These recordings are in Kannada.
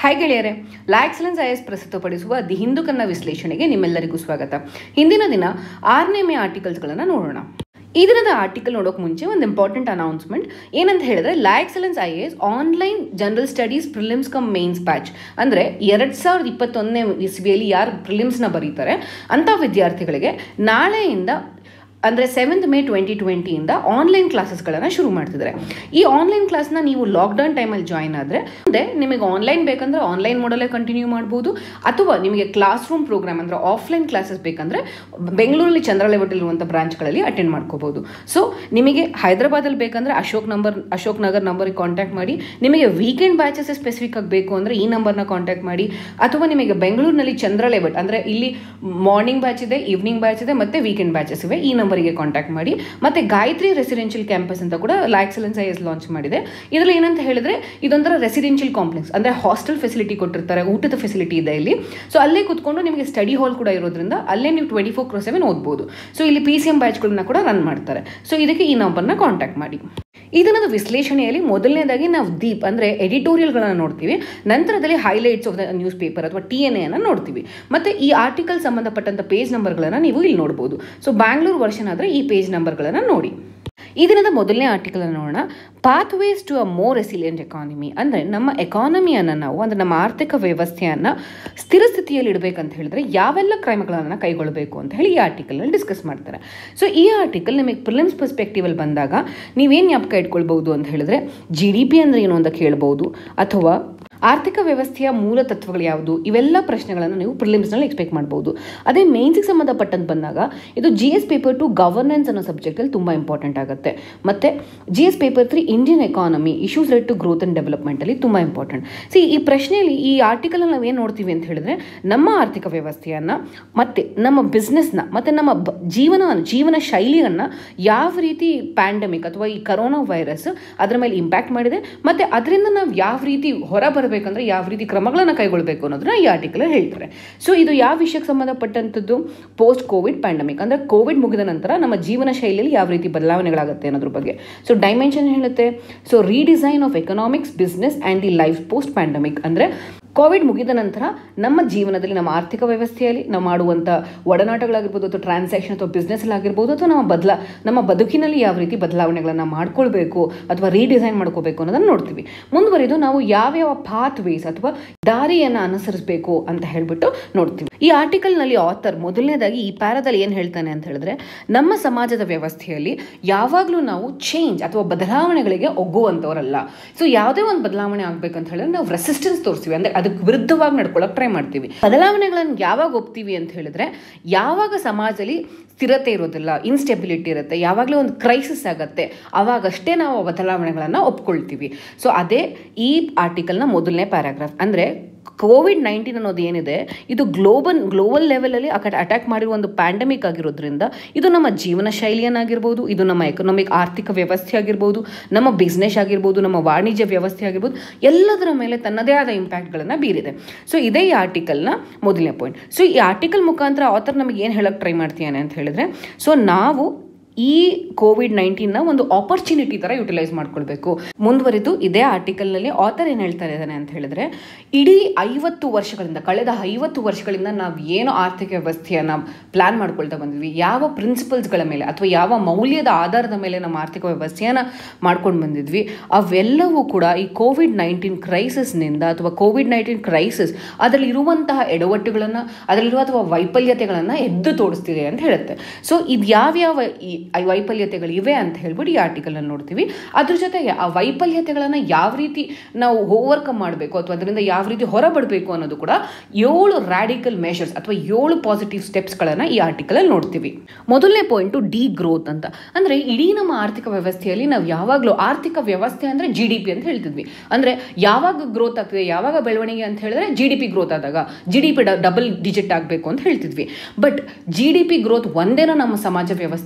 ಹಾಯ್ ಗೆಳೆಯರೆ ಲಾ ಎಕ್ಸಲೆನ್ಸ್ ಐ ಎಸ್ ಪ್ರಸ್ತುತಪಡಿಸುವ ದಿ ಹಿಂದೂ ಕನ್ನ ವಿಶ್ಲೇಷಣೆಗೆ ನಿಮ್ಮೆಲ್ಲರಿಗೂ ಸ್ವಾಗತ ಹಿಂದಿನ ದಿನ ಆರನೇ ಮೇ ಆರ್ಟಿಕಲ್ಸ್ಗಳನ್ನು ನೋಡೋಣ ಈ ದಿನದ ಆರ್ಟಿಕಲ್ ನೋಡೋಕೆ ಮುಂಚೆ ಒಂದು ಇಂಪಾರ್ಟೆಂಟ್ ಅನೌನ್ಸ್ಮೆಂಟ್ ಏನಂತ ಹೇಳಿದ್ರೆ law excellence I S online general studies prelims cum mains batch ಅಂದರೆ ಎರಡು ಸಾವಿರದ ಇಪ್ಪತ್ತೊಂದನೇ ಇಸ್ವಿಯಲ್ಲಿ ಯಾರು ಪ್ರಿಲಿಮ್ಸ್ನ ಬರೀತಾರೆ ಅಂಥ ವಿದ್ಯಾರ್ಥಿಗಳಿಗೆ ನಾಳೆಯಿಂದ ಅಂದರೆ ಸೆವೆಂತ್ ಮೇ ಟ್ವೆಂಟಿ ಟ್ವೆಂಟಿಯಿಂದ ಆನ್ಲೈನ್ ಕ್ಲಾಸಸ್ಗಳನ್ನು ಶುರು ಮಾಡ್ತಿದ್ದಾರೆ ಈ ಆನ್ಲೈನ್ ಕ್ಲಾಸ್ನ ನೀವು ಲಾಕ್ಡೌನ್ ಟೈಮಲ್ಲಿ ಜಾಯ್ನ್ ಆದರೆ ಮುಂದೆ ನಿಮಗೆ ಆನ್ಲೈನ್ ಬೇಕಂದ್ರೆ ಆನ್ಲೈನ್ ಮಾಡಲೇ ಕಂಟಿನ್ಯೂ ಮಾಡ್ಬೋದು ಅಥವಾ ನಿಮಗೆ ಕ್ಲಾಸ್ ರೂಮ್ ಪ್ರೋಗ್ರಾಮ್ ಅಂದರೆ ಆಫ್ಲೈನ್ ಕ್ಲಾಸಸ್ ಬೇಕಂದರೆ ಬೆಂಗಳೂರಲ್ಲಿ ಚಂದ್ರಲೇವಟಲ್ಲಿರುವಂಥ ಬ್ರಾಂಚ್ಗಳಲ್ಲಿ ಅಟೆಂಡ್ ಮಾಡ್ಕೋಬೋದು ಸೊ ನಿಮಗೆ ಹೈದರಾಬಾದಲ್ಲಿ ಬೇಕಂದರೆ ಅಶೋಕ್ ನಂಬರ್ ಅಶೋಕ್ ನಗರ್ ನಂಬರಿಗೆ ಕಾಂಟ್ಯಾಕ್ಟ್ ಮಾಡಿ ನಿಮಗೆ ವೀಕೆಂಡ್ ಬ್ಯಾಚಸ್ ಸ್ಪೆಸಿಫಿಕ್ ಆಗಿ ಬೇಕು ಅಂದರೆ ಈ ನಂಬರ್ನ ಕಾಂಟ್ಯಾಕ್ಟ್ ಮಾಡಿ ಅಥವಾ ನಿಮಗೆ ಬೆಂಗಳೂರಿನಲ್ಲಿ ಚಂದ್ರಲೇವಟ್ ಅಂದರೆ ಇಲ್ಲಿ ಮಾರ್ನಿಂಗ್ ಬ್ಯಾಚ್ ಇದೆ ಈವ್ನಿಂಗ್ ಬ್ಯಾಚ್ ಇದೆ ಮತ್ತು ವೀಕೆಂಡ್ ಬ್ಯಾಚಸ್ ಇವೆ ಈ ನಂಬರಿಗೆ ಕಾಂಟ್ಯಾಕ್ಟ್ ಮಾಡಿ ಮತ್ತು ಗಾಯತ್ರಿ ರೆಸಿಡೆನ್ಷಿಯಲ್ ಕ್ಯಾಂಪಸ್ ಅಂತ ಕೂಡ La excellence I S launch ಮಾಡಿದೆ ಇದರಲ್ಲಿ ಏನಂತ ಹೇಳಿದ್ರೆ ಇದೊಂಥರ ರೆಸಿಡೆನ್ಷಿಯಲ್ ಕಾಂಪ್ಲೆಕ್ಸ್ ಅಂದರೆ ಹಾಸ್ಟೆಲ್ ಫೆಸಿಲಿಟಿ ಕೊಟ್ಟಿರ್ತಾರೆ ಊಟದ ಫೆಸಿಲಿಟಿ ಇದೆ ಇಲ್ಲಿ ಸೊ ಅಲ್ಲೇ ಕುತ್ಕೊಂಡು ನಿಮಗೆ ಸ್ಟಡಿ ಹಾಲ್ ಕೂಡ ಇರೋದ್ರಿಂದ ಅಲ್ಲೇ ನೀವು ಟ್ವೆಂಟಿ ಫೋರ್ ಕ್ರೋ ಸೆವೆನ್ ಓದ್ಬೋದು ಸೊ ಇಲ್ಲಿ ಪಿ ಸಿ ಎಂ ಬ್ಯಾಚ್ಗಳನ್ನ ಕೂಡ ರನ್ ಮಾಡ್ತಾರೆ ಸೊ ಇದಕ್ಕೆ ಈ ನಂಬರ್ನ ಕಾಂಟ್ಯಾಕ್ಟ್ ಮಾಡಿ ಈ ದಿನದ ವಿಶ್ಲೇಷಣೆಯಲ್ಲಿ ಮೊದಲನೇದಾಗಿ ನಾವು ದೀಪ್ ಅಂದರೆ ಎಡಿಟೋರಿಯಲ್ಗಳನ್ನು ನೋಡ್ತೀವಿ ನಂತರದಲ್ಲಿ highlights of the news paper ಅಥವಾ ಟಿ ಎನ್ ಎನ್ನು ನೋಡ್ತೀವಿ ಮತ್ತು ಈ ಆರ್ಟಿಕಲ್ ಸಂಬಂಧಪಟ್ಟಂಥ ಪೇಜ್ ನಂಬರ್ಗಳನ್ನು ನೀವು ಇಲ್ಲಿ ನೋಡ್ಬೋದು ಸೊ ಬ್ಯಾಂಗ್ಳೂರ್ ವರ್ಷನ್ ಆದರೆ ಈ ಪೇಜ್ ನಂಬರ್ಗಳನ್ನು ನೋಡಿ ಈ ದಿನದ ಮೊದಲನೇ ಆರ್ಟಿಕಲ್ ನೋಡೋಣ pathways to a more resilient economy ಅಂದರೆ ನಮ್ಮ ಎಕಾನಮಿಯನ್ನು ನಾವು ಅಂದರೆ ನಮ್ಮ ಆರ್ಥಿಕ ವ್ಯವಸ್ಥೆಯನ್ನು ಸ್ಥಿರ ಸ್ಥಿತಿಯಲ್ಲಿ ಇಡಬೇಕಂತ ಹೇಳಿದ್ರೆ ಯಾವೆಲ್ಲ ಕ್ರಮಗಳನ್ನು ಕೈಗೊಳ್ಳಬೇಕು ಅಂತ ಹೇಳಿ ಈ ಆರ್ಟಿಕಲ್ನಲ್ಲಿ ಡಿಸ್ಕಸ್ ಮಾಡ್ತಾರೆ ಸೊ ಈ ಆರ್ಟಿಕಲ್ ನಿಮಗೆ ಪ್ರಿಲಿಮ್ಸ್ ಪರ್ಸ್ಪೆಕ್ಟಿವಲ್ಲಿ ಬಂದಾಗ ನೀವೇನು ಜ್ಞಾಪಕ ಇಟ್ಕೊಳ್ಬೋದು ಅಂತ ಹೇಳಿದ್ರೆ ಜಿ ಡಿ ಪಿ ಅಂದರೆ ಏನು ಅಂತ ಕೇಳ್ಬೋದು ಅಥವಾ ಆರ್ಥಿಕ ವ್ಯವಸ್ಥೆಯ ಮೂಲ ತತ್ವಗಳು ಯಾವುದು ಇವೆಲ್ಲ ಪ್ರಶ್ನೆಗಳನ್ನು ನೀವು ಪ್ರಿಲಿಮ್ಸ್ನಲ್ಲಿ ಎಕ್ಸ್ಪೆಕ್ಟ್ ಮಾಡ್ಬೋದು ಅದೇ ಮೇನ್ಸಿಗೆ ಸಂಬಂಧಪಟ್ಟಂತ ಬಂದಾಗ ಇದು G S paper two governance ಅನ್ನೋ ಸಬ್ಜೆಕ್ಟಲ್ಲಿ ತುಂಬ ಇಂಪಾರ್ಟೆಂಟ್ ಆಗುತ್ತೆ ಮತ್ತು G S paper three Indian economy issues related to growth and ಡೆವಲಪ್ಮೆಂಟಲ್ಲಿ ತುಂಬ ಇಂಪಾರ್ಟೆಂಟ್ ಸಿ ಈ ಪ್ರಶ್ನೆಯಲ್ಲಿ ಈ ಆರ್ಟಿಕಲಲ್ಲಿ ನಾವು ಏನು ನೋಡ್ತೀವಿ ಅಂತ ಹೇಳಿದ್ರೆ ನಮ್ಮ ಆರ್ಥಿಕ ವ್ಯವಸ್ಥೆಯನ್ನು ಮತ್ತು ನಮ್ಮ ಬಿಸ್ನೆಸ್ನ ಮತ್ತು ನಮ್ಮ ಬ ಜೀವನ ಜೀವನ ಶೈಲಿಯನ್ನು ಯಾವ ರೀತಿ ಪ್ಯಾಂಡಮಿಕ್ ಅಥವಾ ಈ ಕರೋನಾ ವೈರಸ್ ಅದರ ಮೇಲೆ ಇಂಪ್ಯಾಕ್ಟ್ ಮಾಡಿದೆ ಮತ್ತು ಅದರಿಂದ ನಾವು ಯಾವ ರೀತಿ ಹೊರ ಬರಬೇಕಂದ್ರೆ ಯಾವ ರೀತಿ ಕ್ರಮಗಳನ್ನು ಕೈಗೊಳ್ಳಬೇಕು ಅನ್ನೋದನ್ನ ಈ ಆರ್ಟಿಕಲ್ ಹೇಳ್ತಾರೆ ಸೊ ಇದು ಯಾವ ವಿಷಯಕ್ಕೆ ಸಂಬಂಧಪಟ್ಟಂಥದ್ದು ಪೋಸ್ಟ್ ಕೋವಿಡ್ ಪ್ಯಾಂಡಮಿಕ್ ಅಂದರೆ ಕೋವಿಡ್ ಮುಗಿದ ನಂತರ ನಮ್ಮ ಜೀವನ ಶೈಲಿಯಲ್ಲಿ ಯಾವ ರೀತಿ ಬದಲಾವಣೆಗಳಾಗುತ್ತೆ ಅನ್ನೋದ್ರ ಬಗ್ಗೆ ಸೊ ಡೈಮೆನ್ಷನ್ ಹೇಳುತ್ತೆ so redesign of economics business and the life post pandemic ಅಂದರೆ ಕೋವಿಡ್ ಮುಗಿದ ನಂತರ ನಮ್ಮ ಜೀವನದಲ್ಲಿ ನಮ್ಮ ಆರ್ಥಿಕ ವ್ಯವಸ್ಥೆಯಲ್ಲಿ ನಾವು ಮಾಡುವಂಥ ಒಡನಾಟಗಳಾಗಿರ್ಬೋದು ಅಥವಾ ಟ್ರಾನ್ಸಾಕ್ಷನ್ ಅಥವಾ ಬಿಸ್ನೆಸ್ಸಲ್ಲಿ ಆಗಿರ್ಬೋದು ಅಥವಾ ನಮ್ಮ ಬದಲ ನಮ್ಮ ಬದುಕಿನಲ್ಲಿ ಯಾವ ರೀತಿ ಬದಲಾವಣೆಗಳನ್ನು ಮಾಡ್ಕೊಳ್ಬೇಕು ಅಥವಾ ರೀಡಿಸೈನ್ ಮಾಡ್ಕೋಬೇಕು ಅನ್ನೋದನ್ನು ನೋಡ್ತೀವಿ ಮುಂದುವರಿದು ನಾವು ಯಾವ್ಯಾವ ಪಾತ್ ವೇಸ್ ಅಥವಾ ದಾರಿಯನ್ನು ಅನುಸರಿಸಬೇಕು ಅಂತ ಹೇಳ್ಬಿಟ್ಟು ನೋಡ್ತೀವಿ ಈ ಆರ್ಟಿಕಲ್ನಲ್ಲಿ ಆಥರ್ ಮೊದಲನೇದಾಗಿ ಈ ಪ್ಯಾರದಲ್ಲಿ ಏನು ಹೇಳ್ತಾನೆ ಅಂತ ಹೇಳಿದ್ರೆ ನಮ್ಮ ಸಮಾಜದ ವ್ಯವಸ್ಥೆಯಲ್ಲಿ ಯಾವಾಗಲೂ ನಾವು ಚೇಂಜ್ ಅಥವಾ ಬದಲಾವಣೆಗಳಿಗೆ ಒಗ್ಗುವಂಥವರಲ್ಲ ಸೊ ಯಾವುದೇ ಒಂದು ಬದಲಾವಣೆ ಆಗ್ಬೇಕಂತ ಹೇಳಿದ್ರೆ ನಾವು ರೆಸಿಸ್ಟೆನ್ಸ್ ತೋರಿಸ್ತೀವಿ ಅಂದರೆ ಅದಕ್ಕೆ ವಿರುದ್ಧವಾಗಿ ನಡ್ಕೊಳ್ಳೋಕೆ ಟ್ರೈ ಮಾಡ್ತೀವಿ ಬದಲಾವಣೆಗಳನ್ನು ಯಾವಾಗ ಒಪ್ತೀವಿ ಅಂತ ಹೇಳಿದ್ರೆ ಯಾವಾಗ ಸಮಾಜದಲ್ಲಿ ಸ್ಥಿರತೆ ಇರೋದಿಲ್ಲ ಇನ್ಸ್ಟೆಬಿಲಿಟಿ ಇರುತ್ತೆ ಯಾವಾಗಲೂ ಒಂದು ಕ್ರೈಸಿಸ್ ಆಗುತ್ತೆ ಅವಾಗಷ್ಟೇ ನಾವು ಬದಲಾವಣೆಗಳನ್ನು ಒಪ್ಕೊಳ್ತೀವಿ ಸೊ ಅದೇ ಈ ಆರ್ಟಿಕಲ್ನ ಮೊದಲನೇ ಪ್ಯಾರಾಗ್ರಾಫ್ ಅಂದರೆ ಕೋವಿಡ್ ನೈನ್ಟೀನ್ ಅನ್ನೋದು ಏನಿದೆ ಇದು ಗ್ಲೋಬಲ್ ಗ್ಲೋಬಲ್ ಲೆವೆಲಲ್ಲಿ ಅಕಡೆ ಅಟ್ಯಾಕ್ ಮಾಡಿರುವ ಒಂದು ಪ್ಯಾಂಡಮಿಕ್ ಆಗಿರೋದ್ರಿಂದ ಇದು ನಮ್ಮ ಜೀವನ ಶೈಲಿಯನ್ನಾಗಿರ್ಬೋದು ಇದು ನಮ್ಮ ಎಕನಾಮಿಕ್ ಆರ್ಥಿಕ ವ್ಯವಸ್ಥೆ ಆಗಿರ್ಬೋದು ನಮ್ಮ ಬಿಸ್ನೆಸ್ ಆಗಿರ್ಬೋದು ನಮ್ಮ ವಾಣಿಜ್ಯ ವ್ಯವಸ್ಥೆ ಆಗಿರ್ಬೋದು ಎಲ್ಲದರ ಮೇಲೆ ತನ್ನದೇ ಆದ ಇಂಪ್ಯಾಕ್ಟ್ಗಳನ್ನು ಬೀರಿದೆ ಸೊ ಇದೇ ಈ ಆರ್ಟಿಕಲ್ನ ಮೊದಲನೇ ಪಾಯಿಂಟ್ ಸೊ ಈ ಆರ್ಟಿಕಲ್ ಮುಖಾಂತರ ಆಥರ್ ನಮಗೆ ಏನು ಹೇಳಕ್ಕೆ ಟ್ರೈ ಮಾಡ್ತೀಯಾನೆ ಅಂತ ಹೇಳಿದ್ರೆ ಸೊ ನಾವು ಈ ಕೋವಿಡ್ ನೈನ್ಟೀನ್ನ ಒಂದು ಆಪರ್ಚುನಿಟಿ ಥರ ಯುಟಿಲೈಸ್ ಮಾಡ್ಕೊಳ್ಬೇಕು ಮುಂದುವರಿದು ಇದೇ ಆರ್ಟಿಕಲ್ನಲ್ಲಿ ಆಥರ್ ಏನು ಹೇಳ್ತಾ ಇದ್ದಾನೆ ಅಂತ ಹೇಳಿದ್ರೆ ಇಡೀ ಐವತ್ತು ವರ್ಷಗಳಿಂದ ಕಳೆದ ಐವತ್ತು ವರ್ಷಗಳಿಂದ ನಾವು ಏನು ಆರ್ಥಿಕ ವ್ಯವಸ್ಥೆಯನ್ನು ಪ್ಲಾನ್ ಮಾಡ್ಕೊಳ್ತಾ ಬಂದ್ವಿ ಯಾವ ಪ್ರಿನ್ಸಿಪಲ್ಸ್ಗಳ ಮೇಲೆ ಅಥವಾ ಯಾವ ಮೌಲ್ಯದ ಆಧಾರದ ಮೇಲೆ ನಮ್ಮ ಆರ್ಥಿಕ ವ್ಯವಸ್ಥೆಯನ್ನು ಮಾಡ್ಕೊಂಡು ಬಂದಿದ್ವಿ ಅವೆಲ್ಲವೂ ಕೂಡ ಈ ಕೋವಿಡ್ ನೈನ್ಟೀನ್ ಕ್ರೈಸಿಸ್ನಿಂದ ಅಥವಾ ಕೋವಿಡ್ ನೈನ್ಟೀನ್ ಕ್ರೈಸಿಸ್ ಅದರಲ್ಲಿ ಇರುವಂತಹ ಎಡವಟ್ಟುಗಳನ್ನು ಅದರಲ್ಲಿರುವ ಅಥವಾ ವೈಫಲ್ಯತೆಗಳನ್ನು ಎದ್ದು ತೋರಿಸ್ತಿದೆ ಅಂತ ಹೇಳುತ್ತೆ ಸೊ ಇದು ಯಾವ್ಯಾವ ಈ ವೈಫಲ್ಯತೆಗಳಿವೆ ಅಂತ ಹೇಳ್ಬಿಟ್ಟು ಈ ಆರ್ಟಿಕಲನ್ನು ನೋಡ್ತೀವಿ ಅದ್ರ ಜೊತೆಗೆ ಆ ವೈಫಲ್ಯತೆಗಳನ್ನು ಯಾವ ರೀತಿ ನಾವು ಓವರ್ಕಮ್ ಮಾಡಬೇಕು ಅಥವಾ ಅದರಿಂದ ಯಾವ ರೀತಿ ಹೊರಬಡಬೇಕು ಅನ್ನೋದು ಕೂಡ ಏಳು ರ್ಯಾಡಿಕಲ್ ಮೆಷರ್ಸ್ ಅಥವಾ ಏಳು ಪಾಸಿಟಿವ್ ಸ್ಟೆಪ್ಸ್ಗಳನ್ನು ಈ ಆರ್ಟಿಕಲಲ್ಲಿ ನೋಡ್ತೀವಿ ಮೊದಲನೇ ಪಾಯಿಂಟು ಡಿ ಗ್ರೋತ್ ಅಂತ ಅಂದರೆ ಇಡೀ ನಮ್ಮ ಆರ್ಥಿಕ ವ್ಯವಸ್ಥೆಯಲ್ಲಿ ನಾವು ಯಾವಾಗಲೂ ಆರ್ಥಿಕ ವ್ಯವಸ್ಥೆ ಅಂದರೆ ಜಿ ಡಿ ಪಿ ಅಂತ ಹೇಳ್ತಿದ್ವಿ ಅಂದರೆ ಯಾವಾಗ ಗ್ರೋತ್ ಆಗ್ತದೆ ಯಾವಾಗ ಬೆಳವಣಿಗೆ ಅಂತ ಹೇಳಿದ್ರೆ ಜಿ ಡಿ ಪಿ ಗ್ರೋತ್ ಆದಾಗ G D P double digit ಆಗಬೇಕು ಅಂತ ಹೇಳ್ತಿದ್ವಿ but G D P growth ಒಂದೇನೋ ನಮ್ಮ ಸಮಾಜ ವ್ಯವಸ್ಥೆಯನ್ನು ಉದ್ಧಾರ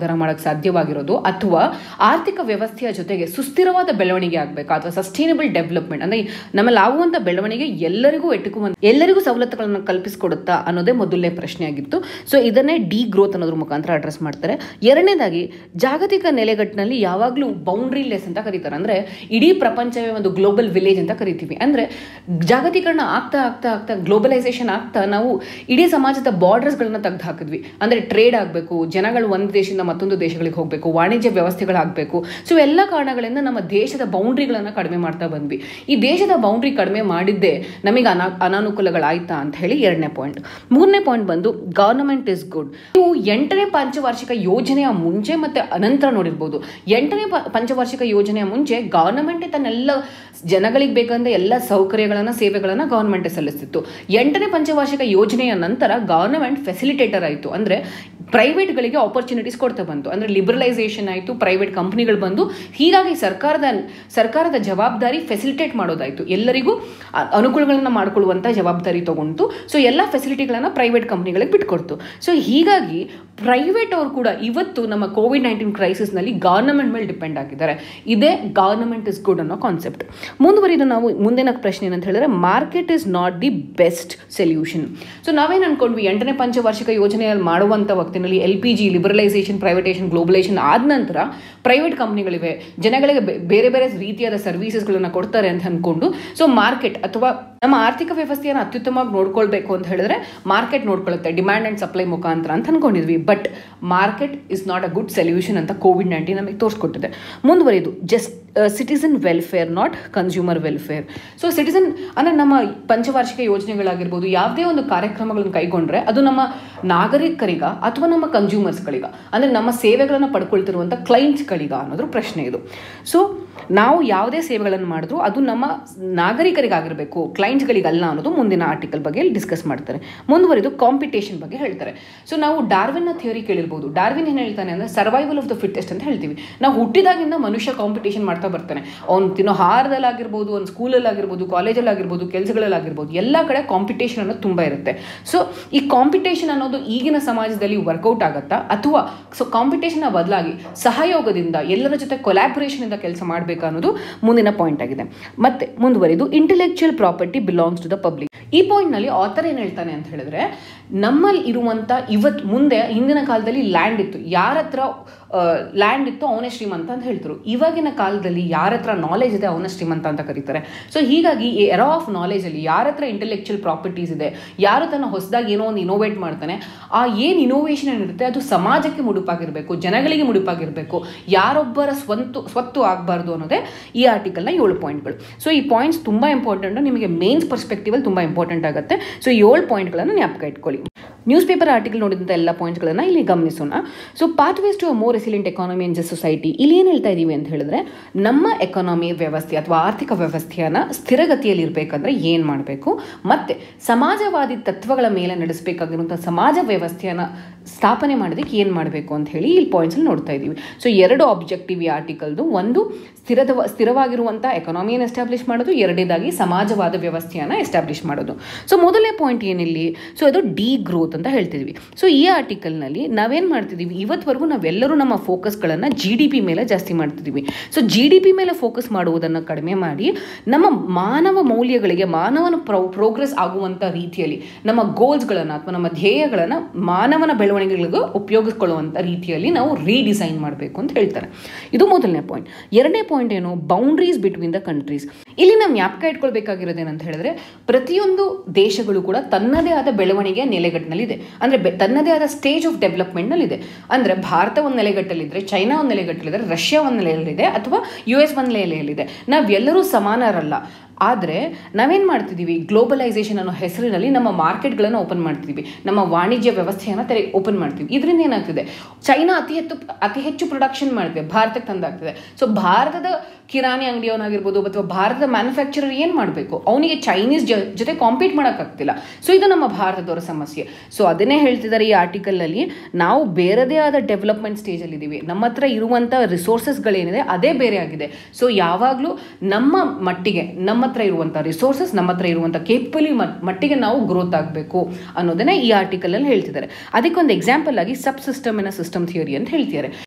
ಉದ್ಧಾರ ಮಾಡೋಕ್ಕೆ ಸಾಧ್ಯವಾಗಿರೋದು ಅಥವಾ ಆರ್ಥಿಕ ವ್ಯವಸ್ಥೆಯ ಜೊತೆಗೆ ಸುಸ್ಥಿರವಾದ ಬೆಳವಣಿಗೆ ಆಗಬೇಕಾ ಅಥವಾ ಸಸ್ಟೈನಬಲ್ ಡೆವಲಪ್ಮೆಂಟ್ ಅಂದರೆ ನಮ್ಮಲ್ಲಿ ಆಗುವಂಥ ಬೆಳವಣಿಗೆ ಎಲ್ಲರಿಗೂ ಎಟುಕುವಂತ ಎಲ್ಲರಿಗೂ ಸವಲತ್ತುಗಳನ್ನು ಕಲ್ಪಿಸಿಕೊಡುತ್ತಾ ಅನ್ನೋದೇ ಮೊದಲನೇ ಪ್ರಶ್ನೆ ಆಗಿತ್ತು ಸೊ ಇದನ್ನೇ ಡಿ ಗ್ರೋತ್ ಅನ್ನೋದ್ರ ಮುಖಾಂತರ ಅಡ್ರೆಸ್ ಮಾಡ್ತಾರೆ ಎರಡನೇದಾಗಿ ಜಾಗತಿಕ ನೆಲೆಗಟ್ಟಿನಲ್ಲಿ ಯಾವಾಗಲೂ ಬೌಂಡ್ರಿ ಲೆಸ್ ಅಂತ ಕರೀತಾರೆ ಅಂದರೆ ಇಡೀ ಪ್ರಪಂಚವೇ ಒಂದು ಗ್ಲೋಬಲ್ ವಿಲೇಜ್ ಅಂತ ಕರಿತೀವಿ ಅಂದರೆ ಜಾಗತೀಕರಣ ಆಗ್ತಾ ಆಗ್ತಾ ಆಗ್ತಾ ಗ್ಲೋಬಲೈಸೇಷನ್ ಆಗ್ತಾ ನಾವು ಇಡೀ ಸಮಾಜದ ಬಾರ್ಡರ್ಸ್ಗಳನ್ನ ತೆಗೆದು ಹಾಕಿದ್ವಿ ಅಂದರೆ ಟ್ರೇಡ್ ಆಗಬೇಕು ಜನಗಳು ಒಂದು ದೇಶದಿಂದ ಮತ್ತೊಂದು ದೇಶಗಳಿಗೆ ಹೋಗಬೇಕು ವಾಣಿಜ್ಯ ವ್ಯವಸ್ಥೆಗಳಾಗಬೇಕು ಸೊ ಎಲ್ಲ ಕಾರಣಗಳಿಂದ ನಮ್ಮ ದೇಶದ ಬೌಂಡ್ರಿಗಳನ್ನು ಕಡಿಮೆ ಮಾಡ್ತಾ ಬಂದ್ವಿ ಈ ದೇಶದ ಬೌಂಡ್ರಿ ಕಡಿಮೆ ಮಾಡಿದ್ದೇ ನಮಗೆ ಅನಾ ಅನಾನುಕೂಲಗಳಾಯ್ತಾ ಅಂತ ಹೇಳಿ ಎರಡನೇ ಪಾಯಿಂಟ್ ಮೂರನೇ ಪಾಯಿಂಟ್ ಬಂದು ಗವರ್ನಮೆಂಟ್ ಇಸ್ ಗುಡ್ ನೀವು ಎಂಟನೇ ಪಂಚವಾರ್ಷಿಕ ಯೋಜನೆಯ ಮುಂಚೆ ಮತ್ತೆ ಅನಂತರ ನೋಡಿರ್ಬೋದು ಎಂಟನೇ ಪ ಪಂಚವಾರ್ಷಿಕ ಯೋಜನೆಯ ಮುಂಚೆ ಗವರ್ನಮೆಂಟ್ ತನ್ನೆಲ್ಲ ಜನಗಳಿಗೆ ಬೇಕಂದ್ರೆ ಎಲ್ಲ ಸೌಕರ್ಯಗಳನ್ನು ಸೇವೆಗಳನ್ನು ಗವರ್ನಮೆಂಟೇ ಸಲ್ಲಿಸ್ತಿತ್ತು ಎಂಟನೇ ಪಂಚವಾರ್ಷಿಕ ಯೋಜನೆಯ ನಂತರ ಗವರ್ನಮೆಂಟ್ ಫೆಸಿಲಿಟೇಟರ್ ಆಯಿತು ಅಂದರೆ ಪ್ರೈವೇಟ್ಗಳಿಗೆ ಆಪರ್ಚುನಿಟೀಸ್ ಕೊಡ್ತಾ ಬಂತು ಅಂದರೆ ಲಿಬರಲೈಸೇಷನ್ ಆಯಿತು ಪ್ರೈವೇಟ್ ಕಂಪ್ನಿಗಳು ಬಂದು ಹೀಗಾಗಿ ಸರ್ಕಾರದ ಸರ್ಕಾರದ ಜವಾಬ್ದಾರಿ ಫೆಸಿಲಿಟೇಟ್ ಮಾಡೋದಾಯಿತು ಎಲ್ಲರಿಗೂ ಅ- ಅನುಕೂಲಗಳನ್ನು ಮಾಡಿಕೊಳ್ಳುವಂಥ ಜವಾಬ್ದಾರಿ ತಗೊಂತು ಸೊ ಎಲ್ಲ ಫೆಸಿಲಿಟಿಗಳನ್ನು ಪ್ರೈವೇಟ್ ಕಂಪ್ನಿಗಳಿಗೆ ಬಿಟ್ಕೊಡ್ತು ಸೊ ಹೀಗಾಗಿ ಪ್ರೈವೇಟ್ ಅವರು ಕೂಡ ಇವತ್ತು ನಮ್ಮ ಕೋವಿಡ್ ನೈನ್ಟೀನ್ ಕ್ರೈಸಿಸ್ನಲ್ಲಿ ಗವರ್ನಮೆಂಟ್ ಮೇಲೆ ಡಿಪೆಂಡ್ ಆಗಿದ್ದಾರೆ ಇದೇ ಗವರ್ನಮೆಂಟ್ ಇಸ್ ಗುಡ್ ಅನ್ನೋ ಕಾನ್ಸೆಪ್ಟ್ ಮುಂದುವರಿದು ನಾವು ಮುಂದಿನ ಪ್ರಶ್ನೆ ಏನಂತ ಹೇಳಿದ್ರೆ market is not the best solution so ನಾವೇನು ಅನ್ಕೊಂಡ್ವಿ ಎಂಟನೇ ಪಂಚವಾರ್ಷಿಕ ಯೋಜನೆಯಲ್ಲಿ ಮಾಡುವಂಥ ಹೊತ್ತಿನಲ್ಲಿ L P G liberalisation privatisation globalisation ಆದ ನಂತರ ಪ್ರೈವೇಟ್ ಕಂಪ್ನಿಗಳಿವೆ ಜನಗಳಿಗೆ ಬೆ- ಬೇರೆ ಬೇರೆ ರೀತಿಯಾದ ಸರ್ವಿಸಸ್ಗಳನ್ನು ಕೊಡ್ತಾರೆ ಅಂತ ಅಂದ್ಕೊಂಡು ಸೊ ಮಾರ್ಕೆಟ್ ಅಥವಾ ನಮ್ಮ ಆರ್ಥಿಕ ವ್ಯವಸ್ಥೆಯನ್ನು ಅತ್ಯುತ್ತಮವಾಗಿ ನೋಡ್ಕೊಳ್ಬೇಕು ಅಂತ ಹೇಳಿದ್ರೆ ಮಾರ್ಕೆಟ್ ನೋಡ್ಕೊಳ್ಳುತ್ತೆ ಡಿಮ್ಯಾಂಡ್ ಆ್ಯಂಡ್ ಸಪ್ಲೈ ಮುಖಾಂತರ ಅಂತ ಅಂದ್ಕೊಂಡಿದ್ವಿ but market is not a good solution ಅಂತ ಕೋವಿಡ್ ನೈನ್ಟೀನ್ ನಮಗೆ ತೋರಿಸ್ಕೊಟ್ಟಿದೆ ಮುಂದುವರಿದು just citizen welfare not consumer welfare so citizen ಅಂದರೆ ನಮ್ಮ ಪಂಚವಾರ್ಷಿಕ ಯೋಜನೆಗಳಾಗಿರ್ಬೋದು ಯಾವುದೇ ಒಂದು ಕಾರ್ಯಕ್ರಮಗಳನ್ನು ಕೈಗೊಂಡ್ರೆ ಅದು ನಮ್ಮ ನಾಗರಿಕರಿಗ ಅಥವಾ ನಮ್ಮ ಕನ್ಸ್ಯೂಮರ್ಸ್ಗಳಿಗ ಅಂದರೆ ನಮ್ಮ ಸೇವೆಗಳನ್ನು ಪಡ್ಕೊಳ್ತಿರುವಂಥ ಕ್ಲೈಂಟ್ಸ್ಗಳಿಗ ಅನ್ನೋದ್ರ ಪ್ರಶ್ನೆ ಇದು ಸೊ ನಾವು ಯಾವುದೇ ಸೇವೆಗಳನ್ನು ಮಾಡಿದ್ರು ಅದು ನಮ್ಮ ನಾಗರಿಕರಿಗಾಗಿರಬೇಕು ಕ್ಲೈಂಟ್ಸ್ಗಳಿಗಲ್ಲ ಅನ್ನೋದು ಮುಂದಿನ ಆರ್ಟಿಕಲ್ ಬಗ್ಗೆ ಡಿಸ್ಕಸ್ ಮಾಡ್ತಾರೆ ಮುಂದುವರಿದು ಕಾಂಪಿಟೇಷನ್ ಬಗ್ಗೆ ಹೇಳ್ತಾರೆ ಸೊ ನಾವು ಡಾರ್ವಿನ್ನ ಥಿಯರಿ ಕೇಳಿರ್ಬೋದು ಡಾರ್ವಿನ್ ಏನು ಹೇಳ್ತಾನೆ ಅಂದರೆ ಸರ್ವೈವಲ್ ಆಫ್ ದ ಫಿಟ್ಟೆಸ್ಟ್ ಅಂತ ಹೇಳ್ತೀವಿ ನಾವು ಹುಟ್ಟಿದಾಗಿಂದ ಮನುಷ್ಯ ಕಾಂಪಿಟೇಷನ್ ಮಾಡ್ತಾ ಬರ್ತಾನೆ ಅವ್ನು ತಿನ್ನೋ ಹಾರದಲ್ಲಾಗಿರ್ಬೋದು ಒಂದು ಸ್ಕೂಲಲ್ಲಾಗಿರ್ಬೋದು ಕಾಲೇಜಲ್ಲಾಗಿರ್ಬೋದು ಕೆಲಸಗಳಲ್ಲಾಗಿರ್ಬೋದು ಎಲ್ಲ ಕಡೆ ಕಾಂಪಿಟೇಷನ್ ಅನ್ನೋದು ತುಂಬ ಇರುತ್ತೆ ಸೊ ಈ ಕಾಂಪಿಟೇಷನ್ ಅನ್ನೋದು ಈಗಿನ ಸಮಾಜದಲ್ಲಿ ವರ್ಕೌಟ್ ಆಗುತ್ತಾ ಅಥವಾ ಸೊ ಕಾಂಪಿಟೇಷನ್ನ ಬದಲಾಗಿ ಸಹಯೋಗದಿಂದ ಎಲ್ಲರ ಜೊತೆ ಕೊಲ್ಯಾಬರೇಷನ್ ಇಂದ ಕೆಲಸ ಮಾಡಬೇಕಾ ಅನ್ನೋದು ಮುಂದಿನ ಪಾಯಿಂಟ್ ಆಗಿದೆ ಮತ್ತೆ ಮುಂದುವರಿದು intellectual property belongs to the public ಈ ಪಾಯಿಂಟ್ನಲ್ಲಿ ಆಥರ್ ಏನು ಹೇಳ್ತಾನೆ ಅಂತ ಹೇಳಿದ್ರೆ ನಮ್ಮಲ್ಲಿ ಇರುವಂಥ ಇವತ್ತು ಮುಂದೆ ಹಿಂದಿನ ಕಾಲದಲ್ಲಿ ಲ್ಯಾಂಡ್ ಇತ್ತು ಯಾರ ಹತ್ರ ಲ್ಯಾಂಡ್ ಇತ್ತು ಅವನೇ ಶ್ರೀಮಂತ ಅಂತ ಹೇಳ್ತಾರೆ ಇವಾಗಿನ ಕಾಲದಲ್ಲಿ ಯಾರ ಹತ್ರ ನಾಲೆಜ್ ಇದೆ ಅವನ ಶ್ರೀಮಂತ ಅಂತ ಕರೀತಾರೆ ಸೊ ಹೀಗಾಗಿ ಈ ಎರಾ ಆಫ್ ನಾಲೆಜಲ್ಲಿ ಯಾರ ಹತ್ರ ಇಂಟೆಲೆಕ್ಚುಯಲ್ ಪ್ರಾಪರ್ಟೀಸ್ ಇದೆ ಯಾರು ತನ್ನ ಹೊಸದಾಗಿ ಏನೋ ಒಂದು ಇನೋವೇಟ್ ಮಾಡ್ತಾನೆ ಆ ಏನು ಇನೋವೇಷನ್ ಏನಿರುತ್ತೆ ಅದು ಸಮಾಜಕ್ಕೆ ಮುಡುಪಾಗಿರಬೇಕು ಜನಗಳಿಗೆ ಮುಡುಪಾಗಿರಬೇಕು ಯಾರೊಬ್ಬರ ಸ್ವಂತ ಸ್ವತ್ತು ಆಗಬಾರ್ದು ಅನ್ನೋದೇ ಈ ಆರ್ಟಿಕಲ್ನ ಏಳು ಪಾಯಿಂಟ್ಗಳು ಸೊ ಈ ಪಾಯಿಂಟ್ಸ್ ತುಂಬ ಇಂಪಾರ್ಟೆಂಟ್ ನಿಮಗೆ ಮೇನ್ಸ್ ಪರ್ಸ್ಪೆಕ್ಟಿವಲ್ಲಿ ತುಂಬ ಇಂಪಾರ್ಟೆಂಟ್ ಆಗುತ್ತೆ ಸೊ ಏಳು ಪಾಯಿಂಟ್ಗಳನ್ನು ಜ್ಞಾಪಕ ಇಟ್ಕೊಳ್ಳಿ ನ್ಯೂಸ್ ಪೇಪರ್ ಆರ್ಟಿಕಲ್ ನೋಡಿದಂಥ ಎಲ್ಲ ಪಾಯಿಂಟ್ಸ್ಗಳನ್ನು ಇಲ್ಲಿ ಗಮನಿಸೋಣ so pathways to a more resilient economy in just society ಇಲ್ಲಿ ಏನು ಹೇಳ್ತಾ ಇದ್ದೀವಿ ಅಂತ ಹೇಳಿದ್ರೆ ನಮ್ಮ ಎಕಾನಮಿ ವ್ಯವಸ್ಥೆ ಅಥವಾ ಆರ್ಥಿಕ ವ್ಯವಸ್ಥೆಯನ್ನು ಸ್ಥಿರಗತಿಯಲ್ಲಿ ಇರಬೇಕಂದ್ರೆ ಏನು ಮಾಡಬೇಕು ಮತ್ತು ಸಮಾಜವಾದಿ ತತ್ವಗಳ ಮೇಲೆ ನಡೆಸಬೇಕಾಗಿರುವಂಥ ಸಮಾಜ ವ್ಯವಸ್ಥೆಯನ್ನು ಸ್ಥಾಪನೆ ಮಾಡೋದಕ್ಕೆ ಏನು ಮಾಡಬೇಕು ಅಂತ ಹೇಳಿ ಇಲ್ಲಿ ಪಾಯಿಂಟ್ಸಲ್ಲಿ ನೋಡ್ತಾ ಇದ್ದೀವಿ ಸೊ ಎರಡು ಆಬ್ಜೆಕ್ಟಿವ್ ಈ ಆರ್ಟಿಕಲ್ದು ಒಂದು ಸ್ಥಿರದ ಸ್ಥಿರವಾಗಿರುವಂಥ ಎಕಾನಮಿಯನ್ನು ಎಸ್ಟಾಬ್ಲಿಷ್ ಮಾಡೋದು ಎರಡನೇದಾಗಿ ಸಮಾಜವಾದ ವ್ಯವಸ್ಥೆಯನ್ನು ಎಸ್ಟಾಬ್ಲಿಷ್ ಮಾಡೋದು ಸೊ ಮೊದಲನೇ ಪಾಯಿಂಟ್ ಏನಿಲ್ಲಿ ಸೊ ಅದು ಡಿ ಗ್ರೋತ್ ಅಂತ ಹೇಳ್ತಿದ್ವಿ ಸೊ ಈ ಆರ್ಟಿಕಲ್ನಲ್ಲಿ ನಾವೇನು ಮಾಡ್ತಿದ್ದೀವಿ ಇವತ್ತವರೆಗೂ ನಾವೆಲ್ಲರೂ ನಮ್ಮ ಫೋಕಸ್ಗಳನ್ನು ಜಿ ಡಿ ಪಿ ಮೇಲೆ ಜಾಸ್ತಿ ಮಾಡ್ತಿದ್ದೀವಿ ಸೊ ಜಿ ಡಿ ಪಿ ಮೇಲೆ ಫೋಕಸ್ ಮಾಡುವುದನ್ನು ಕಡಿಮೆ ಮಾಡಿ ನಮ್ಮ ಮಾನವ ಮೌಲ್ಯಗಳಿಗೆ ಮಾನವನ ಪ್ರೊ ಪ್ರೋಗ್ರೆಸ್ ಆಗುವಂಥ ರೀತಿಯಲ್ಲಿ ನಮ್ಮ ಗೋಲ್ಸ್ಗಳನ್ನು ಅಥವಾ ನಮ್ಮ ಧ್ಯೇಯಗಳನ್ನು ಮಾನವನ ಬೆಳವಣಿಗೆಗಳಿಗೂ ಉಪಯೋಗಿಸ್ಕೊಳ್ಳುವಂಥ ರೀತಿಯಲ್ಲಿ ನಾವು ರೀಡಿಸೈನ್ ಮಾಡಬೇಕು ಅಂತ ಹೇಳ್ತಾರೆ ಇದು ಮೊದಲನೇ ಪಾಯಿಂಟ್ ಎರಡನೇ ಪಾಯಿಂಟ್ ಏನು ಬೌಂಡ್ರೀಸ್ ಬಿಟ್ವೀನ್ ದ ಕಂಟ್ರೀಸ್ ಇಲ್ಲಿ ನಾವು ಜ್ಞಾಪಕ ಇಟ್ಕೊಳ್ಬೇಕಾಗಿರೋದೇನಂತ ಹೇಳಿದ್ರೆ ಪ್ರತಿಯೊಂದು ದೇಶಗಳು ಕೂಡ ತನ್ನದೇ ಆದ ಬೆಳವಣಿಗೆಯ ನೆಲೆಗಟ್ಟಿನಲ್ಲಿದೆ ಅಂದರೆ ತನ್ನದೇ ಆದ ಸ್ಟೇಜ್ ಆಫ್ ಡೆವಲಪ್ಮೆಂಟ್ನಲ್ಲಿದೆ ಅಂದರೆ ಭಾರತ ಒಂದು ನೆಲೆಗಟ್ಟಲಿದ್ರೆ ಚೈನಾ ಒಂದು ನೆಲೆಗಟ್ಟಲಿದೆ ರಷ್ಯಾ ಒಂದು ನೆಲೆಯಲ್ಲಿದೆ ಅಥವಾ ಯು ಎಸ್ ಒಂದು ನೆಲೆಯಲ್ಲಿದೆ ನಾವೆಲ್ಲರೂ ಸಮಾನರಲ್ಲ ಆದರೆ ನಾವೇನು ಮಾಡ್ತಿದ್ದೀವಿ ಗ್ಲೋಬಲೈಸೇಷನ್ ಅನ್ನೋ ಹೆಸರಿನಲ್ಲಿ ನಮ್ಮ ಮಾರ್ಕೆಟ್ಗಳನ್ನು ಓಪನ್ ಮಾಡ್ತಿದ್ದೀವಿ ನಮ್ಮ ವಾಣಿಜ್ಯ ವ್ಯವಸ್ಥೆಯನ್ನು ತೆರೆ ಓಪನ್ ಮಾಡ್ತೀವಿ ಇದರಿಂದ ಏನಾಗ್ತಿದೆ ಚೈನಾ ಅತಿ ಹೆಚ್ಚು ಅತಿ ಹೆಚ್ಚು ಪ್ರೊಡಕ್ಷನ್ ಮಾಡ್ತಿದೆ ಭಾರತಕ್ಕೆ ತಂದಾಗ್ತಿದೆ ಸೊ ಭಾರತದ ಕಿರಾಣಿ ಅಂಗಡಿಯವನಾಗಿರ್ಬೋದು ಅಥವಾ ಭಾರತದ ಮ್ಯಾನುಫ್ಯಾಕ್ಚರರ್ ಏನು ಮಾಡಬೇಕು ಅವನಿಗೆ ಚೈನೀಸ್ ಜ ಜೊತೆ ಕಾಂಪೀಟ್ ಮಾಡೋಕ್ಕಾಗ್ತಿಲ್ಲ ಸೊ ಇದು ನಮ್ಮ ಭಾರತದವರ ಸಮಸ್ಯೆ ಸೊ ಅದನ್ನೇ ಹೇಳ್ತಿದ್ದಾರೆ ಈ ಆರ್ಟಿಕಲ್ನಲ್ಲಿ ನಾವು ಬೇರೆದೇ ಆದ ಡೆವಲಪ್ಮೆಂಟ್ ಸ್ಟೇಜಲ್ಲಿದ್ದೀವಿ ನಮ್ಮ ಹತ್ರ ಇರುವಂಥ ರಿಸೋರ್ಸಸ್ಗಳೇನಿದೆ ಅದೇ ಬೇರೆ ಆಗಿದೆ ಸೊ ಯಾವಾಗಲೂ ನಮ್ಮ ಮಟ್ಟಿಗೆ ನಮ್ಮ ಹತ್ರ ಇರುವಂಥ ರಿಸೋರ್ಸಸ್ ನಮ್ಮ ಹತ್ರ ಇರುವಂಥ ಕೇಪಬಲಿ ಮಟ್ಟಿಗೆ ನಾವು ಗ್ರೋತ್ ಆಗಬೇಕು ಅನ್ನೋದನ್ನೇ ಈ ಆರ್ಟಿಕಲಲ್ಲಿ ಹೇಳ್ತಿದ್ದಾರೆ ಅದಕ್ಕೊಂದು ಎಕ್ಸಾಂಪಲ್ ಆಗಿ sub system in system theory ಅಂತ ಹೇಳ್ತಿದ್ದಾರೆ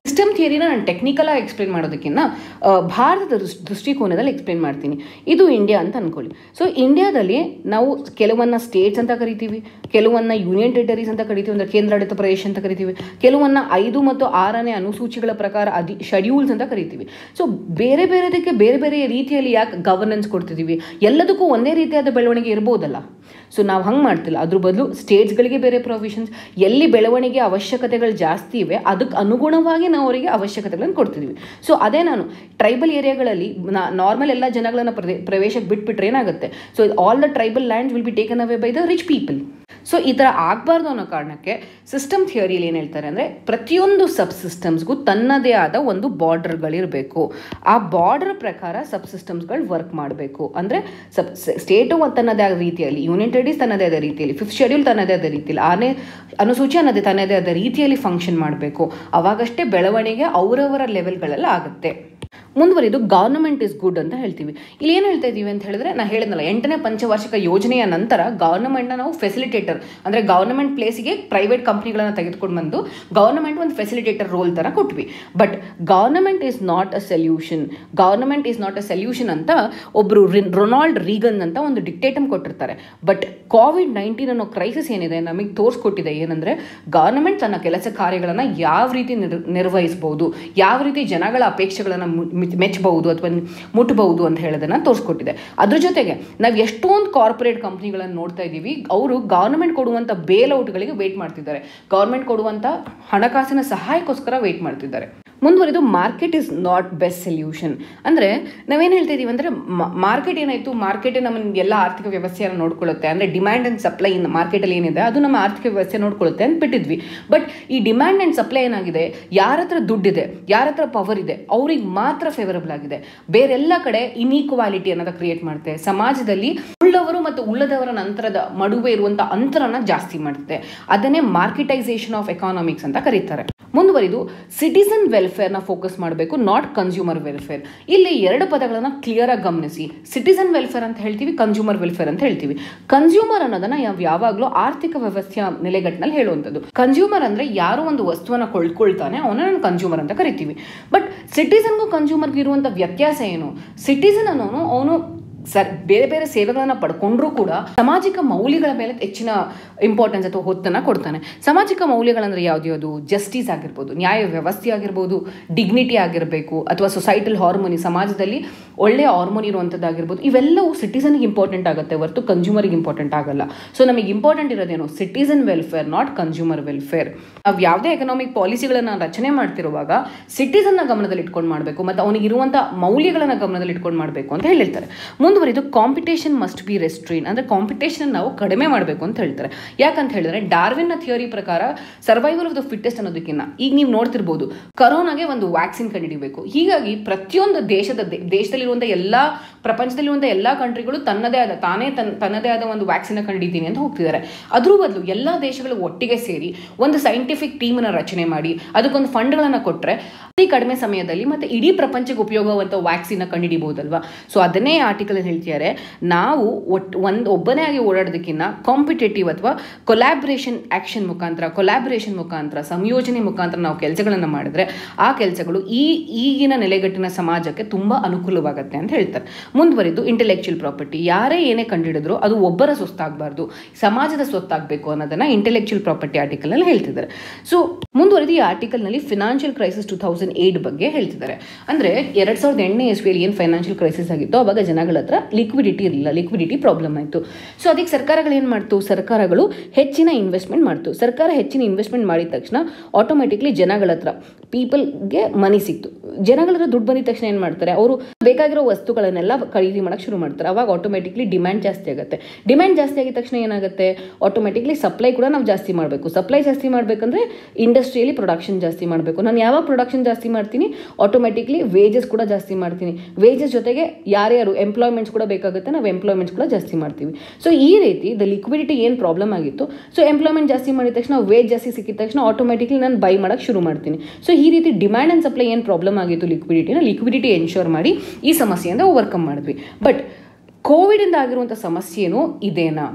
ಥಿಯರಿನ ನಾನು ಟೆಕ್ನಿಕಲಾಗಿ ಎಕ್ಸ್ಪ್ಲೇನ್ ಮಾಡೋದಕ್ಕಿಂತ ಆ, ಭಾರತದ ದೃಷ್- ದೃಷ್ಟಿಕೋನದಲ್ಲಿ ಎಕ್ಸ್ಪ್ಲೇನ್ ಮಾಡ್ತೀನಿ ಇದು ಇಂಡಿಯಾ ಅಂತ ಅನ್ಕೊಳ್ಳಿ ಸೊ ಇಂಡಿಯಾದಲ್ಲಿ ನಾವು ಕೆಲವನ್ನ ಸ್ಟೇಟ್ಸ್ ಅಂತ ಕರಿತೀವಿ ಕೆಲವನ್ನ ಯೂನಿಯನ್ ಟೆರಿಟರೀಸ್ ಅಂತ ಕರಿತೀವಿ ಅಂದರೆ ಕೇಂದ್ರಾಡಳಿತ ಪ್ರದೇಶ ಅಂತ ಕರಿತೀವಿ ಕೆಲವನ್ನ ಐದು ಮತ್ತು ಆರನೇ ಅನುಸೂಚಿಗಳ ಪ್ರಕಾರ ಅದಿ ಶೆಡ್ಯೂಲ್ಸ್ ಅಂತ ಕರಿತೀವಿ ಸೊ ಬೇರೆ ಬೇರೆದಕ್ಕೆ ಬೇರೆ ಬೇರೆ ರೀತಿಯಲ್ಲಿ ಯಾಕೆ ಗವರ್ನೆನ್ಸ್ ಕೊಡ್ತಿದ್ದೀವಿ ಎಲ್ಲದಕ್ಕೂ ಒಂದೇ ರೀತಿಯಾದ ಬೆಳವಣಿಗೆ ಇರ್ಬೋದಲ್ಲ ಸೊ ನಾವು ಹಂಗೆ ಮಾಡ್ತಿಲ್ಲ ಅದ್ರ ಬದಲು ಸ್ಟೇಟ್ಸ್ಗಳಿಗೆ ಬೇರೆ ಪ್ರೊವಿಷನ್ಸ್ ಎಲ್ಲಿ ಬೆಳವಣಿಗೆ ಅವಶ್ಯಕತೆಗಳು ಜಾಸ್ತಿ ಇವೆ ಅದಕ್ಕೆ ಅನುಗುಣವಾಗಿ ನಾವು ಅವರಿಗೆ ಅವಶ್ಯಕತೆಗಳನ್ನು ಕೊಡ್ತಿದ್ವಿ ಸೊ ಅದೇ ನಾನು ಟ್ರೈಬಲ್ ಏರಿಯಾಗಳಲ್ಲಿ ನಾರ್ಮಲ್ ಎಲ್ಲ ಜನಗಳನ್ನ ಪ್ರದೇ ಪ್ರವೇಶಕ್ಕೆ ಬಿಟ್ಬಿಟ್ರೆ ಏನಾಗುತ್ತೆ so all the tribal lands will be taken away by the rich people so ಈ ಥರ ಆಗಬಾರ್ದು ಅನ್ನೋ ಕಾರಣಕ್ಕೆ ಸಿಸ್ಟಮ್ ಥಿಯರಿಯಲ್ಲಿ ಏನು ಹೇಳ್ತಾರೆ ಅಂದರೆ ಪ್ರತಿಯೊಂದು ಸಬ್ ಸಿಸ್ಟಮ್ಸ್ಗೂ ತನ್ನದೇ ಆದ ಒಂದು ಬಾರ್ಡರ್ಗಳಿರಬೇಕು ಆ ಬಾರ್ಡರ್ ಪ್ರಕಾರ ಸಬ್ ಸಿಸ್ಟಮ್ಸ್ಗಳು ವರ್ಕ್ ಮಾಡಬೇಕು ಅಂದರೆ ಸಬ್ ಸ್ಟೇಟು ತನ್ನದೇ ಆದ ರೀತಿಯಲ್ಲಿ ಯೂನಿಯನ್ ಟೆರಿಟರೀಸ್ ತನ್ನದೇ ಆದ ರೀತಿಯಲ್ಲಿ ಫಿಫ್ತ್ ಶೆಡ್ಯೂಲ್ ತನ್ನದೇ ಆದ ರೀತಿಯಲ್ಲಿ ಆರನೇ ಅನುಸೂಚಿ ಅನ್ನೋದೇ ತನ್ನದೇ ಆದ ರೀತಿಯಲ್ಲಿ ಫಂಕ್ಷನ್ ಮಾಡಬೇಕು ಅವಾಗಷ್ಟೇ ಬೆಳವಣಿಗೆ ಅವರವರ ಲೆವೆಲ್ಗಳೆಲ್ಲ ಆಗುತ್ತೆ ಮುಂದುವರಿದು ಗವರ್ನಮೆಂಟ್ ಇಸ್ ಗುಡ್ ಅಂತ ಹೇಳ್ತೀವಿ ಇಲ್ಲಿ ಏನು ಹೇಳ್ತಾ ಇದ್ದೀವಿ ಅಂತ ಹೇಳಿದ್ರೆ ನಾ ಹೇಳಿದ್ನಲ್ಲ ಎಂಟನೇ ಪಂಚವಾರ್ಷಿಕ ಯೋಜನೆಯ ನಂತರ ಗವರ್ನಮೆಂಟ್ನ ನಾವು ಫೆಸಿಲಿಟೇಟರ್ ಅಂದರೆ ಗವರ್ನಮೆಂಟ್ ಪ್ಲೇಸಿಗೆ ಪ್ರೈವೇಟ್ ಕಂಪ್ನಿಗಳನ್ನು ತೆಗೆದುಕೊಂಡು ಬಂದು ಗವರ್ನಮೆಂಟ್ ಒಂದು ಫೆಸಿಲಿಟೇಟರ್ ರೋಲ್ ಥರ ಕೊಟ್ವಿ but government is not a solution government is not a solution ಅಂತ ಒಬ್ಬರು ರೊನಾಲ್ಡ್ ರೀಗನ್ ಅಂತ ಒಂದು ಡಿಕ್ಟೇಟಮ್ ಕೊಟ್ಟಿರ್ತಾರೆ ಬಟ್ ಕೋವಿಡ್ ನೈನ್ಟೀನ್ ಅನ್ನೋ ಕ್ರೈಸಿಸ್ ಏನಿದೆ ನಮಗೆ ತೋರಿಸ್ಕೊಟ್ಟಿದೆ ಏನಂದರೆ ಗವರ್ನಮೆಂಟ್ ತನ್ನ ಕೆಲಸ ಕಾರ್ಯಗಳನ್ನು ಯಾವ ರೀತಿ ನಿರ್ ನಿರ್ವಹಿಸ್ಬೋದು ಯಾವ ರೀತಿ ಜನಗಳ ಅಪೇಕ್ಷೆಗಳನ್ನು ಮೆಚ್ಚಬಹುದು ಅಥವಾ ಮುಟ್ಟಬಹುದು ಅಂತ ಹೇಳೋದನ್ನ ತೋರಿಸ್ಕೊಟ್ಟಿದೆ ಅದ್ರ ಜೊತೆಗೆ ನಾವು ಎಷ್ಟೊಂದು ಕಾರ್ಪೊರೇಟ್ ಕಂಪ್ನಿಗಳನ್ನು ನೋಡ್ತಾ ಇದ್ದೀವಿ ಅವರು ಗವರ್ನಮೆಂಟ್ ಕೊಡುವಂಥ ಬೇಲ್ ಔಟ್ಗಳಿಗೆ ವೇಟ್ ಮಾಡ್ತಿದ್ದಾರೆ ಗವರ್ಮೆಂಟ್ ಕೊಡುವಂಥ ಹಣಕಾಸಿನ ಸಹಾಯಕ್ಕೋಸ್ಕರ ವೇಟ್ ಮಾಡ್ತಿದ್ದಾರೆ ಮುಂದುವರಿದು market is not best solution ಅಂದರೆ ನಾವೇನು ಹೇಳ್ತಾ ಇದೀವಿ ಅಂದರೆ ಮಾರ್ಕೆಟ್ ಏನಾಯಿತು ಮಾರ್ಕೆಟ್ ನಮ್ಮ ಎಲ್ಲ ಆರ್ಥಿಕ ವ್ಯವಸ್ಥೆಯನ್ನು ನೋಡ್ಕೊಳ್ಳುತ್ತೆ ಅಂದರೆ ಡಿಮ್ಯಾಂಡ್ ಆ್ಯಂಡ್ ಸಪ್ಲೈ ಇನ್ ಮಾರ್ಕೆಟಲ್ಲಿ ಏನಿದೆ ಅದು ನಮ್ಮ ಆರ್ಥಿಕ ವ್ಯವಸ್ಥೆ ನೋಡ್ಕೊಳ್ಳುತ್ತೆ ಅಂತ ಬಿಟ್ಟಿದ್ವಿ ಬಟ್ ಈ ಡಿಮ್ಯಾಂಡ್ ಆ್ಯಂಡ್ ಸಪ್ಲೈ ಏನಾಗಿದೆ ಯಾರ ಹತ್ರ ದುಡ್ಡಿದೆ ಯಾರ ಹತ್ರ ಪವರ್ ಇದೆ ಅವ್ರಿಗೆ ಮಾತ್ರ ಫೇವರಬಲ್ ಆಗಿದೆ ಬೇರೆಲ್ಲ ಕಡೆ ಇನ್ಈಕ್ವಾಲಿಟಿ ಅನ್ನೋದ ಕ್ರಿಯೇಟ್ ಮಾಡುತ್ತೆ ಸಮಾಜದಲ್ಲಿ ಉಳ್ಳವರು ಮತ್ತು ಉಳ್ಳದವರ ನಂತರದ ಮಡುವೆ ಇರುವಂಥ ಅಂತರನ ಜಾಸ್ತಿ ಮಾಡುತ್ತೆ ಅದನ್ನೇ ಮಾರ್ಕೆಟೈಸೇಷನ್ ಆಫ್ ಎಕಾನಾಮಿಕ್ಸ್ ಅಂತ ಕರೀತಾರೆ ಮುಂದುವರಿದು ಸಿಟಿಸನ್ ವೆಲ್ಫೇರ್ನ ಫೋಕಸ್ ಮಾಡಬೇಕು ನಾಟ್ ಕನ್ಸ್ಯೂಮರ್ ವೆಲ್ಫೇರ್ ಇಲ್ಲಿ ಎರಡು ಪದಗಳನ್ನು ಕ್ಲಿಯರ್ ಆಗಿ ಗಮನಿಸಿ ಸಿಟಿಸನ್ ವೆಲ್ಫೇರ್ ಅಂತ ಹೇಳ್ತೀವಿ ಕನ್ಸ್ಯೂಮರ್ ವೆಲ್ಫೇರ್ ಅಂತ ಹೇಳ್ತೀವಿ ಕನ್ಸ್ಯೂಮರ್ ಅನ್ನೋದನ್ನ ನಾವು ಯಾವಾಗಲೂ ಆರ್ಥಿಕ ವ್ಯವಸ್ಥೆಯ ನೆಲೆಗಟ್ಟಿನಲ್ಲಿ ಹೇಳುವಂಥದ್ದು ಕನ್ಸ್ಯೂಮರ್ ಅಂದ್ರೆ ಯಾರೋ ಒಂದು ವಸ್ತುವನ್ನ ಕೊಳ್ಳ್ಕೊಳ್ತಾನೆ ಅವನ ನಾನು ಕನ್ಸ್ಯೂಮರ್ ಅಂತ ಕರಿತೀವಿ ಬಟ್ ಸಿಟಿಸನ್ಗೂ ಕನ್ಸ್ಯೂಮರ್ಗೂ ಇರುವಂಥ ವ್ಯತ್ಯಾಸ ಏನು ಸಿಟಿಸನ್ ಅನ್ನೋನು ಅವನು ಸರ್ ಬೇರೆ ಬೇರೆ ಸೇವೆಗಳನ್ನು ಪಡ್ಕೊಂಡ್ರೂ ಕೂಡ ಸಾಮಾಜಿಕ ಮೌಲ್ಯಗಳ ಮೇಲೆ ಹೆಚ್ಚಿನ ಇಂಪಾರ್ಟೆನ್ಸ್ ಅಥವಾ ಹೊತ್ತನ್ನು ಕೊಡ್ತಾನೆ ಸಾಮಾಜಿಕ ಮೌಲ್ಯಗಳಂದ್ರೆ ಯಾವ್ದು ಜಸ್ಟಿಸ್ ಆಗಿರ್ಬೋದು ನ್ಯಾಯ ವ್ಯವಸ್ಥೆ ಆಗಿರ್ಬೋದು ಡಿಗ್ನಿಟಿ ಆಗಿರಬೇಕು ಅಥವಾ ಸೊಸೈಟಲ್ ಹಾರ್ಮೋನಿ ಸಮಾಜದಲ್ಲಿ ಒಳ್ಳೆಯ ಹಾರ್ಮೋನಿ ಇರುವಂಥದ್ದಾಗಿರ್ಬೋದು ಇವೆಲ್ಲವೂ ಸಿಟಿಸನ್ಗೆ ಇಂಪಾರ್ಟೆಂಟ್ ಆಗುತ್ತೆ ಹೊರತು ಕನ್ಸ್ಯೂಮರ್ಗೆ ಇಂಪಾರ್ಟೆಂಟ್ ಆಗಲ್ಲ ಸೊ ನಮಗೆ ಇಂಪಾರ್ಟೆಂಟ್ ಇರೋದೇನು citizen welfare not consumer welfare ನಾವು ಯಾವುದೇ ಎಕನಾಮಿಕ್ ಪಾಲಿಸಿಗಳನ್ನು ರಚನೆ ಮಾಡ್ತಿರುವಾಗ ಸಿಟಿಸನ್ನ ಗಮನದಲ್ಲಿ ಇಟ್ಕೊಂಡು ಮಾಡಬೇಕು ಮತ್ತು ಅವನಿಗೆ ಇರುವಂಥ ಮೌಲ್ಯಗಳನ್ನು ಗಮನದಲ್ಲಿ ಇಟ್ಕೊಂಡು ಮಾಡಬೇಕು ಅಂತ ಹೇಳಿರ್ತಾರೆ ಮುಂದುವರಿದು ಕಾಂಪಿಟೇಷನ್ ಮಸ್ಟ್ ಬಿ ರೆಸ್ಟ್ರೀನ್ ಅಂದರೆ ಕಾಂಪಿಟೇಷನ್ ನಾವು ಕಡಿಮೆ ಮಾಡಬೇಕು ಅಂತ ಹೇಳ್ತಾರೆ ಯಾಕಂತ ಹೇಳಿದ್ರೆ ಡಾರ್ವಿನ್ನ ಥಿಯರಿ ಪ್ರಕಾರ ಸರ್ವೈವಲ್ ಆಫ್ ದ ಫಿಟ್ಟೆಸ್ಟ್ ಅನ್ನೋದಕ್ಕಿಂತ ಈಗ ನೀವು ನೋಡ್ತಿರ್ಬೋದು ಕರೋನಾಗೆ ಒಂದು ವ್ಯಾಕ್ಸಿನ್ ಕಂಡುಹಿಡಿಬೇಕು ಹೀಗಾಗಿ ಪ್ರತಿಯೊಂದು ದೇಶದ ದೇ- ದೇಶದಲ್ಲಿರುವಂಥ ಎಲ್ಲ ಪ್ರಪಂಚದಲ್ಲಿರುವಂಥ ಎಲ್ಲ ಕಂಟ್ರಿಗಳು ತನ್ನದೇ ಆದ ತಾನೇ ತನ್ ತನ್ನದೇ ಆದ ಒಂದು ವ್ಯಾಕ್ಸಿನ್ ಕಂಡಿದ್ದೀನಿ ಅಂತ ಹೋಗ್ತಿದ್ದಾರೆ ಅದ್ರ ಬದಲು ಎಲ್ಲ ದೇಶಗಳು ಒಟ್ಟಿಗೆ ಸೇರಿ ಒಂದು ಸೈಂಟಿಫಿಕ್ ಟೀಮನ್ನು ರಚನೆ ಮಾಡಿ ಅದಕ್ಕೊಂದು ಫಂಡ್ಗಳನ್ನು ಕೊಟ್ಟರೆ ಅತಿ ಕಡಿಮೆ ಸಮಯದಲ್ಲಿ ಮತ್ತೆ ಇಡೀ ಪ್ರಪಂಚಕ್ಕೆ ಉಪಯೋಗವಂತ ವ್ಯಾಕ್ಸಿನ್ ಕಂಡುಹಿಡಿಬಹುದಲ್ವಾ ಸೊ ಅದನ್ನೇ ಆರ್ಟಿಕಲ್ ಹೇಳ್ತಿದ್ದಾರೆ ನಾವು ಒಟ್ಟು ಒಂದು ಒಬ್ಬನೇ ಆಗಿ ಓಡಾಡೋದಕ್ಕಿಂತ ಕಾಂಪಿಟೇಟಿವ್ ಅಥವಾ ಕೊಲ್ಯಾಬ್ರೇಷನ್ ಆಕ್ಷನ್ ಮುಖಾಂತರ ಕೊಲ್ಯಾಬ್ರೇಷನ್ ಮುಖಾಂತರ ಸಂಯೋಜನೆ ಮುಖಾಂತರ ನಾವು ಕೆಲಸಗಳನ್ನು ಮಾಡಿದ್ರೆ ಆ ಕೆಲಸಗಳು ಈ ಈಗಿನ ನೆಲೆಗಟ್ಟಿನ ಸಮಾಜಕ್ಕೆ ತುಂಬ ಅನುಕೂಲವಾಗುತ್ತೆ ಅಂತ ಹೇಳ್ತಾರೆ ಮುಂದುವರಿದು ಇಂಟೆಲೆಕ್ಚುಯಲ್ ಪ್ರಾಪರ್ಟಿ ಯಾರೇ ಏನೇ ಕಂಡುಹಿಡಿದ್ರು ಅದು ಒಬ್ಬರ ಸ್ವತ್ತಾಗಬಾರ್ದು ಸಮಾಜದ ಸ್ವತ್ತಾಗಬೇಕು ಅನ್ನೋದನ್ನ ಇಂಟೆಲೆಕ್ಚುಯಲ್ ಪ್ರಾಪರ್ಟಿ ಆರ್ಟಿಕಲ್ನಲ್ಲಿ ಹೇಳ್ತಿದ್ದಾರೆ ಸೊ ಮುಂದುವರೆದು ಈ ಆರ್ಟಿಕಲ್ನಲ್ಲಿ financial crisis two thousand eight ಬಗ್ಗೆ ಹೇಳ್ತಿದ್ದಾರೆ ಅಂದರೆ ಎರಡು ಸಾವಿರದ ಎಂಟನೇ ಇಸ್ವಿಯಲ್ಲಿ ಏನು ಫೈನಾನ್ಷಿಯಲ್ ಕ್ರೈಸಿಸ್ ಆಗಿತ್ತು ಅವಾಗ ಜನಗಳ ಹತ್ರ ಲಿಕ್ವಿಡಿಟಿ ಇರಲಿಲ್ಲ ಲಿಕ್ವಿಡಿಟಿ ಪ್ರಾಬ್ಲಮ್ ಆಯಿತು ಸೊ ಅದಕ್ಕೆ ಸರ್ಕಾರಗಳು ಏನು ಮಾಡ್ತು ಸರ್ಕಾರಗಳು ಹೆಚ್ಚಿನ ಇನ್ವೆಸ್ಟ್ಮೆಂಟ್ ಮಾಡ್ತು ಸರ್ಕಾರ ಹೆಚ್ಚಿನ ಇನ್ವೆಸ್ಟ್ಮೆಂಟ್ ಮಾಡಿದ ತಕ್ಷಣ ಆಟೋಮೆಟಿಕ್ಲಿ ಜನಗಳ ಹತ್ರ ಪೀಪಲ್ಗೆ ಮನಿ ಸಿಕ್ತು ಜನಗಳ ಹತ್ರ ದುಡ್ಡು ಬಂದಿದ ತಕ್ಷಣ ಏನು ಮಾಡ್ತಾರೆ ಅವರು ಬೇಕಾಗಿರೋ ವಸ್ತುಗಳನ್ನೆಲ್ಲ ಖರೀದಿ ಮಾಡೋಕ್ಕೆ ಶುರು ಮಾಡ್ತಾರೆ ಅವಾಗ ಆಟೋಮೆಟಿಕ್ಲಿ ಡಿಮ್ಯಾಂಡ್ ಜಾಸ್ತಿ ಆಗುತ್ತೆ ಡಿಮ್ಯಾಂಡ್ ಜಾಸ್ತಿ ಆಗಿದ ತಕ್ಷಣ ಏನಾಗುತ್ತೆ ಆಟೋಮೆಟಿಕ್ಲಿ ಸಪ್ಲೈ ಕೂಡ ನಾವು ಜಾಸ್ತಿ ಮಾಡಬೇಕು ಸಪ್ಲೈ ಜಾಸ್ತಿ ಮಾಡಬೇಕಂದ್ರೆ ಇಂಡಸ್ಟ್ರಿಯಲ್ಲಿ ಪ್ರೊಡಕ್ಷನ್ ಜಾಸ್ತಿ ಮಾಡಬೇಕು ನಾನು ಯಾವಾಗ ಪ್ರೊಡಕ್ಷನ್ ಜಾಸ್ತಿ ಮಾಡ್ತೀನಿ ಆಟೋಮೆಟಿಕ್ಲಿ ವೇಜಸ್ ಕೂಡ ಜಾಸ್ತಿ ಮಾಡ್ತೀನಿ ವೇಜಸ್ ಜೊತೆಗೆ ಯಾರ್ಯಾರು ಎಂಪ್ಲಾಯ್ಮೆಂಟ್ಸ್ ಕೂಡ ಬೇಕಾಗುತ್ತೆ ನಾವು ಎಂಪ್ಲಾಯ್ಮೆಂಟ್ಸ್ ಕೂಡ ಜಾಸ್ತಿ ಮಾಡ್ತೀವಿ ಸೊ ಈ ರೀತಿ ದ ಲಿಕ್ವಿಡಿಟಿ ಏನು ಪ್ರಾಬ್ಲಮ್ ಆಗಿತ್ತು ಸೊ ಎಂಪ್ಲಾಯ್ಮೆಂಟ್ ಜಾಸ್ತಿ ಮಾಡಿದ ತಕ್ಷಣ ವೇಜ್ ಜಾಸ್ತಿ ಸಿಕ್ಕಿದ ತಕ್ಷಣ ಆಟೋಮೆಟಿಕ್ಲಿ ನಾನು ಬೈ ಮಾಡೋಕ್ಕೆ ಶುರು ಮಾಡ್ತೀನಿ ಸೊ ಈ ರೀತಿ ಡಿಮ್ಯಾಂಡ್ ಆ್ಯಂಡ್ ಸಪ್ಲೈ ಏನು ಪ್ರಾಬ್ಲಮ್ ಆಗಿತ್ತು ಲಿಕ್ವಿಡಿಟಿನ ಲಿಕ್ವಿಡಿಟಿ ಎನ್ಶೋರ್ ಮಾಡಿ ಈ ಸಮಸ್ಯೆಯಿಂದ ಓವರ್ಕಮ್ ಮಾಡಿದ್ವಿ ಬಟ್ ಕೋವಿಡಿಂದ ಆಗಿರುವಂಥ ಸಮಸ್ಯೆನೂ ಇದೇನಾ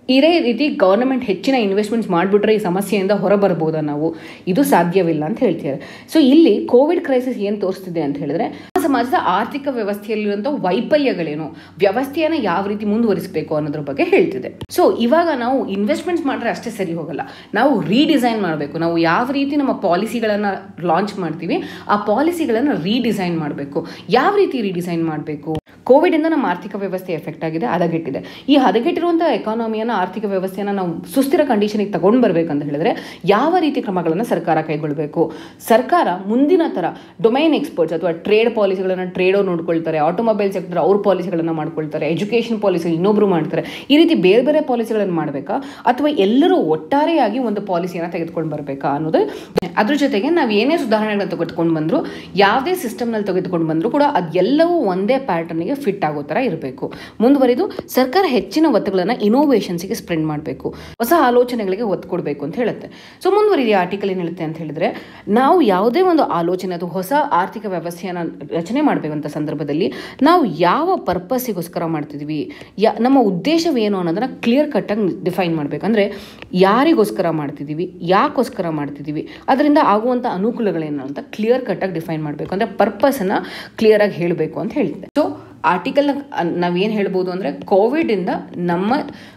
ಇದೇ ರೀತಿ ಗೌರ್ಮೆಂಟ್ ಹೆಚ್ಚಿನ ಇನ್ವೆಸ್ಟ್ಮೆಂಟ್ಸ್ ಮಾಡಿಬಿಟ್ರೆ ಈ ಸಮಸ್ಯೆಯಿಂದ ಹೊರಬರ್ಬೋದಾ ನಾವು ಇದು ಸಾಧ್ಯವಿಲ್ಲ ಅಂತ ಹೇಳ್ತಿದ್ದಾರೆ ಸೊ ಇಲ್ಲಿ ಕೋವಿಡ್ ಕ್ರೈಸಿಸ್ ಏನು ತೋರಿಸ್ತಿದೆ ಅಂತ ಹೇಳಿದ್ರೆ ನಮ್ಮ ಸಮಾಜದ ಆರ್ಥಿಕ ವ್ಯವಸ್ಥೆಯಲ್ಲಿರುವಂಥ ವೈಫಲ್ಯಗಳೇನು ವ್ಯವಸ್ಥೆಯನ್ನು ಯಾವ ರೀತಿ ಮುಂದುವರಿಸಬೇಕು ಅನ್ನೋದ್ರ ಬಗ್ಗೆ ಹೇಳ್ತಿದೆ ಸೊ ಇವಾಗ ನಾವು ಇನ್ವೆಸ್ಟ್ಮೆಂಟ್ಸ್ ಮಾಡಿದ್ರೆ ಅಷ್ಟೇ ಸರಿ ಹೋಗಲ್ಲ ನಾವು ರೀಡಿಸೈನ್ ಮಾಡಬೇಕು ನಾವು ಯಾವ ರೀತಿ ನಮ್ಮ ಪಾಲಿಸಿಗಳನ್ನು ಲಾಂಚ್ ಮಾಡ್ತೀವಿ ಆ ಪಾಲಿಸಿಗಳನ್ನು ರೀಡಿಸೈನ್ ಮಾಡಬೇಕು ಯಾವ ರೀತಿ ರೀಡಿಸೈನ್ ಮಾಡಬೇಕು ಕೋವಿಡಿಂದ ನಮ್ಮ ಆರ್ಥಿಕ ವ್ಯವಸ್ಥೆ ಎಫೆಕ್ಟ್ ಆಗಿದೆ ಹದಗೆಟ್ಟಿದೆ ಈ ಹದಗೆಟ್ಟಿರುವಂಥ ಎಕಾನಮಿಯನ್ನು ಆರ್ಥಿಕ ವ್ಯವಸ್ಥೆಯನ್ನು ನಾವು ಸುಸ್ಥಿರ ಕಂಡೀಷನಿಗೆ ತಗೊಂಡು ಬರಬೇಕಂತ ಹೇಳಿದ್ರೆ ಯಾವ ರೀತಿ ಕ್ರಮಗಳನ್ನು ಸರ್ಕಾರ ಕೈಗೊಳ್ಳಬೇಕು ಸರ್ಕಾರ ಮುಂದಿನ ಥರ ಡೊಮೈನ್ ಎಕ್ಸ್ಪರ್ಟ್ಸ್ ಅಥವಾ ಟ್ರೇಡ್ ಪಾಲಿಸಿಗಳನ್ನು ಟ್ರೇಡರ್ ನೋಡ್ಕೊಳ್ತಾರೆ ಆಟೋಮೊಬೈಲ್ ಸೆಕ್ಟರ್ ಅವ್ರ ಪಾಲಿಸಿಗಳನ್ನು ಮಾಡ್ಕೊಳ್ತಾರೆ ಎಜುಕೇಷನ್ ಪಾಲಿಸಿ ಇನ್ನೊಬ್ರು ಮಾಡ್ತಾರೆ ಈ ರೀತಿ ಬೇರೆ ಬೇರೆ ಪಾಲಿಸಿಗಳನ್ನು ಮಾಡಬೇಕಾ ಅಥವಾ ಎಲ್ಲರೂ ಒಟ್ಟಾರೆಯಾಗಿ ಒಂದು ಪಾಲಿಸಿಯನ್ನು ತೆಗೆದುಕೊಂಡು ಬರಬೇಕಾ ಅನ್ನೋದು ಅದ್ರ ಜೊತೆಗೆ ನಾವು ಏನೇ ಸುಧಾರಣೆಗಳನ್ನ ತೆಗೆದುಕೊಂಡು ಬಂದರೂ ಯಾವುದೇ ಸಿಸ್ಟಮ್ನಲ್ಲಿ ತೆಗೆದುಕೊಂಡು ಬಂದರೂ ಕೂಡ ಅದೆಲ್ಲವೂ ಒಂದೇ ಪ್ಯಾಟರ್ನಿಗೆ ಫಿಟ್ ಆಗೋ ಥರ ಇರಬೇಕು ಮುಂದುವರಿದು ಸರ್ಕಾರ ಹೆಚ್ಚಿನ ಒತ್ತುಗಳನ್ನು ಇನೋವೇಷನ್ಸ್ಗೆ ಸ್ಪ್ರೆಂಡ್ ಮಾಡಬೇಕು ಹೊಸ ಆಲೋಚನೆಗಳಿಗೆ ಒತ್ತು ಕೊಡಬೇಕು ಅಂತ ಹೇಳುತ್ತೆ ಸೊ ಮುಂದುವರಿದ ಆರ್ಟಿಕಲ್ ಏನು ಹೇಳುತ್ತೆ ಅಂತ ಹೇಳಿದ್ರೆ ನಾವು ಯಾವುದೇ ಒಂದು ಆಲೋಚನೆ ಅಥವಾ ಹೊಸ ಆರ್ಥಿಕ ವ್ಯವಸ್ಥೆಯನ್ನು ರಚನೆ ಮಾಡಬೇಕಂತ ಸಂದರ್ಭದಲ್ಲಿ ನಾವು ಯಾವ ಪರ್ಪಸ್ಸಿಗೋಸ್ಕರ ಮಾಡ್ತಿದ್ವಿ ಯಾ ನಮ್ಮ ಉದ್ದೇಶವೇನು ಅನ್ನೋದನ್ನು ಕ್ಲಿಯರ್ ಕಟ್ಟಾಗಿ ಡಿಫೈನ್ ಮಾಡಬೇಕಂದ್ರೆ ಯಾರಿಗೋಸ್ಕರ ಮಾಡ್ತಿದ್ದೀವಿ ಯಾಕೋಸ್ಕರ ಮಾಡ್ತಿದ್ದೀವಿ ಅದರಿಂದ ಆಗುವಂಥ ಅನುಕೂಲಗಳೇನು ಅಂತ ಕ್ಲಿಯರ್ ಕಟ್ಟಾಗಿ ಡಿಫೈನ್ ಮಾಡಬೇಕು ಅಂದರೆ ಪರ್ಪಸನ್ನು ಕ್ಲಿಯರಾಗಿ ಹೇಳಬೇಕು ಅಂತ ಹೇಳ್ತಿದೆ ಸೊ ಆರ್ಟಿಕಲ್ನ ನಾವೇನು ಹೇಳ್ಬೋದು ಅಂದರೆ ಕೋವಿಡಿಂದ ನಮ್ಮ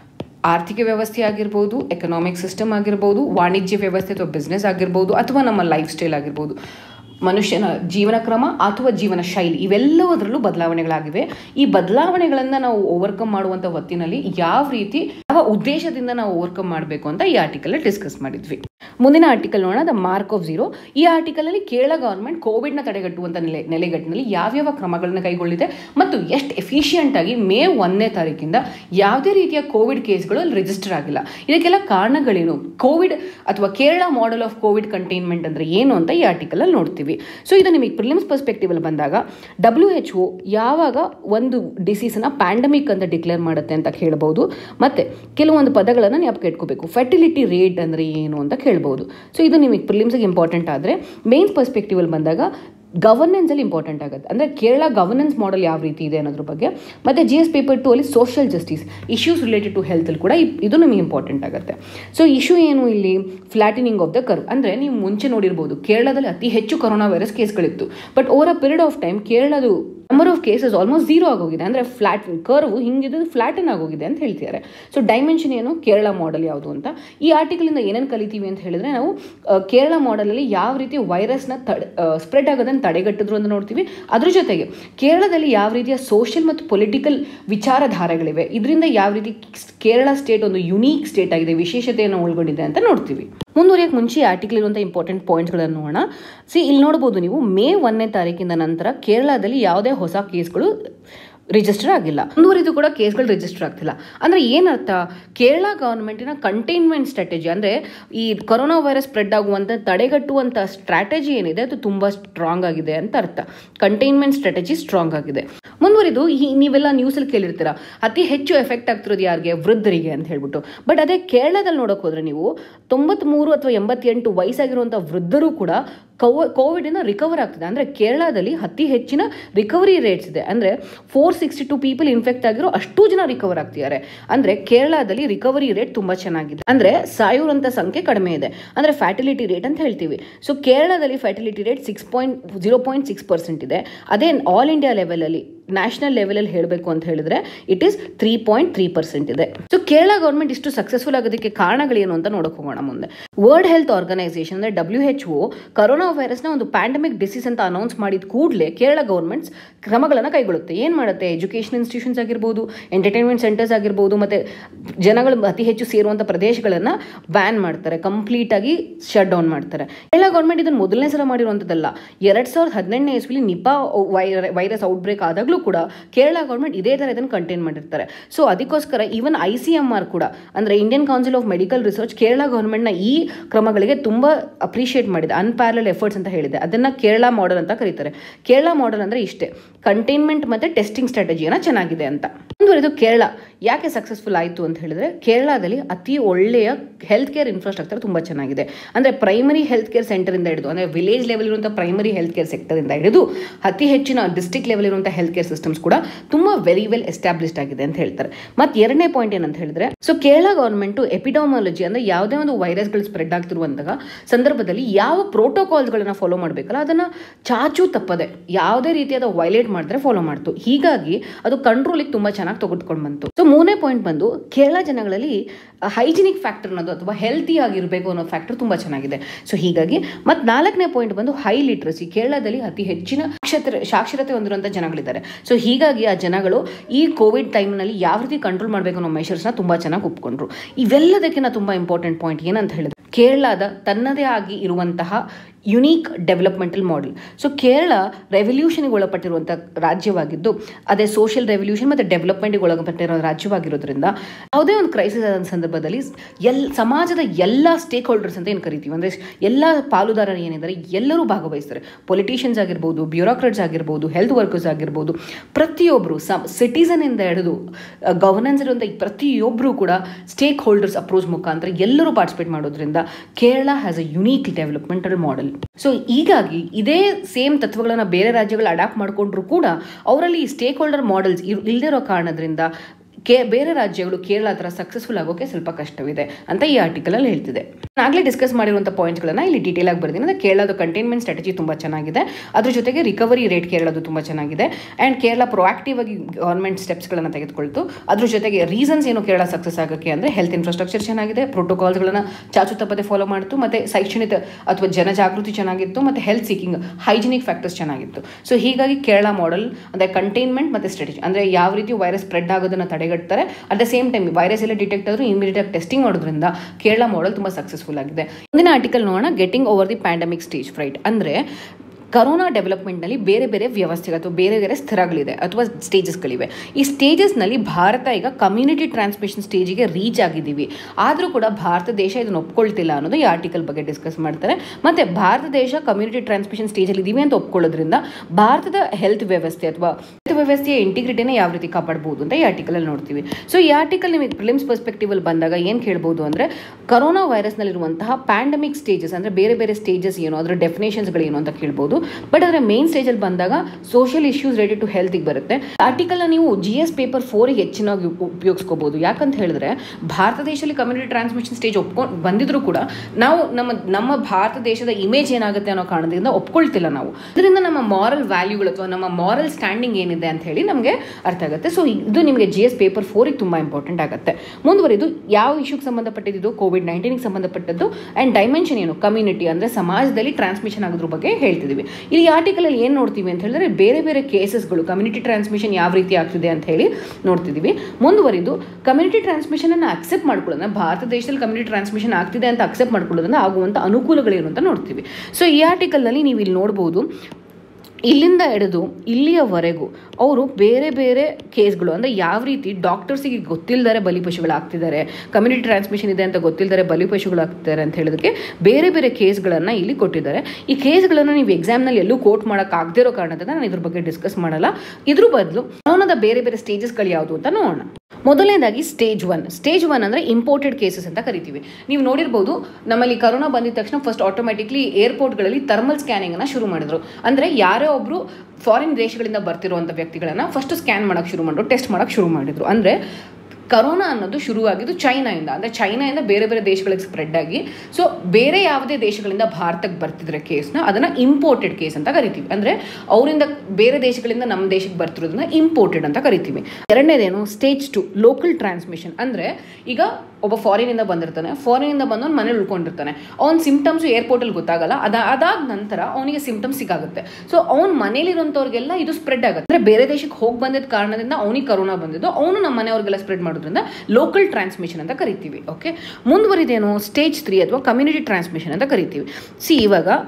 ಆರ್ಥಿಕ ವ್ಯವಸ್ಥೆ ಆಗಿರ್ಬೋದು ಎಕನಾಮಿಕ್ ಸಿಸ್ಟಮ್ ಆಗಿರ್ಬೋದು ವಾಣಿಜ್ಯ ವ್ಯವಸ್ಥೆ ಅಥವಾ ಬಿಸ್ನೆಸ್ ಆಗಿರ್ಬೋದು ಅಥವಾ ನಮ್ಮ ಲೈಫ್ ಸ್ಟೈಲ್ ಆಗಿರ್ಬೋದು ಮನುಷ್ಯನ ಜೀವನ ಕ್ರಮ ಅಥವಾ ಜೀವನ ಶೈಲಿ ಇವೆಲ್ಲದರಲ್ಲೂ ಬದಲಾವಣೆಗಳಾಗಿವೆ ಈ ಬದಲಾವಣೆಗಳನ್ನು ನಾವು ಓವರ್ಕಮ್ ಮಾಡುವಂಥ ಹೊತ್ತಿನಲ್ಲಿ ಯಾವ ರೀತಿ ಯಾವ ಉದ್ದೇಶದಿಂದ ನಾವು ಓವರ್ಕಮ್ ಮಾಡಬೇಕು ಅಂತ ಈ ಆರ್ಟಿಕಲ್ ಡಿಸ್ಕಸ್ ಮಾಡಿದ್ವಿ ಮುಂದಿನ ಆರ್ಟಿಕಲ್ ನೋಡೋಣ ದ ಮಾರ್ಕ್ ಆಫ್ ಝೀರೋ ಈ ಆರ್ಟಿಕಲಲ್ಲಿ ಕೇರಳ ಗವರ್ಮೆಂಟ್ ಕೋವಿಡ್ನ ತಡೆಗಟ್ಟುವಂಥ ನೆಲೆ ನೆಲೆಗಟ್ಟಿನಲ್ಲಿ ಯಾವ್ಯಾವ ಕ್ರಮಗಳನ್ನ ಕೈಗೊಂಡಿದೆ ಮತ್ತು ಎಷ್ಟು ಎಫಿಷಿಯೆಂಟ್ ಆಗಿ ಮೇ ಒಂದನೇ ತಾರೀಕಿಂದ ಯಾವುದೇ ರೀತಿಯ ಕೋವಿಡ್ ಕೇಸ್ಗಳು ಅಲ್ಲಿ ರಿಜಿಸ್ಟರ್ ಆಗಿಲ್ಲ ಇದಕ್ಕೆಲ್ಲ ಕಾರಣಗಳೇನು ಕೋವಿಡ್ ಅಥವಾ Kerala model of COVID containment ಅಂದರೆ ಏನು ಅಂತ ಈ ಆರ್ಟಿಕಲಲ್ಲಿ ನೋಡ್ತೀವಿ ಸೊ ಇದು ನಿಮಗೆ ಪ್ರಿಲಿಮ್ಸ್ ಪರ್ಸ್ಪೆಕ್ಟಿವಲ್ಲಿ ಬಂದಾಗ ಡಬ್ಲ್ಯೂ ಎಚ್ ಒ ಯಾವಾಗ ಒಂದು ಡಿಸೀಸನ್ನ ಪ್ಯಾಂಡಮಿಕ್ ಅಂತ ಡಿಕ್ಲೇರ್ ಮಾಡುತ್ತೆ ಅಂತ ಕೇಳ್ಬೋದು ಮತ್ತು ಕೆಲವೊಂದು ಪದಗಳನ್ನು ಜ್ಞಾಪಕ ಇಟ್ಕೋಬೇಕು ಫರ್ಟಿಲಿಟಿ ರೇಟ್ ಅಂದರೆ ಏನು ಅಂತ ಕೇಳ್ಬೋದು ಸೊ ಇದು ನಿಮಗೆ ಪ್ರಿಲಿಮ್ಸ್ಗೆ ಇಂಪಾರ್ಟೆಂಟ್ ಆದರೆ ಮೇನ್ಸ್ ಪರ್ಸ್ಪೆಕ್ಟಿವಲ್ಲಿ ಬಂದಾಗ ಗವರ್ನೆನ್ಸಲ್ಲಿ ಇಂಪಾರ್ಟೆಂಟ್ ಆಗುತ್ತೆ ಅಂದರೆ ಕೇರಳ ಗವರ್ನೆನ್ಸ್ ಮಾಡೆಲ್ ಯಾವ ರೀತಿ ಇದೆ ಅನ್ನೋದ್ರ ಬಗ್ಗೆ ಮತ್ತು ಜಿ ಎಸ್ ಪೇಪರ್ ಟು ಅಲ್ಲಿ social justice issues related to ಹೆಲ್ತಲ್ಲಿ ಕೂಡ ಇದು ನಿಮಗೆ ಇಂಪಾರ್ಟೆಂಟ್ ಆಗುತ್ತೆ ಸೊ ಇಶ್ಯೂ ಏನು ಇಲ್ಲಿ ಫ್ಲಾಟಿನಿಂಗ್ ಆಫ್ ದ ಕರ್ವ್ ಅಂದರೆ ನೀವು ಮುಂಚೆ ನೋಡಿರ್ಬೋದು ಕೇರಳದಲ್ಲಿ ಅತಿ ಹೆಚ್ಚು ಕೊರೋನಾ ವೈರಸ್ ಕೇಸ್ಗಳಿತ್ತು but over a period of time ಕೇರಳದು number of cases almost zero ಆಗೋಗಿದೆ ಅಂದರೆ ಫ್ಲಾಟ್ ಕರ್ವ್ ಹಿಂಗಿದ್ದು ಫ್ಲಾಟನ್ ಆಗೋಗಿದೆ ಅಂತ ಹೇಳ್ತಿದ್ದಾರೆ ಸೊ ಡೈಮೆನ್ಷನ್ ಏನು ಕೇರಳ ಮಾಡೆಲ್ ಯಾವುದು ಅಂತ ಈ ಆರ್ಟಿಕಲಿಂದ ಏನೇನು ಕಲಿತೀವಿ ಅಂತ ಹೇಳಿದ್ರೆ ನಾವು ಕೇರಳ ಮಾಡೆಲಲ್ಲಿ ಯಾವ ರೀತಿ ವೈರಸ್ನ ತಡೆ ಸ್ಪ್ರೆಡ್ ಆಗೋದನ್ನು ತಡೆಗಟ್ಟಿದ್ರು ಅಂತ ನೋಡ್ತೀವಿ ಅದ್ರ ಜೊತೆಗೆ ಕೇರಳದಲ್ಲಿ ಯಾವ ರೀತಿಯ ಸೋಷಿಯಲ್ ಮತ್ತು ಪೊಲಿಟಿಕಲ್ ವಿಚಾರಧಾರೆಗಳಿವೆ ಇದರಿಂದ ಯಾವ ರೀತಿ ಕೇರಳ ಸ್ಟೇಟ್ ಒಂದು ಯುನೀಕ್ ಸ್ಟೇಟ್ ಆಗಿದೆ ವಿಶೇಷತೆಯನ್ನು ಒಳಗೊಂಡಿದೆ ಅಂತ ನೋಡ್ತೀವಿ ಮುಂದುವರಿಯಕ್ಕೆ ಮುಂಚೆ ಆರ್ಟಿಕಲ್ ಇರುವಂಥ ಇಂಪಾರ್ಟೆಂಟ್ ಪಾಯಿಂಟ್ಸ್ಗಳನ್ನು ನೋಡೋಣ ಸಿ ಇಲ್ಲಿ ನೋಡ್ಬೋದು ನೀವು ಮೇ ಒಂದನೇ ತಾರೀಕಿಂದ ನಂತರ ಕೇರಳದಲ್ಲಿ ಯಾವುದೇ ಹೊಸ ಕೇಸ್ಗಳು ರಿಜಿಸ್ಟರ್ ಆಗಿಲ್ಲ ಮುಂದುವರಿದು ಕೂಡ ಕೇಸ್ಗಳು ರಿಜಿಸ್ಟರ್ ಆಗ್ತಿಲ್ಲ ಅಂದರೆ ಏನರ್ಥ ಕೇರಳ ಗವರ್ಮೆಂಟಿನ ಕಂಟೈನ್ಮೆಂಟ್ ಸ್ಟ್ರಾಟಜಿ ಅಂದರೆ ಈ ಕೊರೋನಾ ವೈರಸ್ ಸ್ಪ್ರೆಡ್ ಆಗುವಂಥ ತಡೆಗಟ್ಟುವಂಥ ಸ್ಟ್ರಾಟಜಿ ಏನಿದೆ ಅದು ತುಂಬ ಸ್ಟ್ರಾಂಗ್ ಆಗಿದೆ ಅಂತ ಅರ್ಥ ಕಂಟೈನ್ಮೆಂಟ್ ಸ್ಟ್ರಾಟಜಿ ಸ್ಟ್ರಾಂಗ್ ಆಗಿದೆ ಮುಂದುವರಿದು ಈ ನೀವೆಲ್ಲ ನ್ಯೂಸಲ್ಲಿ ಕೇಳಿರ್ತೀರ ಅತಿ ಹೆಚ್ಚು ಎಫೆಕ್ಟ್ ಆಗ್ತಿರೋದು ಯಾರಿಗೆ ವೃದ್ಧರಿಗೆ ಅಂತ ಹೇಳ್ಬಿಟ್ಟು ಬಟ್ ಅದೇ ಕೇರಳದಲ್ಲಿ ನೋಡೋಕೆ ಹೋದರೆ ನೀವು ತೊಂಬತ್ಮೂರು ಅಥವಾ ಎಂಬತ್ತೆಂಟು ವಯಸ್ಸಾಗಿರುವಂಥ ವೃದ್ಧರು ಕೂಡ ಕವ ಕೋವಿಡಿಂದ ರಿಕವರ್ ಆಗ್ತಿದೆ ಅಂದರೆ ಕೇರಳದಲ್ಲಿ ಅತಿ ಹೆಚ್ಚಿನ ರಿಕವರಿ ರೇಟ್ಸ್ ಇದೆ ಅಂದರೆ four sixty two people infect ಆಗಿರೋ ಅಷ್ಟು ಜನ ರಿಕವರ್ ಆಗ್ತಿದ್ದಾರೆ ಅಂದರೆ ಕೇರಳದಲ್ಲಿ ರಿಕವರಿ ರೇಟ್ ತುಂಬ ಚೆನ್ನಾಗಿದೆ ಅಂದರೆ ಸಾಯುವಂಥ ಸಂಖ್ಯೆ ಕಡಿಮೆ ಇದೆ ಅಂದರೆ ಫ್ಯಾಟಿಲಿಟಿ ರೇಟ್ ಅಂತ ಹೇಳ್ತೀವಿ ಸೊ ಕೇರಳದಲ್ಲಿ fatality rate six point zero point six percent ಇದೆ ಅದೇ ಆಲ್ ಇಂಡಿಯಾ ಲೆವೆಲಲ್ಲಿ ನ್ಯಾಷನಲ್ ಲೆವೆಲಲ್ಲಿ ಹೇಳಬೇಕು ಅಂತ ಹೇಳಿದ್ರೆ it is three point three percent ಇದೆ ಸೊ ಕೇರಳ ಗೌರ್ಮೆಂಟ್ ಇಷ್ಟು ಸಕ್ಸಸ್ಫುಲ್ ಆಗೋದಕ್ಕೆ ಕಾರಣಗಳೇನು ಅಂತ ನೋಡಕ್ ಹೋಗೋಣ ಮುಂದೆ ವರ್ಲ್ಡ್ ಹೆಲ್ತ್ ಆರ್ಗನೈಸೇಷನ್ ಅಂದರೆ ಡಬ್ಲ್ಯೂ ಎಚ್ ಒ ಕರೋನಾ ವೈರಸ್ನ ಒಂದು ಪ್ಯಾಂಡಮಿಕ್ ಡಿಸೀಸ್ ಅಂತ ಅನೌನ್ಸ್ ಮಾಡಿದ ಕೂಡಲೇ ಕೇರಳ ಗೌರ್ಮೆಂಟ್ಸ್ ಕ್ರಮಗಳನ್ನು ಕೈಗೊಳ್ಳುತ್ತೆ ಏನು ಮಾಡುತ್ತೆ ಎಜುಕೇಷನ್ ಇನ್ಸ್ಟಿಟ್ಯೂಷನ್ಸ್ ಆಗಿರ್ಬೋದು ಎಂಟರ್ಟೈನ್ಮೆಂಟ್ ಸೆಂಟರ್ಸ್ ಆಗಿರ್ಬೋದು ಮತ್ತು ಜನಗಳು ಅತಿ ಹೆಚ್ಚು ಸೇರುವಂಥ ಪ್ರದೇಶಗಳನ್ನು ಬ್ಯಾನ್ ಮಾಡ್ತಾರೆ ಕಂಪ್ಲೀಟಾಗಿ ಶಟ್ ಡೌನ್ ಮಾಡ್ತಾರೆ ಕೇರಳ ಗೌರ್ಮೆಂಟ್ ಇದನ್ನು ಮೊದಲನೇ ಸಲ ಮಾಡಿರುವಂಥದ್ದಲ್ಲ ಎರಡು ಸಾವಿರದ ಹದಿನೆಂಟನೇ ಇಸ್ವಿಲಿ ನಿಪಾ ವೈರಸ್ ಔಟ್ಬ್ರೇಕ್ ಆದಾಗಲೂ ಕೂಡ ಕೇರಳ ಗೌರ್ಮೆಂಟ್ ಇದೇ ಥರ ಇದನ್ನು ಕಂಟೈನ್ ಮಾಡಿರ್ತಾರೆ ಸೊ ಅದಕ್ಕೋಸ್ಕರ even I C M R ಕೂಡ ಅಂದರೆ Indian Council of Medical Research Kerala ಗೌರ್ಮೆಂಟ್ನ ಈ ಕ್ರಮಗಳಿಗೆ ತುಂಬ ಅಪ್ರಿಷಿಯೇಟ್ ಮಾಡಿದೆ ಅನ್ಪ್ಯಾರಲ್ ಎಫರ್ಟ್ಸ್ ಅಂತ ಹೇಳಿದೆ ಅದನ್ನು ಕೇರಳ ಮಾಡೆಲ್ ಅಂತ ಕರೀತಾರೆ ಕೇರಳ ಮಾಡೆಲ್ ಅಂದರೆ ಇಷ್ಟೇ ಕಂಟೈನ್ಮೆಂಟ್ ಮತ್ತು ಟೆಸ್ಟಿಂಗ್ ಸ್ಟ್ರಾಟಜಿಯನ್ನು ಚೆನ್ನಾಗಿದೆ ಅಂತ ಮುಂದುವರೆದು ಕೇರಳ ಯಾಕೆ ಸಕ್ಸಸ್ಫುಲ್ ಆಯಿತು ಅಂತ ಹೇಳಿದ್ರೆ ಕೇರಳದಲ್ಲಿ ಅತಿ ಒಳ್ಳೆಯ ಹೆಲ್ತ್ ಕೇರ್ ಇನ್ಫ್ರಾಸ್ಟ್ರಕ್ಚರ್ ತುಂಬ ಚೆನ್ನಾಗಿದೆ ಅಂದರೆ ಪ್ರೈಮರಿ ಹೆಲ್ತ್ ಕೇರ್ ಸೆಂಟರಿಂದ ಹಿಡಿದು ಅಂದರೆ ವಿಲೇಜ್ ಲೆವೆಲ್ ಇರುವಂಥ ಪ್ರೈಮರಿ ಹೆಲ್ತ್ ಕೇರ್ ಸೆಕ್ಟರಿಂದ ಹಿಡಿದು ಅತಿ ಹೆಚ್ಚಿನ ಡಿಸ್ಟ್ರಿಕ್ಟ್ ಲೆವೆಲ್ ಇರುವಂಥ ಹೆಲ್ತ್ ಕೇರ್ ಸಿಸ್ಟಮ್ಸ್ ಕೂಡ ತುಂಬ ವೆರಿ ವೆಲ್ ಎಸ್ಟಾಬ್ಲಿಷ್ಡ್ ಆಗಿದೆ ಅಂತ ಹೇಳ್ತಾರೆ ಮತ್ತು ಎರಡನೇ ಪಾಯಿಂಟ್ ಏನಂತ ಹೇಳಿದ್ರೆ ಸೊ ಕೇರಳ ಗೌರ್ಮೆಂಟು ಎಪಿಡಾಮಾಲಜಿ ಅಂದರೆ ಯಾವುದೇ ಒಂದು ವೈರಸ್ಗಳು ಸ್ಪ್ರೆಡ್ ಆಗ್ತಿರುವಂತಹ ಸಂದರ್ಭದಲ್ಲಿ ಯಾವ ಪ್ರೋಟೋಕಾಲ್ಸ್ಗಳನ್ನ ಫಾಲೋ ಮಾಡಬೇಕಲ್ಲ ಅದನ್ನು ಚಾಚು ತಪ್ಪದೆ ಯಾವುದೇ ರೀತಿಯಾದ ವೈಲೇಟ್ ಮಾಡಿದ್ರೆ ಫಾಲೋ ಮಾಡ್ತು ಹೀಗಾಗಿ ಅದು ಕಂಟ್ರೋಲಿಗೆ ತುಂಬ ಚೆನ್ನಾಗಿ ತೆಗೆದುಕೊಂಡು ಬಂತು ಸೊ ಮೂರನೇ ಪಾಯಿಂಟ್ ಬಂದು ಕೇರಳ ಜನಗಳಲ್ಲಿ ಹೈಜಿನಿಕ್ ಫ್ಯಾಕ್ಟರ್ ಅನ್ನೋದು ಅಥವಾ ಹೆಲ್ತಿ ಆಗಿರಬೇಕು ಅನ್ನೋ ಫ್ಯಾಕ್ಟರ್ ತುಂಬ ಚೆನ್ನಾಗಿದೆ ಸೊ ಹೀಗಾಗಿ ಮತ್ತು ನಾಲ್ಕನೇ ಪಾಯಿಂಟ್ ಬಂದು ಹೈ ಲಿಟ್ರಸಿ ಕೇರಳದಲ್ಲಿ ಅತಿ ಹೆಚ್ಚಿನ ಸಾಕ್ಷರ ಸಾಕ್ಷರತೆ ಹೊಂದಿರುವಂಥ ಜನಗಳಿದ್ದಾರೆ ಸೊ ಹೀಗಾಗಿ ಆ ಜನಗಳು ಈ ಕೋವಿಡ್ ಟೈಮ್ನಲ್ಲಿ ಯಾವ ರೀತಿ ಕಂಟ್ರೋಲ್ ಮಾಡಬೇಕು ಅನ್ನೋ ಮೆಷರ್ಸ್ನ ತುಂಬ ಚೆನ್ನಾಗಿ ಒಪ್ಕೊಂಡ್ರು ಇವೆಲ್ಲದಕ್ಕಿಂತ ತುಂಬ ಇಂಪಾರ್ಟೆಂಟ್ ಪಾಯಿಂಟ್ ಏನಂತ ಹೇಳಿದ್ರೆ ಕೇರಳದ ತನ್ನದೇ ಆಗಿ ಇರುವಂತಹ unique developmental model so Kerala ರೆವಲ್ಯೂಷನ್ಗೆ ಒಳಪಟ್ಟಿರುವಂಥ ರಾಜ್ಯವಾಗಿದ್ದು ಅದೇ ಸೋಷಿಯಲ್ ರೆವಲ್ಯೂಷನ್ ಮತ್ತು ಡೆವಲಪ್ಮೆಂಟ್ಗೆ ಒಳಪಟ್ಟಿರೋ ರಾಜ್ಯವಾಗಿರೋದ್ರಿಂದ ಯಾವುದೇ ಒಂದು ಕ್ರೈಸಿಸ್ ಆದ ಸಂದರ್ಭದಲ್ಲಿ ಎಲ್ ಸಮಾಜದ ಎಲ್ಲ ಸ್ಟೇಕ್ ಹೋಲ್ಡರ್ಸ್ ಅಂತ ಏನು ಕರಿತೀವಿ ಅಂದರೆ ಎಲ್ಲ ಪಾಲುದಾರರು ಏನಿದ್ದಾರೆ ಎಲ್ಲರೂ ಭಾಗವಹಿಸ್ತಾರೆ ಪೊಲಿಟಿಷಿಯನ್ಸ್ ಆಗಿರ್ಬೋದು ಬ್ಯೂರೋಕ್ರಾಟ್ಸ್ ಆಗಿರ್ಬೋದು ಹೆಲ್ತ್ ವರ್ಕರ್ಸ್ ಆಗಿರ್ಬೋದು ಪ್ರತಿಯೊಬ್ಬರು ಸ ಸಿಟಿಸನಿಂದ ಹಿಡಿದು ಗವರ್ನೆನ್ಸ್ ಇರುವಂಥ ಪ್ರತಿಯೊಬ್ಬರು ಕೂಡ ಸ್ಟೇಕ್ ಹೋಲ್ಡರ್ಸ್ ಅಪ್ರೋಚ್ ಮುಖಾಂತರ ಎಲ್ಲರೂ ಪಾರ್ಟಿಸಿಪೇಟ್ ಮಾಡೋದ್ರಿಂದ Kerala has a unique developmental model so ಹೀಗಾಗಿ ಇದೇ ಸೇಮ್ ತತ್ವಗಳನ್ನು ಬೇರೆ ರಾಜ್ಯಗಳು ಅಡಾಪ್ಟ್ ಮಾಡಿಕೊಂಡ್ರು ಕೂಡ ಅವರಲ್ಲಿ ಈ ಸ್ಟೇಕ್ ಹೋಲ್ಡರ್ ಮಾಡೆಲ್ಸ್ ಇಲ್ದಿರೋ ಕಾರಣದಿಂದ ಕೇ ಬೇರೆ ರಾಜ್ಯಗಳು ಕೇರಳ ಹತ್ರ ಸಕ್ಸಸ್ಫುಲ್ ಆಗೋಕೆ ಸ್ವಲ್ಪ ಕಷ್ಟವಿದೆ ಅಂತ ಈ ಆರ್ಟಿಕಲಲ್ಲಿ ಹೇಳ್ತಿದೆ ಆಗಲೇ ಡಿಸ್ಕಸ್ ಮಾಡಿರುವಂಥ ಪಾಯಿಂಟ್ಸ್ಗಳನ್ನ ಇಲ್ಲಿ ಡೀಟೇಲ್ ಆಗಿ ಬರ್ತೀನಿ ಅಂದರೆ ಕೇರಳದ ಕಂಟೈನ್ಮೆಂಟ್ ಸ್ಟ್ರಾಟಜಿ ತುಂಬ ಚೆನ್ನಾಗಿದೆ ಅದ್ರ ಜೊತೆಗೆ ರಿಕವರಿ ರೇಟ್ ಕೇರಳದು ತುಂಬ ಚೆನ್ನಾಗಿದೆ ಆ್ಯಂಡ್ ಕೇರಳ ಪ್ರೊಆಕ್ಟಿವ್ ಆಗಿ ಗೌರ್ಮೆಂಟ್ ಸ್ಟೆಪ್ಸ್ಗಳನ್ನು ತೆಗೆದುಕೊಳ್ತು ಅದ್ರ ಜೊತೆಗೆ ರೀಸನ್ಸ್ ಏನು ಕೇರಳ ಸಕ್ಸಸ್ ಆಗೋಕ್ಕೆ ಅಂದರೆ ಹೆಲ್ತ್ ಇನ್ಫ್ರಾಸ್ಟ್ರಕ್ಚರ್ ಚೆನ್ನಾಗಿದೆ ಪ್ರೋಟೋಕಾಲ್ಸ್ಗಳನ್ನು ಚಾಚು ತಪ್ಪದೆ ಫಾಲೋ ಮಾಡ್ತು ಮತ್ತು ಶೈಕ್ಷಣಿಕ ಅಥವಾ ಜನಜಾಗೃತಿ ಚೆನ್ನಾಗಿತ್ತು ಮತ್ತು ಹೆಲ್ತ್ ಸೀಕಿಂಗ್ ಹೈಜಿನಿಕ್ ಫ್ಯಾಕ್ಟರ್ಸ್ ಚೆನ್ನಾಗಿತ್ತು ಸೊ ಹೀಗಾಗಿ ಕೇರಳ ಮಾಡೆಲ್ ಅಂದರೆ ಕಂಟೈನ್ಮೆಂಟ್ ಮತ್ತು ಸ್ಟ್ರಾಟಜಿ ಅಂದರೆ ಯಾವ ರೀತಿ ವೈರಸ್ ಸ್ಪ್ರೆಡ್ ಆಗೋದನ್ನು ತಡೆಗಟ್ತಾರೆ at the same time virus ಎಲ್ಲ ಡಿಟೆಕ್ಟ್ ಆದರೂ ಇಮಿಡಿಯೇಟ್ ಆಗಿ ಟೆಸ್ಟಿಂಗ್ ಮಾಡೋದ್ರಿಂದ ಕೇರಳ ಮಾಡೆಲ್ ತುಂಬ ಸಕ್ಸಸ್ಫುಲ್ ಆಗಿದೆ ಮುಂದಿನ ಆರ್ಟಿಕಲ್ ನೋಡೋಣ getting over the pandemic stage fright ಅಂದರೆ ಕರೋನಾ ಡೆವಲಪ್ಮೆಂಟ್ನಲ್ಲಿ ಬೇರೆ ಬೇರೆ ವ್ಯವಸ್ಥೆಗಳು ಅಥವಾ ಬೇರೆ ಬೇರೆ ಸ್ತರಗಳಿದೆ ಅಥವಾ ಸ್ಟೇಜಸ್ಗಳಿವೆ ಈ ಸ್ಟೇಜಸ್ನಲ್ಲಿ ಭಾರತ ಈಗ ಕಮ್ಯುನಿಟಿ ಟ್ರಾನ್ಸ್ಮಿಷನ್ ಸ್ಟೇಜಿಗೆ ರೀಚ್ ಆಗಿದ್ದೀವಿ ಆದರೂ ಕೂಡ ಭಾರತ ದೇಶ ಇದನ್ನು ಒಪ್ಕೊಳ್ತಿಲ್ಲ ಅನ್ನೋದು ಈ ಆರ್ಟಿಕಲ್ ಬಗ್ಗೆ ಡಿಸ್ಕಸ್ ಮಾಡ್ತಾರೆ ಮತ್ತು ಭಾರತ ದೇಶ ಕಮ್ಯುನಿಟಿ ಟ್ರಾನ್ಸ್ಮಿಷನ್ ಸ್ಟೇಜಲ್ಲಿ ಇದ್ದೀವಿ ಅಂತ ಒಪ್ಕೊಳ್ಳೋದ್ರಿಂದ ಭಾರತದ ಹೆಲ್ತ್ ವ್ಯವಸ್ಥೆ ಅಥವಾ ಹೆಲ್ತ್ ವ್ಯವಸ್ಥೆಯ ಇಂಟಿಗ್ರಿಟಿನ ಯಾವ ರೀತಿ ಕಾಪಾಡ್ಬೋದು ಅಂತ ಈ ಆರ್ಟಿಕಲಲ್ಲಿ ನೋಡ್ತೀವಿ ಸೊ ಈ ಆರ್ಟಿಕಲ್ ನಿಮಗೆ ಪ್ರಿಲಿಮ್ಸ್ ಪರ್ಸ್ಪೆಕ್ಟಿವಲ್ಲಿ ಬಂದಾಗ ಏನು ಕೇಳ್ಬೋದು ಅಂದರೆ ಕರೋನಾ ವೈರಸ್ನಲ್ಲಿರುವಂತಹ ಪ್ಯಾಂಡಮಿಕ್ ಸ್ಟೇಜಸ್ ಅಂದರೆ ಬೇರೆ ಬೇರೆ ಸ್ಟೇಜಸ್ ಏನು ಅದರ ಡೆಫಿನೇಷನ್ಸ್ಗಳೇನು ಅಂತ ಕೇಳ್ಬೋದು ಬಟ್ ಅದರ ಮೇನ್ ಸ್ಟೇಜಲ್ಲಿ ಬಂದಾಗ ಸೋಷಿಯಲ್ ಇಶ್ಯೂಸ್ ರಿಲೇಟೆಡ್ ಟು ಹೆಲ್ತಿಗೆ ಬರುತ್ತೆ ಆರ್ಟಿಕಲ್ನ ನೀವು ಜಿ ಎಸ್ ಪೇಪರ್ ಫೋರಿಗೆ ಹೆಚ್ಚಿನಾಗಿ ಉಪಯೋಗಿಸ್ಕೋಬೋದು ಯಾಕಂತ ಹೇಳಿದ್ರೆ ಭಾರತ ದೇಶದಲ್ಲಿ ಕಮ್ಯುನಿಟಿ ಟ್ರಾನ್ಸ್ಮಿಷನ್ ಸ್ಟೇಜ್ ಒಪ್ಕೊಂಡು ಬಂದಿದ್ರು ಕೂಡ ನಾವು ನಮ್ಮ ನಮ್ಮ ಭಾರತ ದೇಶದ ಇಮೇಜ್ ಏನಾಗುತ್ತೆ ಅನ್ನೋ ಕಾರಣದಿಂದ ಒಪ್ಕೊಳ್ತಿಲ್ಲ ನಾವು ಇದರಿಂದ ನಮ್ಮ ಮಾರಲ್ ವ್ಯಾಲ್ಯೂಗಳು ಅಥವಾ ನಮ್ಮ ಮಾರಲ್ ಸ್ಟ್ಯಾಂಡಿಂಗ್ ಏನಿದೆ ಅಂತ ಹೇಳಿ ನಮಗೆ ಅರ್ಥ ಆಗುತ್ತೆ ಸೊ ಇದು ನಿಮಗೆ ಜಿ ಎಸ್ ಪೇಪರ್ ಫೋರಿಗೆ ತುಂಬ ಇಂಪಾರ್ಟೆಂಟ್ ಆಗುತ್ತೆ ಮುಂದುವರಿದು ಯಾವ ಇಶ್ಯೂಗೆ ಸಂಬಂಧಪಟ್ಟಿದ್ದು ಕೋವಿಡ್ ನೈನ್ಟೀನ್ಗೆ ಸಂಬಂಧಪಟ್ಟದ್ದು ಆ್ಯಂಡ್ ಡೈಮೆನ್ಷನ್ ಏನು ಕಮ್ಯುನಿಟಿ ಅಂದರೆ ಸಮಾಜದಲ್ಲಿ ಟ್ರಾನ್ಸ್ಮಿಷನ್ ಆಗೋದ್ರ ಬಗ್ಗೆ ಹೇಳ್ತಿದ್ದೀವಿ ಇಲ್ಲಿ ಆರ್ಟಿಕಲಲ್ಲಿ ಏನು ನೋಡ್ತೀವಿ ಅಂತ ಹೇಳಿದ್ರೆ ಬೇರೆ ಬೇರೆ ಕೇಸಸ್ಗಳು ಕಮ್ಯುನಿಟಿ ಟ್ರಾನ್ಸ್ಮಿಷನ್ ಯಾವ ರೀತಿ ಆಗ್ತಿದೆ ಅಂತ ಹೇಳಿ ನೋಡ್ತಿದ್ದೀವಿ ಮುಂದುವರಿದು ಕಮ್ಯುನಿಟಿ ಟ್ರಾನ್ಸ್ಮಿಷನನ್ನು ಅಕ್ಸೆಪ್ಟ್ ಮಾಡ್ಕೊಳ್ಳೋದ್ರೆ ಭಾರತ ದೇಶದಲ್ಲಿ ಕಮ್ಯುನಿಟಿ ಟ್ರಾನ್ಸ್ಮಿಷನ್ ಆಗ್ತಿದೆ ಅಂತ ಅಕ್ಸೆಪ್ಟ್ ಮಾಡ್ಕೊಳ್ಳೋದ್ರಿಂದ ಆಗುವಂಥ ಅನುಕೂಲಗಳೇನು ಅಂತ ನೋಡ್ತೀವಿ ಸೊ ಈ ಆರ್ಟಿಕಲ್ನಲ್ಲಿ ನೀವು ಇಲ್ಲಿ ನೋಡ್ಬೋದು ಇಲ್ಲಿಂದ ಹಿಡಿದು ಇಲ್ಲಿಯವರೆಗೂ ಅವರು ಬೇರೆ ಬೇರೆ ಕೇಸ್ಗಳು ಅಂದರೆ ಯಾವ ರೀತಿ ಡಾಕ್ಟರ್ಸಿಗೆ ಗೊತ್ತಿಲ್ಲದರೆ ಬಲಿಪಶುಗಳಾಗ್ತಿದ್ದಾರೆ ಕಮ್ಯುನಿಟಿ ಟ್ರಾನ್ಸ್ಮಿಷನ್ ಇದೆ ಅಂತ ಗೊತ್ತಿಲ್ಲದರೆ ಬಲಿಪಶುಗಳಾಗ್ತಿದ್ದಾರೆ ಅಂತ ಹೇಳೋದಕ್ಕೆ ಬೇರೆ ಬೇರೆ ಕೇಸ್ಗಳನ್ನು ಇಲ್ಲಿ ಕೊಟ್ಟಿದ್ದಾರೆ ಈ ಕೇಸ್ಗಳನ್ನು ನೀವು ಎಕ್ಸಾಮ್ನಲ್ಲಿ ಎಲ್ಲೂ ಕೋಟ್ ಮಾಡೋಕ್ಕಾಗದೇ ಇರೋ ಕಾರಣದಿಂದ ನಾನು ಇದ್ರ ಬಗ್ಗೆ ಡಿಸ್ಕಸ್ ಮಾಡಲ್ಲ ಇದ್ರ ಬದಲು ಕೊರೋನಾದ ಬೇರೆ ಬೇರೆ ಸ್ಟೇಜಸ್ಗಳು ಯಾವುದು ಅಂತ ನೋಡೋಣ ಮೊದಲನೇದಾಗಿ ಸ್ಟೇಜ್ ಒನ್ ಸ್ಟೇಜ್ ಒನ್ ಅಂದರೆ ಇಂಪೋರ್ಟೆಡ್ ಕೇಸಸ್ ಅಂತ ಕರಿತೀವಿ ನೀವು ನೋಡಿರ್ಬೋದು ನಮ್ಮಲ್ಲಿ ಕರೋನಾ ಬಂದಿದ ತಕ್ಷಣ ಫಸ್ಟ್ ಆಟೋಮೆಟಿಕ್ಲಿ ಏರ್ಪೋರ್ಟ್ಗಳಲ್ಲಿ ಥರ್ಮಲ್ ಸ್ಕ್ಯಾನಿಂಗನ್ನು ಶುರು ಮಾಡಿದ್ರು ಅಂದರೆ ಯಾರೇ ಒಬ್ಬರು ಫಾರಿನ್ ದೇಶಗಳಿಂದ ಬರ್ತಿರುವಂಥ ವ್ಯಕ್ತಿಗಳನ್ನು ಫಸ್ಟ್ ಸ್ಕ್ಯಾನ್ ಮಾಡೋಕ್ಕೆ ಶುರು ಮಾಡಿದ್ರು ಟೆಸ್ಟ್ ಮಾಡೋಕ್ಕೆ ಶುರು ಮಾಡಿದ್ರು ಅಂದರೆ ಕರೋನಾ ಅನ್ನೋದು ಶುರುವಾಗಿದ್ದು ಚೈನಾಯಿಂದ ಅಂದರೆ ಚೈನಾಯಿಂದ ಬೇರೆ ಬೇರೆ ದೇಶಗಳಿಗೆ ಸ್ಪ್ರೆಡ್ ಆಗಿ ಸೊ ಬೇರೆ ಯಾವುದೇ ದೇಶಗಳಿಂದ ಭಾರತಕ್ಕೆ ಬರ್ತಿದ್ರೆ ಕೇಸ್ನ ಅದನ್ನು ಇಂಪೋರ್ಟೆಡ್ ಕೇಸ್ ಅಂತ ಕರಿತೀವಿ ಅಂದರೆ ಅವರಿಂದ ಬೇರೆ ದೇಶಗಳಿಂದ ನಮ್ಮ ದೇಶಕ್ಕೆ ಬರ್ತಿರೋದನ್ನ ಇಂಪೋರ್ಟೆಡ್ ಅಂತ ಕರಿತೀವಿ ಎರಡನೇದೇನು ಸ್ಟೇಜ್ ಟು ಲೋಕಲ್ ಟ್ರಾನ್ಸ್ಮಿಷನ್ ಅಂದರೆ ಈಗ ಒಬ್ಬ ಫಾರಿನಿಂದ ಬಂದಿರ್ತಾನೆ ಫಾರಿನಿಂದ ಬಂದವನು ಮನೇಲಿ ಉಳ್ಕೊಂಡಿರ್ತಾನೆ ಅವ್ನ ಸಿಂಪ್ಟಮ್ಸ್ ಏರ್ಪೋರ್ಟಲ್ಲಿ ಗೊತ್ತಾಗಲ್ಲ ಅದ ಅದಾದ ನಂತರ ಅವನಿಗೆ ಸಿಂಪ್ಟಮ್ಸ್ ಸಿಕ್ಕಾಗುತ್ತೆ ಸೊ ಅವ್ನ ಮನೇಲಿರುವಂಥವ್ರಿಗೆಲ್ಲ ಇದು ಸ್ಪ್ರೆಡ್ ಆಗುತ್ತೆ ಅಂದರೆ ಬೇರೆ ದೇಶಕ್ಕೆ ಹೋಗಿ ಬಂದಿದ್ದ ಕಾರಣದಿಂದ ಅವನಿಗೆ ಕರೋನಾ ಬಂದಿದ್ದು ಅವನು ನಮ್ಮ ಮನೆಯವ್ರಿಗೆಲ್ಲ ಸ್ಪ್ರೆಡ್ ಮಾಡೋದ್ರಿಂದ ಲೋಕಲ್ ಟ್ರಾನ್ಸ್ಮಿಷನ್ ಅಂತ ಕರಿತೀವಿ ಓಕೆ ಮುಂದುವರಿದೇನು ಸ್ಟೇಜ್ ತ್ರೀ ಅಥವಾ ಕಮ್ಯುನಿಟಿ ಟ್ರಾನ್ಸ್ಮಿಷನ್ ಅಂತ ಕರಿತೀವಿ ಸಿ ಇವಾಗ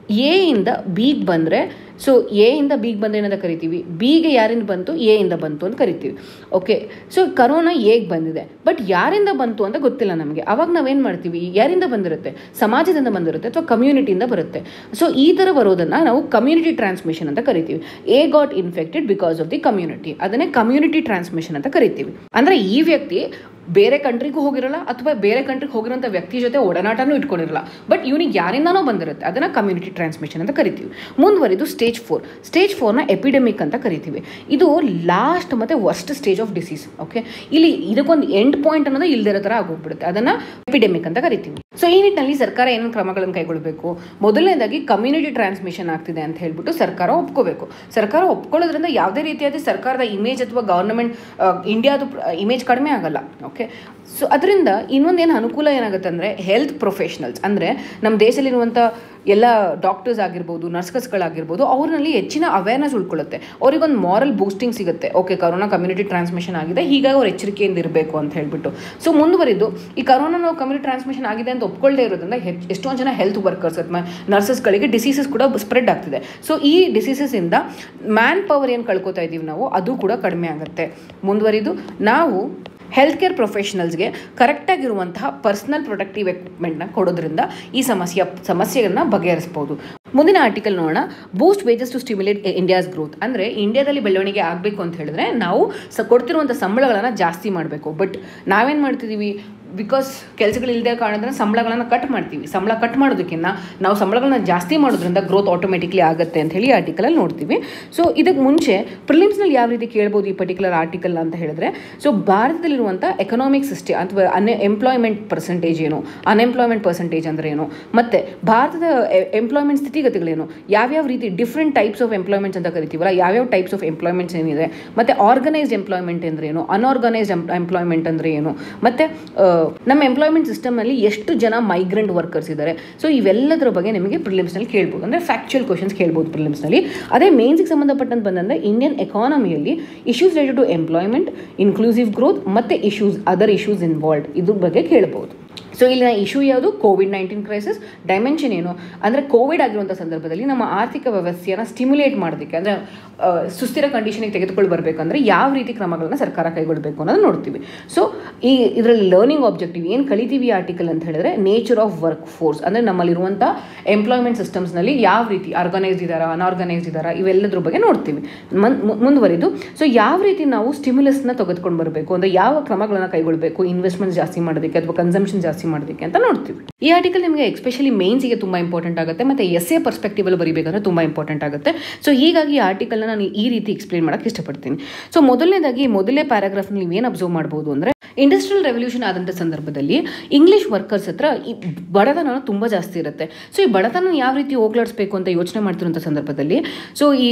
ಎ ಇಂದ ಬಿಗ್ ಬಂದರೆ ಸೊ ಎ ಇಂದ ಬಿಗ್ ಬಂದರೆ ಏನಂತ ಕರಿತೀವಿ ಬಿಗೆ ಯಾರಿಂದ ಬಂತು ಎ ಇಂದ ಬಂತು ಅಂತ ಕರಿತೀವಿ ಓಕೆ ಸೊ ಕರೋನಾ ಹೇಗೆ ಬಂದಿದೆ ಬಟ್ ಯಾರಿಂದ ಬಂತು ಅಂತ ಗೊತ್ತಿಲ್ಲ ನಮಗೆ ಅವಾಗ ನಾವೇನು ಮಾಡ್ತೀವಿ ಯಾರಿಂದ ಬಂದಿರುತ್ತೆ ಸಮಾಜದಿಂದ ಬಂದಿರುತ್ತೆ ಅಥವಾ ಕಮ್ಯುನಿಟಿಯಿಂದ ಬರುತ್ತೆ ಸೊ ಈ ಥರ ಬರೋದನ್ನು ನಾವು ಕಮ್ಯುನಿಟಿ ಟ್ರಾನ್ಸ್ಮಿಷನ್ ಅಂತ ಕರಿತೀವಿ A got infected because of the community ಅದನ್ನೇ ಕಮ್ಯುನಿಟಿ ಟ್ರಾನ್ಸ್ಮಿಷನ್ ಅಂತ ಕರಿತೀವಿ ಅಂದರೆ ಈ ವ್ಯಕ್ತಿ ಬೇರೆ ಕಂಟ್ರಿಗೂ ಹೋಗಿರಲ್ಲ ಅಥವಾ ಬೇರೆ ಕಂಟ್ರಿಗೆ ಹೋಗಿರೋಂಥ ವ್ಯಕ್ತಿ ಜೊತೆ ಒಡನಾಟನೂ ಇಟ್ಕೊಂಡಿರಲ್ಲ ಬಟ್ ಇವನಿಗೆ ಯಾರಿಂದನೋ ಬಂದಿರುತ್ತೆ ಅದನ್ನು ಕಮ್ಯುನಿಟಿ ಟ್ರಾನ್ಸ್ಮಿಷನ್ ಅಂತ ಕರಿತೀವಿ ಮುಂದುವರಿದು ಸ್ಟೇಜ್ ಫೋರ್ ಸ್ಟೇಜ್ ಫೋರ್ನ ಎಪಿಡೆಮಿಕ್ ಅಂತ ಕರಿತೀವಿ ಇದು ಲಾಸ್ಟ್ ಮತ್ತು worst stage of disease okay ಇಲ್ಲಿ ಇದಕ್ಕೊಂದು ಎಂಡ್ ಪಾಯಿಂಟ್ ಅನ್ನೋದು ಇಲ್ದಿರೋ ಥರ ಆಗೋಗ್ಬಿಡುತ್ತೆ ಅದನ್ನು ಎಪಿಡೆಮಿಕ್ ಅಂತ ಕರಿತೀವಿ ಸೊ ಈ ನಿಟ್ಟಿನಲ್ಲಿ ಸರ್ಕಾರ ಏನೇನು ಕ್ರಮಗಳನ್ನು ಕೈಗೊಳ್ಳಬೇಕು ಮೊದಲನೇದಾಗಿ ಕಮ್ಯುನಿಟಿ ಟ್ರಾನ್ಸ್ಮಿಷನ್ ಆಗ್ತಿದೆ ಅಂತ ಹೇಳ್ಬಿಟ್ಟು ಸರ್ಕಾರ ಒಪ್ಕೋಬೇಕು ಸರ್ಕಾರ ಒಪ್ಕೊಳ್ಳೋದ್ರಿಂದ ಯಾವುದೇ ರೀತಿಯಾದ ಸರ್ಕಾರದ ಇಮೇಜ್ ಅಥವಾ ಗವರ್ನಮೆಂಟ್ ಇಂಡಿಯಾದು ಇಮೇಜ್ ಕಡಿಮೆ ಆಗಲ್ಲ ಓಕೆ ಸೊ ಅದರಿಂದ ಇನ್ನೊಂದೇನು ಅನುಕೂಲ ಏನಾಗುತ್ತೆ ಅಂದರೆ ಹೆಲ್ತ್ ಪ್ರೊಫೆಷ್ನಲ್ಸ್ ಅಂದರೆ ನಮ್ಮ ದೇಶದಲ್ಲಿರುವಂಥ ಎಲ್ಲ ಡಾಕ್ಟರ್ಸ್ ಆಗಿರ್ಬೋದು ನರ್ಸ್ಗಳಾಗಿರ್ಬೋದು ಅವ್ರಲ್ಲಿ ಹೆಚ್ಚಿನ ಅವೇರ್ನೆಸ್ ಉಳ್ಕೊಳ್ಳುತ್ತೆ ಅವ್ರಿಗೊಂದು ಮಾರಲ್ ಬೂಸ್ಟಿಂಗ್ ಸಿಗುತ್ತೆ ಓಕೆ ಕರೋನಾ ಕಮ್ಯುನಿಟಿ ಟ್ರಾನ್ಸ್ಮಿಷನ್ ಆಗಿದೆ ಹೀಗಾಗಿ ಅವ್ರು ಎಚ್ಚರಿಕೆಯಿಂದ ಇರಬೇಕು ಅಂತ ಹೇಳ್ಬಿಟ್ಟು ಸೊ ಮುಂದುವರಿದು ಈ ಕರೋನಾ ನಾವು ಕಮ್ಯುನಿಟಿ ಟ್ರಾನ್ಸ್ಮಿಷನ್ ಆಗಿದೆ ಅಂತ ಒಪ್ಕೊಳ್ಳದೆ ಇರೋದ್ರಿಂದ ಹೆಚ್ಚು ಎಷ್ಟೊಂದು ಜನ ಹೆಲ್ತ್ ವರ್ಕರ್ಸ್ ಅಥವಾ ನರ್ಸಸ್ಗಳಿಗೆ ಡಿಸೀಸಸ್ ಕೂಡ ಸ್ಪ್ರೆಡ್ ಆಗ್ತಿದೆ ಸೊ ಈ ಡಿಸೀಸಸ್ಸಿಂದ ಮ್ಯಾನ್ ಪವರ್ ಏನು ಕಳ್ಕೊತಾ ಇದ್ದೀವಿ ನಾವು ಅದು ಕೂಡ ಕಡಿಮೆ ಆಗುತ್ತೆ ಮುಂದುವರಿದು ನಾವು ಹೆಲ್ತ್ ಕೇರ್ ಪ್ರೊಫೆಷನಲ್ಸ್ಗೆ ಕರೆಕ್ಟಾಗಿರುವಂತಹ ಪರ್ಸನಲ್ ಪ್ರೊಟೆಕ್ಟಿವ್ ಎಕ್ವಿಪ್ಮೆಂಟ್ನ ಕೊಡೋದ್ರಿಂದ ಈ ಸಮಸ್ಯೆ ಸಮಸ್ಯೆಗಳನ್ನ ಬಗೆಹರಿಸ್ಬೋದು ಮುಂದಿನ ಆರ್ಟಿಕಲ್ ನೋಡೋಣ boost wages to stimulate India's growth ಅಂದರೆ ಇಂಡಿಯಾದಲ್ಲಿ ಬೆಳವಣಿಗೆ ಆಗಬೇಕು ಅಂತ ಹೇಳಿದ್ರೆ ನಾವು ಸ ಕೊಡ್ತಿರುವಂಥ ಸಂಬಳಗಳನ್ನು ಜಾಸ್ತಿ ಮಾಡಬೇಕು ಬಟ್ ನಾವೇನು ಮಾಡ್ತಿದ್ದೀವಿ ಬಿಕಾಸ್ ಕೆಲಸಗಳಿಲ್ಲದೆ ಕಾರಣದಿಂದ ಸಂಬಳಗಳನ್ನು ಕಟ್ ಮಾಡ್ತೀವಿ ಸಂಬಳ ಕಟ್ ಮಾಡೋದಕ್ಕಿಂತ ನಾವು ಸಂಬಳಗಳನ್ನ ಜಾಸ್ತಿ ಮಾಡೋದ್ರಿಂದ ಗ್ರೋತ್ ಆಟೋಮೆಟಿಕ್ಲಿ ಆಗುತ್ತೆ ಅಂತ ಹೇಳಿ ಆರ್ಟಿಕಲಲ್ಲಿ ನೋಡ್ತೀವಿ ಸೊ ಇದಕ್ಕೆ ಮುಂಚೆ ಪ್ರಿಲಿಮ್ಸ್ನಲ್ಲಿ ಯಾವ ರೀತಿ ಕೇಳ್ಬೋದು ಈ ಪರ್ಟಿಕ್ಯುಲರ್ ಆರ್ಟಿಕಲ್ ಅಂತ ಹೇಳಿದ್ರೆ ಸೊ ಭಾರತದಲ್ಲಿರುವಂಥ ಎಕನಾಮಿಕ್ ಸಿಸ್ಟಮ್ ಅಥವಾ ಅನ್ ಎಂಪ್ಲಾಯ್ಮೆಂಟ್ ಪರ್ಸೆಂಟೇಜ್ ಏನು ಅನ್ಎಂಪ್ಲಾಯ್ಮೆಂಟ್ ಪರ್ಸೆಂಟೇಜ್ ಅಂದರೆ ಏನು ಮತ್ತು ಭಾರತದ ಎಂಪ್ಲಾಯ್ಮೆಂಟ್ ಸ್ಥಿತಿಗತಿಗಳೇನು ಯಾವ್ಯಾವ ರೀತಿ ಡಿಫ್ರೆಂಟ್ ಟೈಪ್ಸ್ ಆಫ್ ಎಂಪ್ಲಾಯ್ಮೆಂಟ್ಸ್ ಅಂತ ಕರಿತೀವಲ್ಲ ಯಾವ್ಯಾವ ಟೈಪ್ಸ್ ಆಫ್ ಎಂಪ್ಲಾಯ್ಮೆಂಟ್ಸ್ ಏನಿದೆ ಮತ್ತು ಆರ್ಗನೈಸ್ಡ್ ಎಂಪ್ಲಾಯ್ಮೆಂಟ್ ಅಂದರೆ ಏನು ಅನ್ಆರ್ಗನೈಸ್ಡ್ ಎಂಪ್ಲಾಯ್ಮೆಂಟ್ ಅಂದರೆ ಏನು ಮತ್ತು ನಮ್ಮ ಎಂಪ್ಲಾಯ್ಮೆಂಟ್ ಸಿಸ್ಟಮ್ನಲ್ಲಿ ಎಷ್ಟು ಜನ ಮೈಗ್ರೆಂಟ್ ವರ್ಕರ್ಸ್ ಇದ್ದಾರೆ ಸೊ ಇವೆಲ್ಲದರ ಬಗ್ಗೆ ನಿಮಗೆ ಪ್ರಿಲಿಮ್ಸ್ನಲ್ಲಿ ಕೇಳ್ಬೋದು ಅಂದರೆ ಫ್ಯಾಕ್ಚುಯಲ್ ಕ್ವಶನ್ಸ್ ಕೇಳ್ಬೋದು ಪ್ರಿಲಿಮ್ಸ್ನಲ್ಲಿ ಅದೇ ಮೇನ್ಸ್ಗೆ ಸಂಬಂಧಪಟ್ಟಂತೆ ಬಂದಂದರೆ ಇಂಡಿಯನ್ ಎಕಾನಮಿಯಲ್ಲಿ issues related to employment inclusive growth ಮತ್ತು ಇಶ್ಯೂಸ್ ಅದರ್ ಇಶ್ಯೂಸ್ ಇನ್ವಾಲ್ವ್ಡ್ ಇದ್ರ ಬಗ್ಗೆ ಕೇಳ್ಬೋದು ಸೊ ಇಲ್ಲಿನ ಇಶ್ಯೂ ಯಾವುದು ಕೋವಿಡ್ ನೈನ್ಟೀನ್ ಕ್ರೈಸಿಸ್ ಡೈಮೆನ್ಷನ್ ಏನು ಅಂದರೆ ಕೋವಿಡ್ ಆಗಿರುವಂಥ ಸಂದರ್ಭದಲ್ಲಿ ನಮ್ಮ ಆರ್ಥಿಕ ವ್ಯವಸ್ಥೆಯನ್ನು ಸ್ಟಿಮ್ಯುಲೇಟ್ ಮಾಡೋದಕ್ಕೆ ಅಂದರೆ ಸುಸ್ಥಿರ ಕಂಡೀಷನಿಗೆ ತೆಗೆದುಕೊಂಡು ಬರಬೇಕಂದ್ರೆ ಯಾವ ರೀತಿ ಕ್ರಮಗಳನ್ನ ಸರ್ಕಾರ ಕೈಗೊಳ್ಳಬೇಕು ಅನ್ನೋದು ನೋಡ್ತೀವಿ ಸೊ ಈ ಇದರಲ್ಲಿ ಲರ್ನಿಂಗ್ ಆಬ್ಜೆಕ್ಟಿವ್ ಏನು ಕಲಿತೀವಿ ಆರ್ಟಿಕಲ್ ಅಂತ ಹೇಳಿದ್ರೆ ನೇಚರ್ ಆಫ್ ವರ್ಕ್ ಫೋರ್ಸ್ ಅಂದರೆ ನಮ್ಮಲ್ಲಿರುವಂಥ ಎಂಪ್ಲಾಯ್ಮೆಂಟ್ ಸಿಸ್ಟಮ್ಸ್ನಲ್ಲಿ ಯಾವ ರೀತಿ ಆರ್ಗನೈಸ್ಡ್ ಇದ್ದಾರಾ ಅನ್ಆರ್ಗನೈಸ್ಡ್ ಇದ್ದಾರಾ ಇವೆಲ್ಲದ್ರ ಬಗ್ಗೆ ನೋಡ್ತೀವಿ ಮನ್ ಮುಂದುವರಿದು ಸೊ ಯಾವ ರೀತಿ ನಾವು ಸ್ಟಿಮ್ಯುಲಸ್ನ ತೆಗೆದುಕೊಂಡು ಬರಬೇಕು ಅಂದರೆ ಯಾವ ಕ್ರಮಗಳನ್ನು ಕೈಗೊಳ್ಳಬೇಕು ಇನ್ವೆಸ್ಟ್ಮೆಂಟ್ ಜಾಸ್ತಿ ಮಾಡೋದಕ್ಕೆ ಅಥವಾ ಕನ್ಸಂಪ್ಷನ್ ಜಾಸ್ತಿ ಮಾಡೋದಕ್ಕೆ ಅಂತ ನೋಡ್ತೀವಿ ಈ ಆರ್ಟಿಕಲ್ ನಿಮಗೆ ಎಸ್ಪೆಷಲಿ ಮೇನ್ಸಿಗೆ ತುಂಬ ಇಂಪಾರ್ಟೆಂಟ್ ಆಗುತ್ತೆ ಮತ್ತು ಎಸ್ ಎ ಪರ್ಸ್ಪೆಕ್ಟಿವಲ್ಲಿ ಬರೀಬೇಕಂದ್ರೆ ತುಂಬ ಇಂಪಾರ್ಟೆಂಟ್ ಆಗುತ್ತೆ ಸೊ ಹೀಗಾಗಿ ಈ ಆರ್ಟಿಕಲ್ನ ನಾನು ಈ ರೀತಿ ಎಕ್ಸ್ಪ್ಲೇನ್ ಮಾಡೋಕ್ಕೆ ಇಷ್ಟಪಡ್ತೀನಿ ಸೊ ಮೊದಲನೇದಾಗಿ ಮೊದಲನೇ ಪ್ಯಾರಾಗ್ರಾಫ್ನಲ್ಲಿ ನೀವು ಏನು ಅಬ್ಸರ್ವ್ ಮಾಡ್ಬೋದು ಅಂದರೆ ಇಂಡಸ್ಟ್ರಿಯಲ್ ರೆವಲ್ಯೂಷನ್ ಆದಂಥ ಸಂದರ್ಭದಲ್ಲಿ ಇಂಗ್ಲೀಷ್ ವರ್ಕರ್ಸ್ ಹತ್ರ ಈ ಬಡತನ ತುಂಬ ಜಾಸ್ತಿ ಇರುತ್ತೆ ಸೊ ಈ ಬಡತನ ಯಾವ ರೀತಿ ಹೋಗ್ಲಾಡಿಸ್ಬೇಕು ಅಂತ ಯೋಚನೆ ಮಾಡ್ತಿರೋಂಥ ಸಂದರ್ಭದಲ್ಲಿ ಸೊ ಈ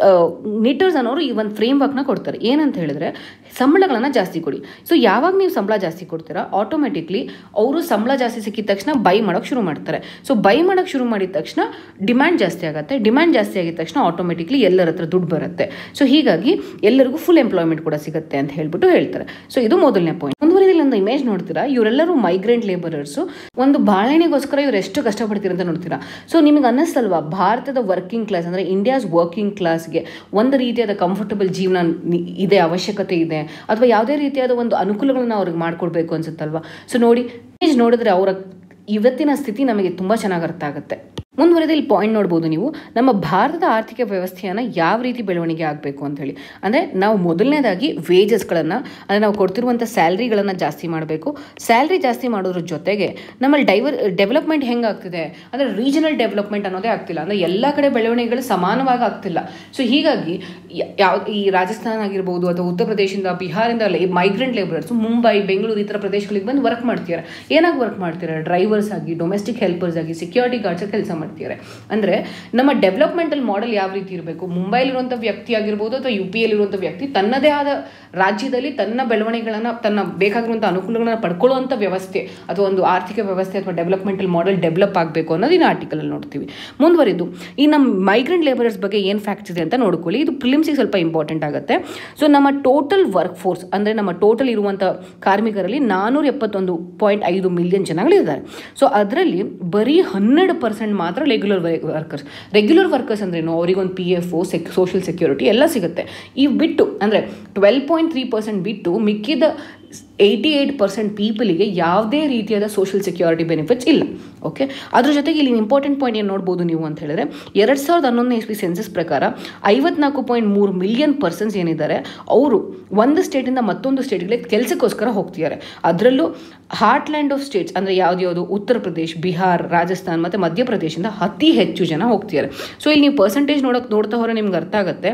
ನಿಟರ್ಸ್ ಅನ್ನೋರು ಈ ಒಂದು ಫ್ರೇಮ್ ವರ್ಕ್ನ ಕೊಡ್ತಾರೆ ಏನಂತ ಹೇಳಿದ್ರೆ ಸಂಬಳಗಳನ್ನು ಜಾಸ್ತಿ ಕೊಡಿ ಸೊ ಯಾವಾಗ ನೀವು ಸಂಬಳ ಜಾಸ್ತಿ ಕೊಡ್ತೀರಾ ಆಟೋಮೆಟಿಕ್ಲಿ ಅವರು ಸಂಬಳ ಜಾಸ್ತಿ ಸಿಕ್ಕಿದ ತಕ್ಷಣ ಬೈ ಮಾಡೋಕ್ಕೆ ಶುರು ಮಾಡ್ತಾರೆ ಸೊ ಬೈ ಮಾಡೋಕ್ಕೆ ಶುರು ಮಾಡಿದ ತಕ್ಷಣ ಡಿಮ್ಯಾಂಡ್ ಜಾಸ್ತಿ ಆಗುತ್ತೆ ಡಿಮ್ಯಾಂಡ್ ಜಾಸ್ತಿ ಆಗಿದ ತಕ್ಷಣ ಆಟೋಮೆಟಿಕ್ಲಿ ಎಲ್ಲರ ಹತ್ರ ದುಡ್ಡು ಬರುತ್ತೆ ಸೊ ಹೀಗಾಗಿ ಎಲ್ಲರಿಗೂ ಫುಲ್ ಎಂಪ್ಲಾಯ್ಮೆಂಟ್ ಕೂಡ ಸಿಗುತ್ತೆ ಅಂತ ಹೇಳ್ಬಿಟ್ಟು ಹೇಳ್ತಾರೆ ಸೊ ಇದು ಮೊದಲನೇ ಪಾಯಿಂಟ್ ಮುಂದುವರಿದಲ್ಲಿ ಒಂದು ಇಮೇಜ್ ನೋಡ್ತೀರಾ ಇವರೆಲ್ಲರೂ ಮೈಗ್ರೆಂಟ್ ಲೇಬರರ್ಸು ಒಂದು ಬಾಳೆಣಿಗೋಸ್ಕರ ಇವ್ರು ಎಷ್ಟು ಕಷ್ಟಪಡ್ತೀರ ಅಂತ ನೋಡ್ತೀರಾ ಸೊ ನಿಮಗೆ ಅನ್ನಿಸ್ತಲ್ವಾ ಭಾರತದ ವರ್ಕಿಂಗ್ ಕ್ಲಾಸ್ ಅಂದರೆ ಇಂಡಿಯಾಸ್ ವರ್ಕಿಂಗ್ ಕ್ಲಾಸ್ಗೆ ಒಂದು ರೀತಿಯಾದ ಕಂಫರ್ಟಬಲ್ ಜೀವನ ಇದೆ ಅವಶ್ಯಕತೆ ಇದೆ ಅಥವಾ ಯಾವುದೇ ರೀತಿಯಾದ ಒಂದು ಅನುಕೂಲಗಳನ್ನ ಅವ್ರಿಗೆ ಮಾಡಿಕೊಡ್ಬೇಕು ಅನ್ಸುತ್ತಲ್ವಾ ಸೊ ನೋಡಿ ಇಮೇಜ್ ನೋಡಿದ್ರೆ ಅವರ ಇವತ್ತಿನ ಸ್ಥಿತಿ ನಮಗೆ ತುಂಬ ಚೆನ್ನಾಗಿ ಅರ್ಥ ಆಗುತ್ತೆ ಮುಂದುವರೆದ ಇಲ್ಲಿ ಪಾಯಿಂಟ್ ನೋಡ್ಬೋದು ನೀವು ನಮ್ಮ ಭಾರತದ ಆರ್ಥಿಕ ವ್ಯವಸ್ಥೆಯನ್ನು ಯಾವ ರೀತಿ ಬೆಳವಣಿಗೆ ಆಗಬೇಕು ಅಂತ ಹೇಳಿ ಅಂದರೆ ನಾವು ಮೊದಲನೇದಾಗಿ ವೇಜಸ್ಗಳನ್ನು ಅಂದರೆ ನಾವು ಕೊಡ್ತಿರುವಂಥ ಸ್ಯಾಲ್ರಿಗಳನ್ನು ಜಾಸ್ತಿ ಮಾಡಬೇಕು ಸ್ಯಾಲ್ರಿ ಜಾಸ್ತಿ ಮಾಡೋದ್ರ ಜೊತೆಗೆ ನಮ್ಮಲ್ಲಿ ಡೈವರ್ ಡೆವಲಪ್ಮೆಂಟ್ ಹೆಂಗೆ ಆಗ್ತಿದೆ ಅಂದರೆ ರೀಜನಲ್ ಡೆವಲಪ್ಮೆಂಟ್ ಅನ್ನೋದೇ ಆಗ್ತಿಲ್ಲ ಅಂದರೆ ಎಲ್ಲ ಕಡೆ ಬೆಳವಣಿಗೆಗಳು ಸಮಾನವಾಗಿ ಆಗ್ತಿಲ್ಲ ಸೊ ಹೀಗಾಗಿ ಯಾವ ಈ ರಾಜಸ್ಥಾನ ಆಗಿರ್ಬೋದು ಅಥವಾ ಉತ್ತರ ಪ್ರದೇಶದಿಂದ ಬಿಹಾರಿಂದ ಮೈಗ್ರೆಂಟ್ ಲೇಬರರ್ಸ್ ಮುಂಬೈ ಬೆಂಗಳೂರು ಈ ಥರ ಪ್ರದೇಶಗಳಿಗೆ ಬಂದು ವರ್ಕ್ ಮಾಡ್ತಿದ್ದಾರೆ ಏನಾಗಿ ವರ್ಕ್ ಮಾಡ್ತಿದ್ದಾರೆ ಡ್ರೈವರ್ಸ್ ಆಗಿ ಡೊಮೆಸ್ಟಿಕ್ ಹೆಲ್ಪರ್ಸ್ ಆಗಿ ಸೆಕ್ಯೂರಿಟಿ ಗಾರ್ಡ್ಸ್ ಕೆಲಸ ಮಾಡ್ತಿದ್ದಾರೆ ಅಂದರೆ ನಮ್ಮ ಡೆವಲಪ್ಮೆಂಟಲ್ ಮಾಡೆಲ್ ಯಾವ ರೀತಿ ಇರಬೇಕು ಮುಂಬೈಲಿರುವಂಥ ವ್ಯಕ್ತಿ ಆಗಿರ್ಬೋದು ಅಥವಾ ಯು ಪಿ ಯಲ್ಲಿರುವಂಥ ವ್ಯಕ್ತಿ ತನ್ನದೇ ಆದ ರಾಜ್ಯದಲ್ಲಿ ತನ್ನ ಬೆಳವಣಿಗೆಗಳನ್ನು ತನ್ನ ಬೇಕಾಗಿರುವಂಥ ಅನುಕೂಲಗಳನ್ನ ಪಡ್ಕೊಳ್ಳುವಂಥ ವ್ಯವಸ್ಥೆ ಅಥವಾ ಒಂದು ಆರ್ಥಿಕ ವ್ಯವಸ್ಥೆ ಅಥವಾ ಡೆವಲಪ್ಮೆಂಟಲ್ ಮಾಡೆಲ್ ಡೆವಲಪ್ ಆಗಬೇಕು ಅನ್ನೋದು ಇನ್ನು ಆರ್ಟಿಕಲಲ್ಲಿ ನೋಡ್ತೀವಿ ಮುಂದುವರಿದು ಈ ನಮ್ಮ ಮೈಗ್ರೆಂಟ್ ಲೇಬರರ್ಸ್ ಬಗ್ಗೆ ಏನು ಫ್ಯಾಕ್ಟ್ಸ್ ಇದೆ ಅಂತ ನೋಡ್ಕೊಳ್ಳಿ ಇದು ಪ್ರಿಲಿಮ್ಸಿಗೆ ಸ್ವಲ್ಪ ಇಂಪಾರ್ಟೆಂಟ್ ಆಗುತ್ತೆ ಸೊ ನಮ್ಮ ಟೋಟಲ್ ವರ್ಕ್ ಫೋರ್ಸ್ ಅಂದರೆ ನಮ್ಮ ಟೋಟಲ್ ಇರುವಂಥ ಕಾರ್ಮಿಕರಲ್ಲಿ ನಾನ್ನೂರ ಎಪ್ಪತ್ತೊಂದು ಪಾಯಿಂಟ್ ಐದು ಮಿಲಿಯನ್ ಜನಗಳಿದ್ದಾರೆ ಸೊ ಅದರಲ್ಲಿ ಬರೀ ಹನ್ನೆರಡು ಪರ್ಸೆಂಟ್ ಮಾತ್ರ ಮಾತ್ರ ರೆಗ್ಯುಲರ್ ವರ್ಕರ್ಸ್ ರೆಗ್ಯುಲರ್ ವರ್ಕರ್ಸ್ ಅಂದ್ರೇನು ಅವರಿಗೊಂದು P F sec social security ಎಲ್ಲ ಸಿಗುತ್ತೆ ಇವು ಬಿಟ್ಟು ಅಂದರೆ ಟ್ವೆಲ್ ಪಾಯಿಂಟ್ ತ್ರೀ ಪರ್ಸೆಂಟ್ ಬಿಟ್ಟು ಮಿಕ್ಕಿದ ಏಯ್ಟಿ ಏಯ್ಟ್ ಪರ್ಸೆಂಟ್ ಪೀಪಲಿಗೆ ಯಾವುದೇ ರೀತಿಯಾದ ಸೋಷಿಯಲ್ ಸೆಕ್ಯೂರಿಟಿ ಬೆನಿಫಿಟ್ಸ್ ಇಲ್ಲ ಓಕೆ ಅದ್ರ ಜೊತೆಗೆ ಇಲ್ಲಿ ಇಂಪಾರ್ಟೆಂಟ್ ಪಾಯಿಂಟ್ ಏನು ನೋಡ್ಬೋದು ನೀವು ಅಂತ ಹೇಳಿದ್ರೆ ಎರಡು ಸಾವಿರದ ಹನ್ನೊಂದನೇ ಇಸ್ವಿ ಸೆನ್ಸಸ್ ಪ್ರಕಾರ ಐವತ್ನಾಲ್ಕು ಪಾಯಿಂಟ್ ಮೂರು ಮಿಲಿಯನ್ ಪರ್ಸನ್ಸ್ ಏನಿದ್ದಾರೆ ಅವರು ಒಂದು ಸ್ಟೇಟಿಂದ ಮತ್ತೊಂದು ಸ್ಟೇಟ್ಗಳಿಗೆ ಕೆಲಸಕ್ಕೋಸ್ಕರ ಹೋಗ್ತಿದ್ದಾರೆ ಅದರಲ್ಲೂ ಹಾರ್ಟ್ಲ್ಯಾಂಡ್ ಆಫ್ ಸ್ಟೇಟ್ಸ್ ಅಂದರೆ ಯಾವ್ದು ಉತ್ತರ ಪ್ರದೇಶ್ ಬಿಹಾರ್ ರಾಜಸ್ಥಾನ್ ಮತ್ತು ಮಧ್ಯಪ್ರದೇಶದಿಂದ ಅತಿ ಹೆಚ್ಚು ಜನ ಹೋಗ್ತಿದ್ದಾರೆ ಸೊ ಇಲ್ಲಿ ನೀವು ಪರ್ಸೆಂಟೇಜ್ ನೋಡೋಕೆ ನೋಡ್ತಾ ಹೋದ್ರೆ ನಿಮ್ಗೆ ಅರ್ಥ ಆಗುತ್ತೆ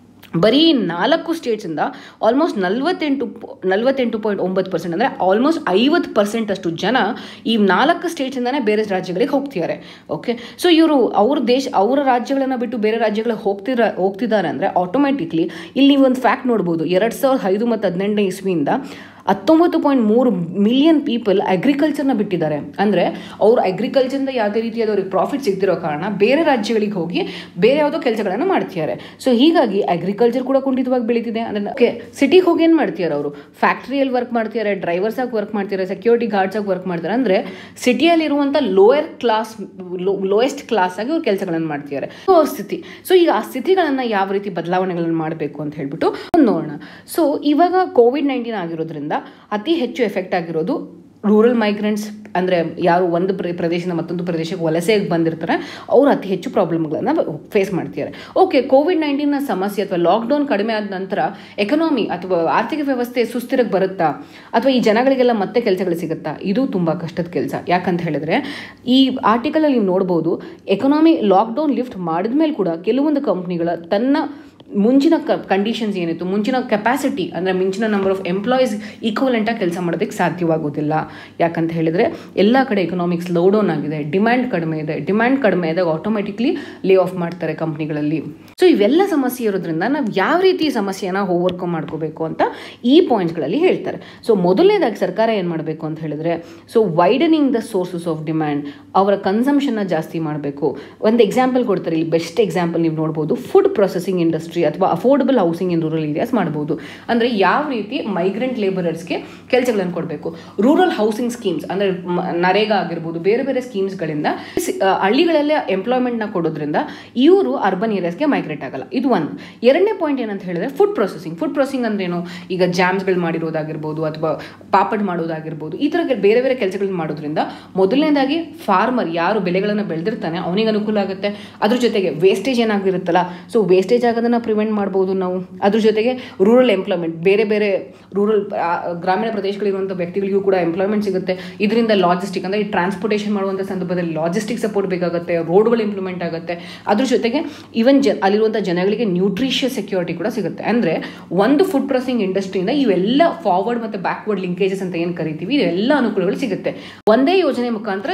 ಬರೀ ನಾಲ್ಕು ಸ್ಟೇಟ್ಸಿಂದ ಆಲ್ಮೋಸ್ಟ್ ನಲ್ವತ್ತೆಂಟು ನಲ್ವತ್ತೆಂಟು ಪಾಯಿಂಟ್ ಒಂಬತ್ತು ಪರ್ಸೆಂಟ್ ಅಂದರೆ ಆಲ್ಮೋಸ್ಟ್ ಐವತ್ತು ಪರ್ಸೆಂಟ್ ಅಷ್ಟು ಜನ ಈ ನಾಲ್ಕು ಸ್ಟೇಟ್ಸಿಂದನೇ ಬೇರೆ ರಾಜ್ಯಗಳಿಗೆ ಹೋಗ್ತಿದ್ದಾರೆ ಓಕೆ ಸೊ ಇವರು ಅವ್ರ ದೇಶ ಅವರ ರಾಜ್ಯಗಳನ್ನು ಬಿಟ್ಟು ಬೇರೆ ರಾಜ್ಯಗಳಿಗೆ ಹೋಗ್ತಿರ ಹೋಗ್ತಿದ್ದಾರೆ ಅಂದರೆ ಆಟೋಮೆಟಿಕ್ಲಿ ಇಲ್ಲಿ ನೀವು ಒಂದು ಫ್ಯಾಕ್ಟ್ ನೋಡ್ಬೋದು ಎರಡು ಸಾವಿರದ ಐದು ಮತ್ತು ಹದಿನೆಂಟನೇ ಇಸ್ವಿಯಿಂದ ಹತ್ತೊಂಬತ್ತು ಪಾಯಿಂಟ್ ಮೂರು ಮಿಲಿಯನ್ ಪೀಪಲ್ ಅಗ್ರಿಕಲ್ಚರ್ನ ಬಿಟ್ಟಿದ್ದಾರೆ ಅಂದರೆ ಅವರು ಅಗ್ರಿಕಲ್ಚರಿಂದ ಯಾವುದೇ ರೀತಿಯಾದ ಅವ್ರಿಗೆ ಪ್ರಾಫಿಟ್ ಸಿಗ್ತಿರೋ ಕಾರಣ ಬೇರೆ ರಾಜ್ಯಗಳಿಗೆ ಹೋಗಿ ಬೇರೆ ಯಾವುದೋ ಕೆಲಸಗಳನ್ನು ಮಾಡ್ತಿದ್ದಾರೆ ಸೊ ಹೀಗಾಗಿ ಅಗ್ರಿಕಲ್ಚರ್ ಕೂಡ ಕುಂಠಿತವಾಗಿ ಬೆಳೀತಿದೆ ಅಂದರೆ ಓಕೆ ಸಿಟಿಗೆ ಹೋಗಿ ಏನು ಮಾಡ್ತಿದ್ದಾರೆ ಅವರು ಫ್ಯಾಕ್ಟ್ರಿಯಲ್ಲಿ ವರ್ಕ್ ಮಾಡ್ತಿದ್ದಾರೆ ಡ್ರೈವರ್ಸ್ ಆಗಿ ವರ್ಕ್ ಮಾಡ್ತಿದ್ದಾರೆ ಸೆಕ್ಯೂರಿಟಿ ಗಾರ್ಡ್ಸ್ ಆಗಿ ವರ್ಕ್ ಮಾಡ್ತಾರೆ ಅಂದರೆ ಸಿಟಿಯಲ್ಲಿರುವಂಥ ಲೋಯರ್ ಕ್ಲಾಸ್ ಲೋಯೆಸ್ಟ್ ಕ್ಲಾಸ್ ಆಗಿ ಅವ್ರು ಕೆಲಸಗಳನ್ನು ಮಾಡ್ತಿದ್ದಾರೆ ಸೊ ಅವ್ರ ಸ್ಥಿತಿ ಸೊ ಈಗ ಆ ಸ್ಥಿತಿಗಳನ್ನು ಯಾವ ರೀತಿ ಬದಲಾವಣೆಗಳನ್ನು ಮಾಡಬೇಕು ಅಂತ ಹೇಳ್ಬಿಟ್ಟು ನೋಡೋಣ ಸೊ ಇವಾಗ ಕೋವಿಡ್ ನೈನ್ಟೀನ್ ಆಗಿರೋದ್ರಿಂದ ಅತಿ ಹೆಚ್ಚು ಎಫೆಕ್ಟ್ ಆಗಿರೋದು ರೂರಲ್ ಮೈಗ್ರೆಂಟ್ಸ್ ಅಂದರೆ ಯಾರು ಒಂದು ಪ್ರ ಪ್ರದೇಶದಿಂದ ಮತ್ತೊಂದು ಪ್ರದೇಶಕ್ಕೆ ವಲಸೆಗೆ ಬಂದಿರ್ತಾರೆ ಅವರು ಅತಿ ಹೆಚ್ಚು ಪ್ರಾಬ್ಲಮ್ಗಳನ್ನು ಫೇಸ್ ಮಾಡ್ತಿದ್ದಾರೆ ಓಕೆ ಕೋವಿಡ್ ನೈನ್ಟೀನ್ನ ಸಮಸ್ಯೆ ಅಥವಾ ಲಾಕ್ಡೌನ್ ಕಡಿಮೆ ಆದ ನಂತರ ಎಕನಾಮಿ ಅಥವಾ ಆರ್ಥಿಕ ವ್ಯವಸ್ಥೆ ಸುಸ್ಥಿರಕ್ಕೆ ಬರುತ್ತಾ ಅಥವಾ ಈ ಜನಗಳಿಗೆಲ್ಲ ಮತ್ತೆ ಕೆಲಸಗಳು ಸಿಗುತ್ತಾ ಇದು ತುಂಬ ಕಷ್ಟದ ಕೆಲಸ ಯಾಕಂತ ಹೇಳಿದ್ರೆ ಈ ಆರ್ಟಿಕಲಲ್ಲಿ ನೀವು ನೋಡ್ಬೋದು ಎಕನಾಮಿ ಲಾಕ್ಡೌನ್ ಲಿಫ್ಟ್ ಮಾಡಿದ ಮೇಲೆ ಕೂಡ ಕೆಲವೊಂದು ಕಂಪ್ನಿಗಳ ತನ್ನ ಮುಂಚಿನ ಕ ಕಂಡೀಷನ್ಸ್ ಏನಿತ್ತು ಮುಂಚಿನ ಕೆಪಾಸಿಟಿ ಅಂದರೆ ಮುಂಚಿನ ನಂಬರ್ ಆಫ್ ಎಂಪ್ಲಾಯೀಸ್ ಈಕ್ವಲೆಂಟಾಗಿ ಕೆಲಸ ಮಾಡೋದಕ್ಕೆ ಸಾಧ್ಯವಾಗೋದಿಲ್ಲ ಯಾಕಂತ ಹೇಳಿದರೆ ಎಲ್ಲ ಕಡೆ ಎಕನಾಮಿಕ್ಸ್ ಲೋ ಡೌನ್ ಆಗಿದೆ ಡಿಮ್ಯಾಂಡ್ ಕಡಿಮೆ ಇದೆ ಡಿಮ್ಯಾಂಡ್ ಕಡಿಮೆ ಇದ್ದಾಗ ಆಟೋಮೆಟಿಕ್ಲಿ ಲೇ ಆಫ್ ಮಾಡ್ತಾರೆ ಕಂಪ್ನಿಗಳಲ್ಲಿ ಸೊ ಇವೆಲ್ಲ ಸಮಸ್ಯೆ ಇರೋದ್ರಿಂದ ನಾವು ಯಾವ ರೀತಿ ಈ ಸಮಸ್ಯೆನ ಓವರ್ಕಮ್ ಮಾಡ್ಕೋಬೇಕು ಅಂತ ಈ ಪಾಯಿಂಟ್ಸ್ಗಳಲ್ಲಿ ಹೇಳ್ತಾರೆ ಸೊ ಮೊದಲನೇದಾಗಿ ಸರ್ಕಾರ ಏನು ಮಾಡಬೇಕು ಅಂತ ಹೇಳಿದ್ರೆ so widening the sources of demand ಅವರ ಕನ್ಸಂಪ್ಷನ್ನ ಜಾಸ್ತಿ ಮಾಡಬೇಕು ಒಂದು ಎಕ್ಸಾಂಪಲ್ ಕೊಡ್ತಾರೆ ಇಲ್ಲಿ ಬೆಸ್ಟ್ ಎಕ್ಸಾಂಪಲ್ ನೀವು ನೋಡ್ಬೋದು ಫುಡ್ ಪ್ರೊಸೆಸಿಂಗ್ ಇಂಡಸ್ಟ್ರಿ ಅಥವಾ affordable housing in rural areas ಮಾಡ್ಬೋದು ಅಂದರೆ ಯಾವ ರೀತಿ ಮೈಗ್ರೆಂಟ್ ಲೇಬರರ್ಸ್ಗೆ ಕೆಲಸಗಳನ್ನು ಕೊಡಬೇಕು ರೂರಲ್ ಹೌಸಿಂಗ್ ಸ್ಕೀಮ್ಸ್ ಅಂದರೆ ನರೇಗಾ ಆಗಿರ್ಬೋದು ಬೇರೆ ಬೇರೆ ಸ್ಕೀಮ್ಸ್ಗಳಿಂದ ಹಳ್ಳಿಗಳಲ್ಲೇ ಎಂಪ್ಲಾಯ್ಮೆಂಟ್ನ ಕೊಡೋದ್ರಿಂದ ಇವರು ಅರ್ಬನ್ ಏರಿಯಾಸ್ಗೆ ಮೈಗ್ರೇಟ್ ಆಗಲ್ಲ ಇದು ಒಂದು ಎರಡನೇ ಪಾಯಿಂಟ್ ಏನಂತ ಹೇಳಿದ್ರೆ ಫುಡ್ ಪ್ರೊಸೆಸಿಂಗ್ ಫುಡ್ ಪ್ರೊಸೆಸಿಂಗ್ ಅಂದ್ರೇನು ಈಗ ಜಾಮ್ಸ್ಗಳು ಮಾಡಿರೋದಾಗಿರ್ಬೋದು ಅಥವಾ ಪಾಪಡ್ ಮಾಡೋದಾಗಿರ್ಬೋದು ಈ ಥರ ಬೇರೆ ಬೇರೆ ಕೆಲಸಗಳನ್ನ ಮಾಡೋದ್ರಿಂದ ಮೊದಲನೇದಾಗಿ ಫಾರ್ಮರ್ ಯಾರು ಬೆಳೆಗಳನ್ನು ಬೆಳೆದಿರ್ತಾನೆ ಅವನಿಗೆ ಅನುಕೂಲ ಆಗುತ್ತೆ ಅದ್ರ ಜೊತೆಗೆ ವೇಸ್ಟೇಜ್ ಏನಾಗಿರುತ್ತಲ್ಲ ಸೊ ವೇಸ್ಟೇಜ್ ಆಗೋದನ್ನು ಪ್ರಿವೆಂಟ್ ಮಾಡ್ಬೋದು ನಾವು ಅದ್ರ ಜೊತೆಗೆ ರೂರಲ್ ಎಂಪ್ಲಾಯ್ಮೆಂಟ್ ಬೇರೆ ಬೇರೆ ರೂರಲ್ ಗ್ರಾಮೀಣ ಪ್ರದೇಶಗಳಿರುವಂಥ ವ್ಯಕ್ತಿಗಳಿಗೂ ಕೂಡ ಎಂಪ್ಲಾಯ್ಮೆಂಟ್ ಸಿಗುತ್ತೆ ಇದರಿಂದ ಲಾಜಿಸ್ಟಿಕ್ ಅಂದರೆ ಈ ಟ್ರಾನ್ಸ್ಪೋರ್ಟೇಷನ್ ಮಾಡುವಂಥ ಸಂದರ್ಭದಲ್ಲಿ ಲಾಜಿಸ್ಟಿಕ್ ಸಪೋರ್ಟ್ ಬೇಕಾಗುತ್ತೆ ರೋಡ್ಗಳು ಇಂಪ್ಲಿಮೆಂಟ್ ಆಗುತ್ತೆ ಅದ್ರ ಜೊತೆಗೆ ಈವನ್ ಜ ಅಲ್ಲಿರುವಂಥ ಜನಗಳಿಗೆ ನ್ಯೂಟ್ರಿಷಿಯಸ್ ಸೆಕ್ಯೂರಿಟಿ ಕೂಡ ಸಿಗುತ್ತೆ ಅಂದರೆ ಒಂದು ಫುಡ್ ಪ್ರೊಸೆಸಿಂಗ್ ಇಂಡಸ್ಟ್ರಿಯಿಂದ ಇವೆಲ್ಲ ಫಾರ್ವರ್ಡ್ ಮತ್ತು ಬ್ಯಾಕ್ವರ್ಡ್ ಲಿಂಕೇಜಸ್ ಅಂತ ಏನು ಕರಿತೀವಿ ಇವೆಲ್ಲ ಅನುಕೂಲಗಳು ಸಿಗುತ್ತೆ ಒಂದೇ ಯೋಜನೆ ಮುಖಾಂತರ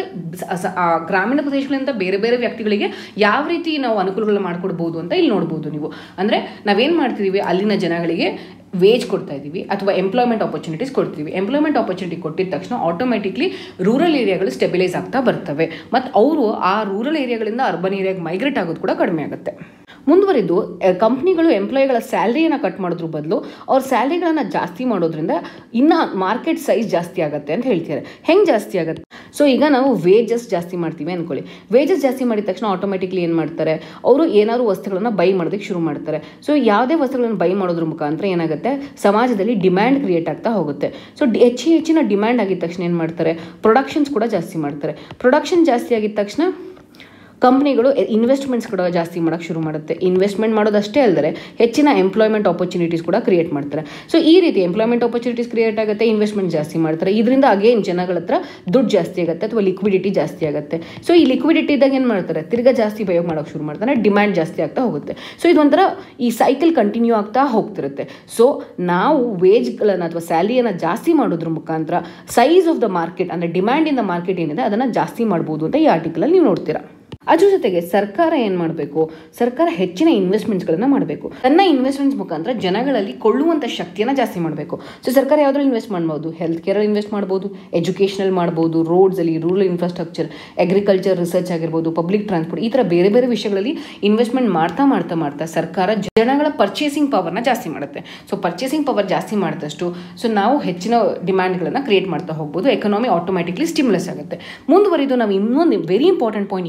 ಗ್ರಾಮೀಣ ಪ್ರದೇಶಗಳಿಂದ ಬೇರೆ ಬೇರೆ ವ್ಯಕ್ತಿಗಳಿಗೆ ಯಾವ ರೀತಿ ನಾವು ಅನುಕೂಲಗಳನ್ನ ಮಾಡ್ಕೊಡ್ಬೋದು ಅಂತ ಇಲ್ಲಿ ನೋಡ್ಬೋದು ನೀವು ಅಂದರೆ ನಾವೇನು ಮಾಡ್ತಿದ್ದೀವಿ ಅಲ್ಲಿನ ಜನಗಳಿಗೆ ವೇಜ್ ಕೊಡ್ತಾ ಇದ್ದೀವಿ ಅಥವಾ ಎಂಪ್ಲಾಯ್ಮೆಂಟ್ ಆಪರ್ಚುನಿಟೀಸ್ ಕೊಡ್ತೀವಿ ಎಂಪ್ಲಾಯ್ಮೆಂಟ್ ಆಪರ್ಚುನಿಟಿ ಕೊಟ್ಟಿದ ತಕ್ಷಣ ಆಟೋಮೆಟಿಕ್ಲಿ ರೂರಲ್ ಏರಿಯಾಗಳು ಸ್ಟೆಬಿಲೈಸ್ ಆಗ್ತಾ ಬರ್ತವೆ ಮತ್ತು ಅವರು ಆ ರೂರಲ್ ಏರಿಯಾಗಳಿಂದ ಅರ್ಬನ್ ಏರಿಯಾಗೆ ಮೈಗ್ರೇಟ್ ಆಗೋದು ಕೂಡ ಕಡಿಮೆ ಆಗುತ್ತೆ ಮುಂದುವರಿದು ಕಂಪ್ನಿಗಳು ಎಂಪ್ಲಾಯಿಗಳ ಸ್ಯಾಲ್ರಿಯನ್ನು ಕಟ್ ಮಾಡೋದ್ರ ಬದಲು ಅವ್ರ ಸ್ಯಾಲ್ರಿಗಳನ್ನು ಜಾಸ್ತಿ ಮಾಡೋದ್ರಿಂದ ಇನ್ನು ಮಾರ್ಕೆಟ್ ಸೈಜ್ ಜಾಸ್ತಿ ಆಗುತ್ತೆ ಅಂತ ಹೇಳ್ತಾರೆ ಹೆಂಗೆ ಜಾಸ್ತಿ ಆಗುತ್ತೆ ಸೊ ಈಗ ನಾವು ವೇಜಸ್ ಜಾಸ್ತಿ ಮಾಡ್ತೀವಿ ಅಂದ್ಕೊಳ್ಳಿ ವೇಜಸ್ ಜಾಸ್ತಿ ಮಾಡಿದ ತಕ್ಷಣ ಆಟೋಮೆಟಿಕ್ಲಿ ಏನು ಮಾಡ್ತಾರೆ ಅವರು ಏನಾದರೂ ವಸ್ತುಗಳನ್ನು ಬೈ ಮಾಡೋದಕ್ಕೆ ಶುರು ಮಾಡ್ತಾರೆ ಸೊ ಯಾವುದೇ ವಸ್ತುಗಳನ್ನು ಬೈ ಮಾಡೋದ್ರ ಮುಖಾಂತರ ಏನಾಗುತ್ತೆ ಸಮಾಜದಲ್ಲಿ ಡಿಮ್ಯಾಂಡ್ ಕ್ರಿಯೇಟ್ ಆಗ್ತಾ ಹೋಗುತ್ತೆ ಸೊ ಹೆಚ್ಚು ಹೆಚ್ಚಿನ ಡಿಮ್ಯಾಂಡ್ ಆಗಿದ ತಕ್ಷಣ ಏನು ಮಾಡ್ತಾರೆ ಪ್ರೊಡಕ್ಷನ್ಸ್ ಕೂಡ ಜಾಸ್ತಿ ಮಾಡ್ತಾರೆ ಪ್ರೊಡಕ್ಷನ್ ಜಾಸ್ತಿ ಆಗಿದ ತಕ್ಷಣ ಕಂಪ್ನಿಗಳು ಇನ್ವೆಸ್ಟ್ಮೆಂಟ್ಸ್ ಕೂಡ ಜಾಸ್ತಿ ಮಾಡೋಕ್ಕೆ ಶುರು ಮಾಡುತ್ತೆ ಇನ್ವೆಸ್ಟ್ಮೆಂಟ್ ಮಾಡೋದಷ್ಟೇ ಅಲ್ಲದೆ ಹೆಚ್ಚಿನ ಎಂಪ್ಲಾಯ್ಮೆಂಟ್ ಆಪರ್ಚುನಿಟೀಸ್ ಕೂಡ ಕ್ರಿಯೇಟ್ ಮಾಡ್ತಾರೆ ಸೊ ಈ ರೀತಿ ಎಂಪ್ಲಾಯ್ಮೆಂಟ್ ಆಪರ್ಚುನಿಟೀಸ್ ಕ್ರಿಯೇಟ್ ಆಗುತ್ತೆ ಇನ್ವೆಸ್ಟ್ಮೆಂಟ್ ಜಾಸ್ತಿ ಮಾಡ್ತಾರೆ ಇದರಿಂದ ಅಗೇನ್ ಜನಗಳ ಹತ್ರ ದುಡ್ಡು ಜಾಸ್ತಿ ಆಗುತ್ತೆ ಅಥವಾ ಲಿಕ್ವಿಡಿಟಿ ಜಾಸ್ತಿ ಆಗುತ್ತೆ ಸೊ ಈ ಲಿಕ್ವಿಡಿಟಿ ಇದ್ದಾಗ ಏನು ಮಾಡ್ತಾರೆ ತಿರ್ಗಾ ಜಾಸ್ತಿ ಬಯೋ ಮಾಡೋಕ್ಕೆ ಶುರು ಮಾಡ್ತಾರೆ ಡಿಮ್ಯಾಂಡ್ ಜಾಸ್ತಿ ಆಗ್ತಾ ಹೋಗುತ್ತೆ ಸೊ ಇದೊಂಥರ ಈ ಸೈಕಲ್ ಕಂಟಿನ್ಯೂ ಆಗ್ತಾ ಹೋಗ್ತಿರುತ್ತೆ ಸೊ ನಾವು ವೇಜ್ಗಳನ್ನು ಅಥವಾ ಸ್ಯಾಲ್ರಿಯನ್ನು ಜಾಸ್ತಿ ಮಾಡೋದ್ರ ಮುಖಾಂತರ ಸೈಜ್ ಆಫ್ ದ ಮಾರ್ಕೆಟ್ ಅಂದರೆ ಡಿಮ್ಯಾಂಡ್ ಇನ್ ದ ಮಾರ್ಕೆಟ್ ಏನಿದೆ ಅದನ್ನು ಜಾಸ್ತಿ ಮಾಡ್ಬೋದು ಅಂತ ಈ ಆರ್ಟಿಕಲಲ್ಲಿ ನೀವು ನೋಡ್ತೀರಾ ಅದ್ರ ಜೊತೆಗೆ ಸರ್ಕಾರ ಏನು ಮಾಡಬೇಕು ಸರ್ಕಾರ ಹೆಚ್ಚಿನ ಇನ್ವೆಸ್ಟ್ಮೆಂಟ್ಸ್ಗಳನ್ನು ಮಾಡಬೇಕು ತನ್ನ ಇನ್ವೆಸ್ಟ್ಮೆಂಟ್ಸ್ ಮುಖಾಂತರ ಜನಗಳಲ್ಲಿ ಕೊಳ್ಳುವಂಥ ಶಕ್ತಿಯನ್ನು ಜಾಸ್ತಿ ಮಾಡಬೇಕು ಸೊ ಸರ್ಕಾರ ಯಾವುದ್ರಲ್ಲಿ ಇನ್ವೆಸ್ಟ್ ಮಾಡ್ಬೋದು ಹೆಲ್ತ್ ಕೇರಲ್ಲಿ ಇನ್ವೆಸ್ಟ್ ಮಾಡ್ಬೋದು ಎಜುಕೇಷನಲ್ ಮಾಡ್ಬೋದು ರೋಡ್ಸಲ್ಲಿ ರೂರಲ್ ಇನ್ಫ್ರಾಸ್ಟ್ರಕ್ಚರ್ ಅಗ್ರಿಕಲ್ಚರ್ ರಿಸರ್ಚ್ ಆಗಿರ್ಬೋದು ಪಬ್ಲಿಕ್ ಟ್ರಾನ್ಸ್ಪೋರ್ಟ್ ಈ ಥರ ಬೇರೆ ಬೇರೆ ವಿಷಯಗಳಲ್ಲಿ ಇನ್ವೆಸ್ಟ್ಮೆಂಟ್ ಮಾಡ್ತಾ ಮಾಡ್ತಾ ಮಾಡ್ತಾ ಸರ್ಕಾರ ಜನಗಳ ಪರ್ಚೇಸಿಂಗ್ ಪವರ್ನ ಜಾಸ್ತಿ ಮಾಡುತ್ತೆ ಸೊ ಪರ್ಚೇಸಿಂಗ್ ಪವರ್ ಜಾಸ್ತಿ ಮಾಡಿದಷ್ಟು ಸೊ ನಾವು ಹೆಚ್ಚಿನ ಡಿಮ್ಯಾಂಡ್ಗಳನ್ನು ಕ್ರಿಯೇಟ್ ಮಾಡ್ತಾ ಹೋಗ್ಬೋದು ಎಕನಾಮಿ ಆಟೋಮ್ಯಾಟಿಕ್ಲಿ ಸ್ಟಿಮ್ಯುಲಸ್ ಆಗುತ್ತೆ ಮುಂದುವರಿದು ನಾವು ಇನ್ನೊಂದು ವೆರಿ ಇಂಪಾರ್ಟೆಂಟ್ ಪಾಯಿಂಟ್ ಏನು ನೋಡಬೇಕು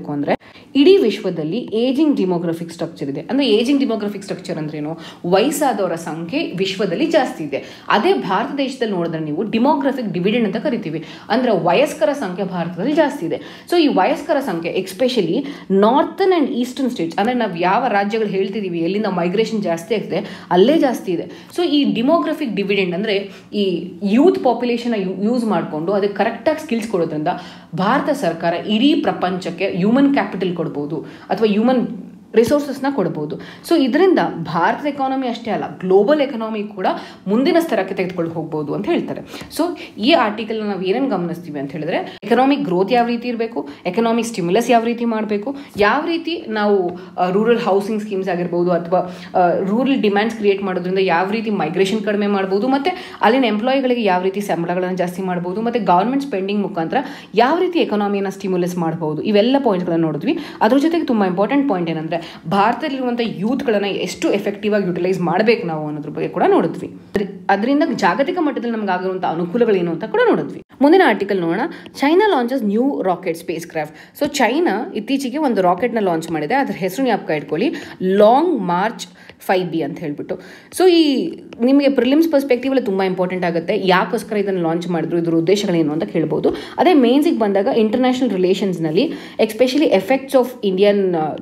ಮಾಡಬೇಕು ಅಂದರೆ ಇಡೀ ವಿಶ್ವದಲ್ಲಿ ಏಜಿಂಗ್ ಡಿಮೋಗ್ರಫಿಕ್ ಸ್ಟ್ರಕ್ಚರ್ ಇದೆ ಅಂದರೆ ಏಜಿಂಗ್ ಡಿಮೋಗ್ರಫಿಕ್ ಸ್ಟ್ರಕ್ಚರ್ ಅಂದ್ರೇನು ವಯಸ್ಸಾದವರ ಸಂಖ್ಯೆ ವಿಶ್ವದಲ್ಲಿ ಜಾಸ್ತಿ ಇದೆ ಅದೇ ಭಾರತ ದೇಶದಲ್ಲಿ ನೋಡಿದ್ರೆ ನೀವು ಡಿಮೋಗ್ರಫಿಕ್ ಡಿವಿಡೆಂಡ್ ಅಂತ ಕರಿತೀವಿ ಅಂದರೆ ವಯಸ್ಕರ ಸಂಖ್ಯೆ ಭಾರತದಲ್ಲಿ ಜಾಸ್ತಿ ಇದೆ ಸೊ ಈ ವಯಸ್ಕರ ಸಂಖ್ಯೆ especially northern and eastern states ಅಂದರೆ ನಾವು ಯಾವ ರಾಜ್ಯಗಳು ಹೇಳ್ತಿದ್ದೀವಿ ಎಲ್ಲಿಂದ ಮೈಗ್ರೇಷನ್ ಜಾಸ್ತಿ ಆಗ್ತಿದೆ ಅಲ್ಲೇ ಜಾಸ್ತಿ ಇದೆ ಸೊ ಈ ಡಿಮೋಗ್ರಫಿಕ್ ಡಿವಿಡೆಂಡ್ ಅಂದರೆ ಈ ಯೂತ್ ಪಾಪ್ಯುಲೇಷನ್ ಯೂಸ್ ಮಾಡಿಕೊಂಡು ಅದಕ್ಕೆ ಕರೆಕ್ಟಾಗಿ ಸ್ಕಿಲ್ಸ್ ಕೊಡೋದ್ರಿಂದ ಭಾರತ ಸರ್ಕಾರ ಇಡೀ ಪ್ರಪಂಚಕ್ಕೆ ಹ್ಯೂಮನ್ ಕ್ಯಾಪಿಟಲ್ ಕೊಡ್ಬೋದು ಅಥವಾ ಹ್ಯೂಮನ್ ರಿಸೋರ್ಸಸ್ನ ಕೊಡ್ಬೋದು ಸೊ ಇದರಿಂದ ಭಾರತದ ಎಕಾನಮಿ ಅಷ್ಟೇ ಅಲ್ಲ ಗ್ಲೋಬಲ್ ಎಕಾನಮಿ ಕೂಡ ಮುಂದಿನ ಸ್ತರಕ್ಕೆ ತೆಗೆದುಕೊಂಡು ಹೋಗ್ಬೋದು ಅಂತ ಹೇಳ್ತಾರೆ ಸೊ ಈ ಆರ್ಟಿಕಲ್ ನಾವು ಏನೇನು ಗಮನಿಸ್ತೀವಿ ಅಂತ ಹೇಳಿದ್ರೆ ಎಕನಾಮಿಕ್ ಗ್ರೋತ್ ಯಾವ ರೀತಿ ಇರಬೇಕು ಎಕನಾಮಿಕ್ ಸ್ಟಿಮ್ಯುಲಸ್ ಯಾವ ರೀತಿ ಮಾಡಬೇಕು ಯಾವ ರೀತಿ ನಾವು ರೂರಲ್ ಹೌಸಿಂಗ್ ಸ್ಕೀಮ್ಸ್ ಆಗಿರ್ಬೋದು ಅಥವಾ ರೂರಲ್ ಡಿಮ್ಯಾಂಡ್ಸ್ ಕ್ರಿಯೇಟ್ ಮಾಡೋದ್ರಿಂದ ಯಾವ ರೀತಿ ಮೈಗ್ರೇಷನ್ ಕಡಿಮೆ ಮಾಡ್ಬೋದು ಮತ್ತು ಅಲ್ಲಿನ ಎಂಪ್ಲಾಯಿಗಳಿಗೆ ಯಾವ ರೀತಿ ಸಂಬಳಗಳನ್ನು ಜಾಸ್ತಿ ಮಾಡ್ಬೋದು ಮತ್ತು ಗೌರ್ಮೆಂಟ್ ಸ್ಪೆಂಡಿಂಗ್ ಮುಖಾಂತರ ಯಾವ ರೀತಿ ಎಕಾನಮಿಯನ್ನು ಸ್ಟಿಮ್ಯುಲಸ್ ಮಾಡ್ಬೋದು ಇವೆಲ್ಲ ಪಾಯಿಂಟ್ಗಳನ್ನು ನೋಡಿದ್ವಿ ಅದ್ರ ಜೊತೆಗೆ ತುಂಬ ಇಂಪಾರ್ಟೆಂಟ್ ಪಾಯಿಂಟ್ ಏನಂದರೆ ಭಾರತದಲ್ಲಿರುವಂಥ ಯೂತ್ಗಳನ್ನು ಎಷ್ಟು ಎಫೆಕ್ಟಿವ್ ಆಗಿ ಯುಟಿಲೈಸ್ ಮಾಡಬೇಕು ನಾವು ಅನ್ನೋದ್ರ ಬಗ್ಗೆ ಕೂಡ ನೋಡಿದ್ವಿ ಅದರಿಂದ ಜಾಗತಿಕ ಮಟ್ಟದಲ್ಲಿ ನಮ್ಗೆ ಆಗಿರುವಂಥ ಅನುಕೂಲಗಳೇನು ಅಂತ ಕೂಡ ನೋಡಿದ್ವಿ ಮುಂದಿನ ಆರ್ಟಿಕಲ್ ನೋಡೋಣ China launches new rocket spacecraft so China ಇತ್ತೀಚೆಗೆ ಒಂದು ರಾಕೆಟ್ನ ಲಾಂಚ್ ಮಾಡಿದೆ ಅದ್ರ ಹೆಸರು ಜ್ಞಾಪಕ ಇಟ್ಕೊಳ್ಳಿ ಲಾಂಗ್ ಮಾರ್ಚ್ ಫೈವ್ ಬಿ ಅಂತ ಹೇಳ್ಬಿಟ್ಟು ಸೊ ಈ ನಿಮಗೆ ಪ್ರಿಲಿಮ್ಸ್ ಪರ್ಸ್ಪೆಕ್ಟಿವಲ್ಲಿ ತುಂಬ ಇಂಪಾರ್ಟೆಂಟ್ ಆಗುತ್ತೆ ಯಾಕೋಸ್ಕರ ಇದನ್ನು ಲಾಂಚ್ ಮಾಡಿದ್ರು ಇದ್ರ ಉದ್ದೇಶಗಳೇನು ಅಂತ ಕೇಳ್ಬೋದು ಅದೇ ಮೇನ್ಸಿಗೆ ಬಂದಾಗ ಇಂಟರ್ನ್ಯಾಷನಲ್ ರಿಲೇಷನ್ಸ್ನಲ್ಲಿ especially effects of Indian